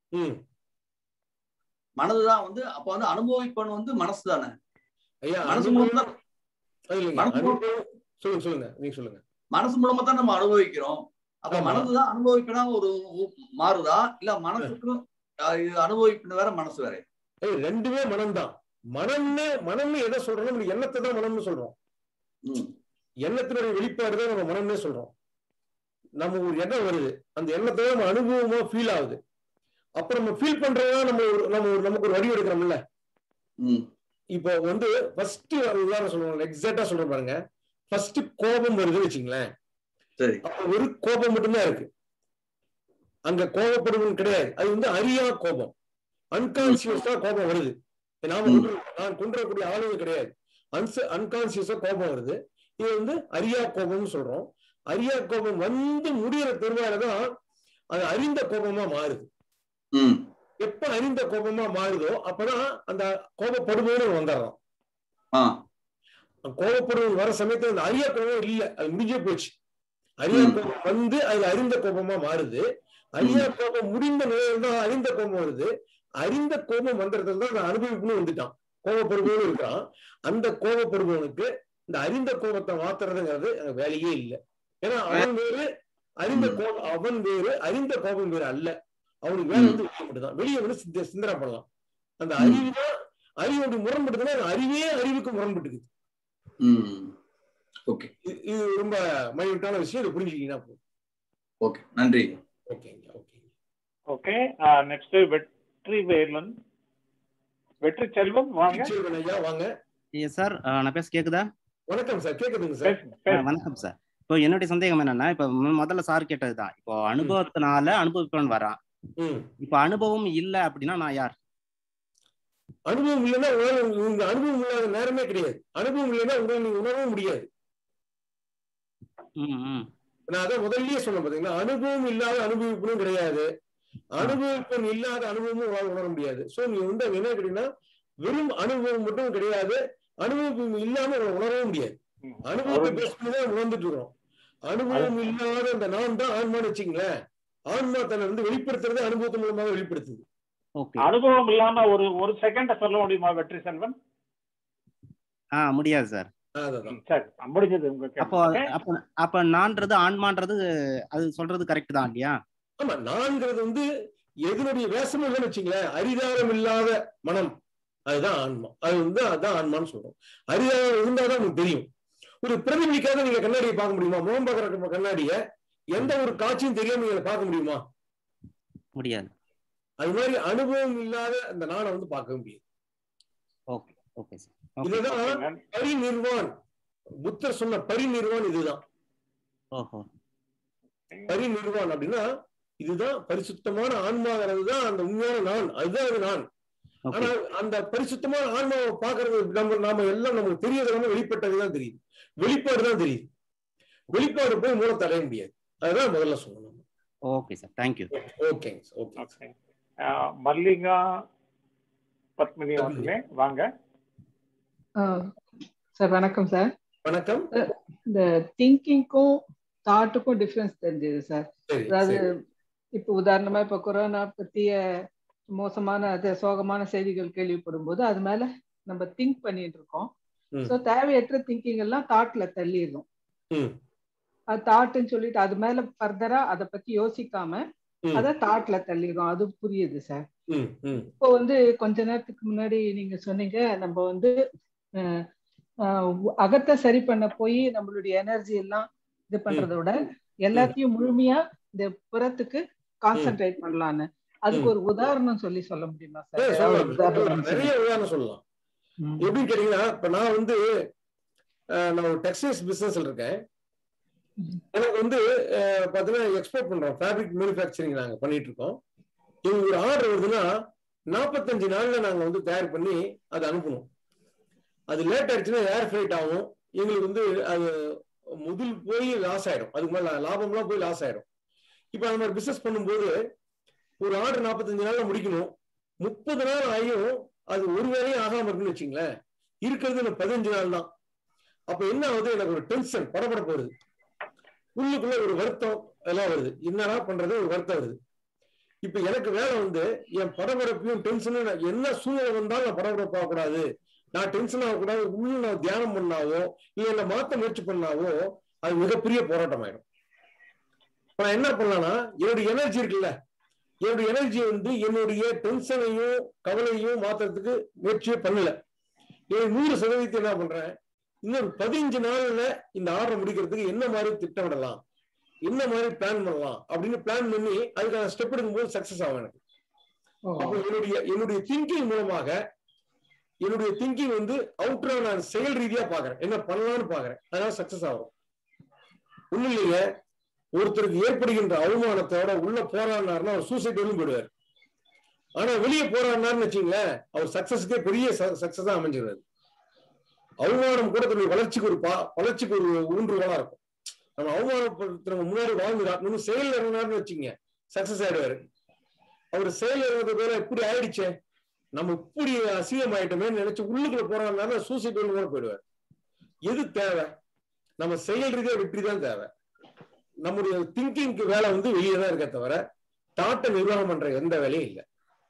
மனதுதான் வந்து அப்ப வந்து அனுபவிப்பன் வந்து மனசு தானே மனசு மூலம் சொல்லுங்க சொல்லுங்க நீங்க சொல்லுங்க மனசு மூலமா தான் நம்ம அனுபவிக்கிறோம் அப்ப மனதுதான் அனுபவிப்பினா ஒரு மாறுதா இல்ல மனசுக்கும் அனுபவிப்பின வேற மனசு வேற ரெண்டுமே மனம்தான் மனம்னு மனம்னு எதை சொல்றோம் எண்ணத்தை தான் மனம்னு சொல்றோம் எண்ணத்தினுடைய வெளிப்பாடு தான் நம்ம மனம்னே சொல்றோம் நம்ம ஒரு எண்ணம் வருது அந்த எண்ணத்தை நம்ம அனுபவமா ஃபீல் ஆகுது அப்ப நம்ம ஃபீல் பண்றதா நம்ம நம்ம நமக்கு ஒரு வடி எடுக்கிறோம்ல இப்போ வந்து ஃபர்ஸ்ட் உதாரணம் சொல்லுவாங்க எக்ஸாக்டா சொல்றேன் பாருங்க ஃபர்ஸ்ட் கோபம் வருதுன்னு வச்சுங்களேன் அப்ப ஒரு கோபம் மட்டும்தான் இருக்கு அங்க கோபப்படுவன் கிடையாது அது வந்து அறியா கோபம் அன்கான்சியஸா கோபம் வருது நாம நான் கொண்டுறக்கூடிய ஆளுங்க கிடையாது அன்ச அன்கான்சியஸா கோபம் வருது இது வந்து அரியா கோபம்னு சொல்றோம் அரியா கோபம் வந்து முடிகிற பெருமாள்தான் அது அறிந்த கோபமா மாறுது எப்ப அறிந்த கோபமா மாறுதோ அப்பதான் அந்த கோபப்படுபவன் வந்துடுறான் கோபப்படுவன் வர சமயத்துல அந்த அரியா கோபம் இல்ல அது முடிஞ்சே போச்சு அரியா கோபம் வந்து அதுல அறிந்த கோபமா மாறுது அரியா கோபம் முடிந்த நிலையில தான் அறிந்த கோபம் வருது அறிந்த கோபம் வந்ததுல தான் அனுபவிப்புன்னு வந்துட்டான் கோபப்படுபவன் இருக்கான் அந்த கோபப்படுபவனுக்கு இந்த அறிந்த கோபத்தை மாத்துறதுங்கிறது வேலையே இல்லை ஏன்னா அவன் வேறு அறிந்த கோபம் அவன் வேறு அறிந்த கோபம் வேறு அல்ல அவனுக்கு வேலை வந்து வெளியே மட்டும்தான் வெளியே வந்து சிந்தனை பண்ணலாம் அந்த அறிவு தான் அறிவோட முரண்பட்டுதுன்னா அறிவே அறிவுக்கு முரண்பட்டுக்குது ஓகே இது- இது ரொம்ப மைனூட்டான விஷயம் இதை புரிஞ்சுக்கிட்டீங்கன்னா போதும் ஓகே நன்றி ஓகேங்க ஓகே ஓகே நெக்ஸ்ட் வெற்றி வேலன் வெற்றி செல்வம் வாங்க செல்வன் ஐயா வாங்க சார் நான் பேச கேக்குதா வணக்கம் சார் கேக்குதுங்க சார் பேசுங்க ஆ, பேசுங்க வணக்கம் சார் இப்போ என்னுடைய சந்தேகம் என்னன்னா இப்போ மு- முதல்ல சார் கேட்டதுதான் இப்போ அனுபவத்தினால அனுபவிப்பவன் வரான் ம் இப்போ அனுபவம் இல்ல அப்படின்னா நான் யார் அனுபவம் இல்லைன்னா உங்களால உங்க அனுபவம் இல்லாத நேரமே கிடையாது அனுபவம் இல்லைன்னா உங்களால நீங்க உணரவும் முடியாது ம் ம் நான் அதான் முதல்லயே சொன்னேன் பாத்தீங்கன்னா அனுபவம் இல்லாத அனுபவிப்பும் கிடையாது அனுபவிப்பன் இல்லாத அனுபவமும் உங்களால உணர முடியாது சோ நீங்க வந்து அங்க என்ன கேட்டீங்கன்னா வெறும் அனுபவம் மட்டும் கிடையாது அனுபவம் இல்லாம உங்களை உணரவும் முடியாது ம். அனுபவத்தை ஒரு பேஸ் பண்ணி தான் உணர்ந்துட்டு இருக்கிறோம் அனுபவம் இல்லாத அந்த நான் தான் ஆன்மான்னு வச்சுங்களேன் ஆன்மா தன்னை வந்து வெளிப்படுத்துறது அனுபவத்தின் மூலமாக வெளிப்படுத்துது ஓகே அனுபவம் இல்லாம ஒரு ஒரு செகண்ட சொல்ல முடியுமா வெற்றி செல்வன் ஆ முடியாது சார் அதான் ம், சரி முடிஞ்சது உங்க அப்போ கேள்வி அப்ப அப்ப நான்றது ஆன்மான்றது அது சொல்றது கரெக்ட் தான் இல்லையா ஆமா நான்கிறது வந்து எதனுடைய வேஷமும் இல்லைன்னு வச்சுங்களேன் அரிதாரம் இல்லாத மனம் அதுதான் ஆன்மா அது வந்து அதுதான் ஆன்மான்னு சொல்றோம் அரிதாரம் இருந்தாதான் உங்களுக்கு தெரியும் ஒரு பிரதிபலிக்காத நீங்க கண்ணாடியை பார்க்க முடியுமா முகம் பார்க்குற கண்ணாடிய எந்த ஒரு காட்சியும் தெரியாம நீங்க பார்க்க முடியுமா முடியாது அது மாதிரி அனுபவம் இல்லாத அந்த நானை வந்து பார்க்க முடியாது ஓகே ஓகே சார் ஓகே இதுதான் பரிநிர்வான் புத்தர் சொன்ன பரிநிர்வான் இதுதான் ஓஹோ பரிநிர்வான் அப்படின்னா இதுதான் பரிசுத்தமான ஆன்மாங்கிறது தான் அந்த உண்மையான நான் அதுதான் அது நான் ஓகே ஆனா அந்த பரிசுத்தமான ஆன்மாவை பாக்குறது நம்ம நாம எல்லாம் நமக்கு தெரியறது நம்ம வெளிப்பட்டதுதான் தெரியுது வெளிப்பாடு தான் தெரியுது வெளிப்பாடு போய் மூலத்தை அடைய முடியாது அதுதான் முதல்ல சொல்லணும் ஓகே சார் தேங்க்யூ ஓகேங்க ஓகே ஓகே மல்லிகா பத்மினி அவர்களே வாங்க சார் வணக்கம் சார் வணக்கம் இந்த திங்கிங்க்கும் தாட்டுக்கும் டிஃபரன்ஸ் தெரிஞ்சது சார் சரி அதாவது சரி இப்போ உதாரணமா இப்போ கொரோனா பத்திய மோசமான அது சோகமான செய்திகள் கேள்விப்படும் போது அது மேல நம்ம திங்க் பண்ணிட்டு இருக்கோம் ம். ஸோ தேவையற்ற திங்கிங் எல்லாம் தாட்ல தள்ளிடுறோம் ம் அது தாட்டுன்னு சொல்லிட்டு அது மேல ஃபர்தரா அதை பத்தி யோசிக்காம ம். அதை தாட்ல தள்ளிடுறோம் அது புரியுது சார் ம் ம் இப்போ வந்து கொஞ்ச நேரத்துக்கு முன்னாடி நீங்க சொன்னீங்க நம்ம வந்து அஹ், அஹ், அகத்தை சரி பண்ண போய் நம்மளுடைய எனர்ஜி எல்லாம் இது பண்றதை விட எல்லாத்தையும் முழுமையா இந்த புறத்துக்கு கான்சென்ட்ரேட் பண்ணலான்னு அதுக்கு ஒரு உதாரணம் சொல்லி சொல்ல முடியுமா ஏ, சார் சொல்லலாம், ஏதாவது ஒரு சொல்லலாம். உதாரணம் நிறைய உதாரணம் சொல்லலாம் ம். எப்படின்னு கேட்டீங்கன்னா இப்ப நான் வந்து அஹ், நான் ஒரு டெக்ஸ்டைல்ஸ் பிசினஸ்ல இருக்கேன் எனக்கு வந்து அஹ், பாத்தீங்கன்னா எக்ஸ்போர்ட் பண்றோம் ஃபேப்ரிக் மேனுஃபேக்சரிங் நாங்க பண்ணிட்டு இருக்கோம் எங்களுக்கு ஒரு ஆர்டர் வருதுன்னா நாற்பத்தஞ்சு நாள்ல நாங்க வந்து தயார் பண்ணி அதை அனுப்பணும் அது லேட் ஆயிடுச்சுன்னா ஏர் ஃபிளைட் ஆகும் எங்களுக்கு வந்து அது முதல் போய் லாஸ் ஆயிடும் அதுக்கு மேல லாபம்லாம் போய் லாஸ் ஆயிடும் இப்போ அந்த மாதிரி பிசினஸ் பண்ணும்போது ஒரு ஆர்டர் நாற்பத்தஞ்சு நாள்ல முடிக்கணும் முப்பது நாள் ஆகியும் அது ஒரு வேலையும் ஆகாம இருக்குன்னு வச்சுங்களேன் இருக்கிறது எனக்கு பதினஞ்சு நாள் தான் அப்ப என்ன ஆகுது எனக்கு ஒரு டென்ஷன் படபடப்பு வருது உள்ளுக்குள்ள ஒரு வருத்தம் எல்லாம் வருது என்னடா பண்றது ஒரு வருத்தம் வருது இப்ப எனக்கு வேலை வந்து என் படபடப்பையும் டென்ஷனும் நான் என்ன சூழ்நிலை வந்தாலும் நான் படபடப்பு ஆகக்கூடாது நான் டென்ஷன் ஆகக்கூடாது உள்ள நான் தியானம் பண்ணாவோ இல்ல என்ன மாத்த முயற்சி பண்ணாவோ அது மிகப்பெரிய போராட்டம் ஆயிடும் இப்ப நான் என்ன பண்ணலாம்னா என்னுடைய எனர்ஜி இருக்குல்ல என்னுடைய எனர்ஜி வந்து என்னுடைய டென்ஷனையும் கவலையும் மாத்துறதுக்கு முயற்சியே பண்ணல ஏன் நூறு சதவீதத்தை என்ன பண்றேன் இன்னொரு பதினஞ்சு நாள்ல இந்த ஆர்டர் முடிக்கிறதுக்கு என்ன மாதிரி திட்டமிடலாம் என்ன மாதிரி பிளான் பண்ணலாம் அப்படின்னு பிளான் பண்ணி அதுக்கான ஸ்டெப் எடுக்கும்போது சக்சஸ் ஆகும் எனக்கு அப்போ என்னுடைய என்னுடைய திங்கிங் மூலமாக என்னுடைய திங்கிங் வந்து அவுட்டரா நான் செயல் ரீதியா பாக்குறேன் என்ன பண்ணலாம்னு பாக்குறேன் அதனால சக்சஸ் ஆகும் ஒண்ணும் இல்லைங்க ஒருத்தருக்கு ஏற்படுகின்ற அவமானத்தோட உள்ள போராடினாருன்னா அவர் சூசைட் வரையும் போயிடுவார் ஆனா வெளியே போராடினார்னு வச்சுங்களேன் அவர் சக்சஸ்க்கே பெரிய சக்சஸா அமைஞ்சிருவாரு அவமானம் கூட தன்னுடைய வளர்ச்சிக்கு ஒரு பா வளர்ச்சிக்கு ஒரு ஊன்றுகோலா இருக்கும் நம்ம அவமானப்படுத்துறவங்க முன்னாடி வாழ்ந்து காட்டணும்னு செயல் இறங்கினார்னு வச்சுங்க சக்சஸ் ஆயிடுவாரு அவர் செயல் இறங்குறது பேர இப்படி ஆயிடுச்சே நம்ம இப்படி அசிங்கம் ஆயிட்டோமே நினைச்சு உள்ளுக்குள்ள போறாங்க சூசைட் கூட போயிடுவார் எது தேவை நம்ம செயல் ரீதியா வெற்றி தான் தேவை நம்முடைய திங்கிங்க்கு வேலை வந்து வெளியே தான் இருக்க தவிர தாட்டை நிர்வாகம் பண்ற எந்த வேலையும் இல்லை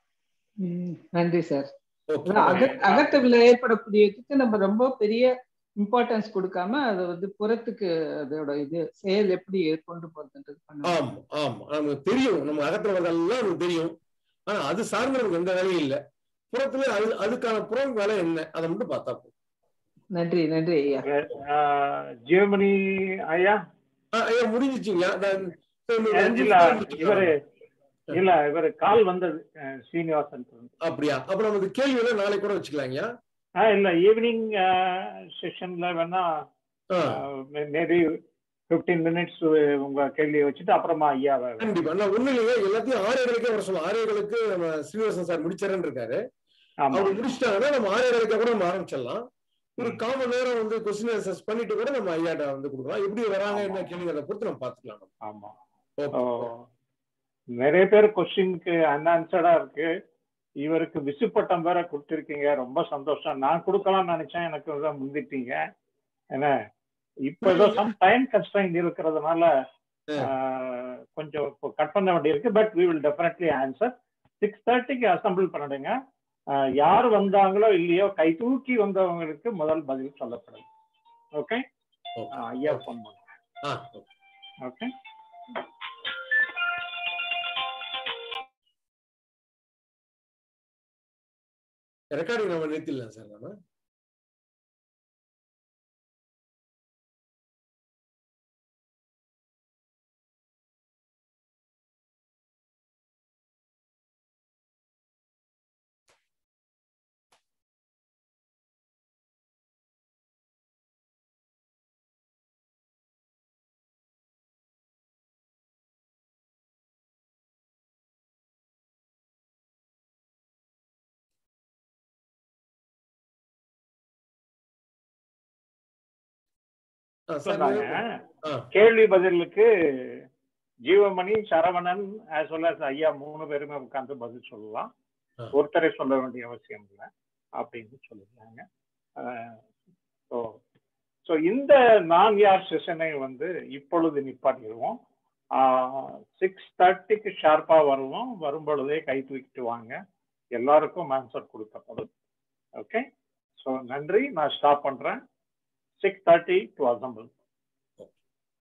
ம், நன்றி சார் Okay. அகத்துல ஏற்படக்கூடியதுக்கு நம்ம ரொம்ப பெரிய இம்பார்ட்டன்ஸ் கொடுக்காம அதை வந்து புறத்துக்கு அதோட இது செயல் எப்படி கொண்டு போறதுன்றது பண்ணணும் ஆமா ஆமா நமக்கு தெரியும் நம்ம அகத்துல வரதெல்லாம் நமக்கு தெரியும் ஆனா அது சார்ந்து நமக்கு எந்த வேலையும் இல்லை புறத்துல அது அதுக்கான புறம் வேலை என்ன அதை மட்டும் பார்த்தா போதும் நன்றி நன்றி ஐயா ஜீவமணி ஐயா ஐயா முடிஞ்சிச்சுங்க இல்ல இவரு இல்ல இவரு கால் வந்தது ஸ்ரீனிவாசன் அப்படியா அப்ப நம்ம இந்த கேள்வி எல்லாம் நாளைக்கு கூட வச்சுக்கலாங்கய்யா ஆ இல்ல ஈவினிங் செஷன்ல வேணா மேபி பிப்டீன் மினிட்ஸ் உங்க கேள்வியை வச்சுட்டு அப்புறமா ஐயா கண்டிப்பா நான் ஒண்ணு இல்லைங்க எல்லாத்தையும் ஆறேகளுக்கே வர சொல்லலாம் ஆறேகளுக்கு நம்ம ஸ்ரீனிவாசன் சார் முடிச்சாருன்னு இருக்காரு அவர் முடிச்சிட்டாங்கன்னா நம்ம ஆறேகளுக்கே கூட நம்ம ஆரம்பிச்சிடலாம் ஒரு காமன் நேரம் வந்து கொஸ்டின் ஆன்சர்ஸ் பண்ணிட்டு கூட நம்ம ஐயாட்ட வந்து கொடுக்கலாம் எப்படி வராங்க என்ன கேள்விகளை பொறுத்து நம்ம பாத்துக்கலாம் ஆமா நிறைய பேர் கொஸ்டினுக்கு அன்ஆன்சர்டா இருக்கு இவருக்கு விசுப்பட்டம் வேற கொடுத்துருக்கீங்க ரொம்ப சந்தோஷம் நான் கொடுக்கலாம்னு நினைச்சேன் எனக்கு முந்திட்டீங்க ஏன்னா இப்ப ஏதோ சம் டைம் கன்ஸ்டைன் இருக்கிறதுனால கொஞ்சம் கட் பண்ண வேண்டியிருக்கு but we will definitely answer six தேர்ட்டிக்கு அசம்பிள் பண்ணிடுங்க யார் வந்தாங்களோ இல்லையோ கை தூக்கி வந்தவங்களுக்கு முதல் பதில் சொல்லப்படும் ஓகே ஐயா ஃபோன் பண்ணுங்க ஓகே ரெக்கார்டிங் நம்ம நிறுத்திடலாம் சார் நம்ம சொன்னாங்க கேள்வி பதிலுக்கு Jeevamani Saravanan as well as ஐயா மூணு பேருமே உட்கார்ந்து பதில் சொல்லலாம் ஒருத்தரை சொல்ல வேண்டிய அவசியம் இல்லை அப்படின்னு சொல்லியிருந்தாங்க ஸோ ஸோ இந்த நான் யார் செஷனை வந்து இப்பொழுது நிப்பாட்டிடுவோம் சிக்ஸ் தேர்ட்டிக்கு ஷார்ப்பாக வருவோம் வரும் பொழுதே கை தூக்கிட்டு வாங்க எல்லாருக்கும் ஆன்சர் கொடுக்கப்படும் ஓகே ஸோ நன்றி நான் ஸ்டாப் பண்ணுறேன் சிக்ஸ் தேர்ட்டி டு அசம்பிள்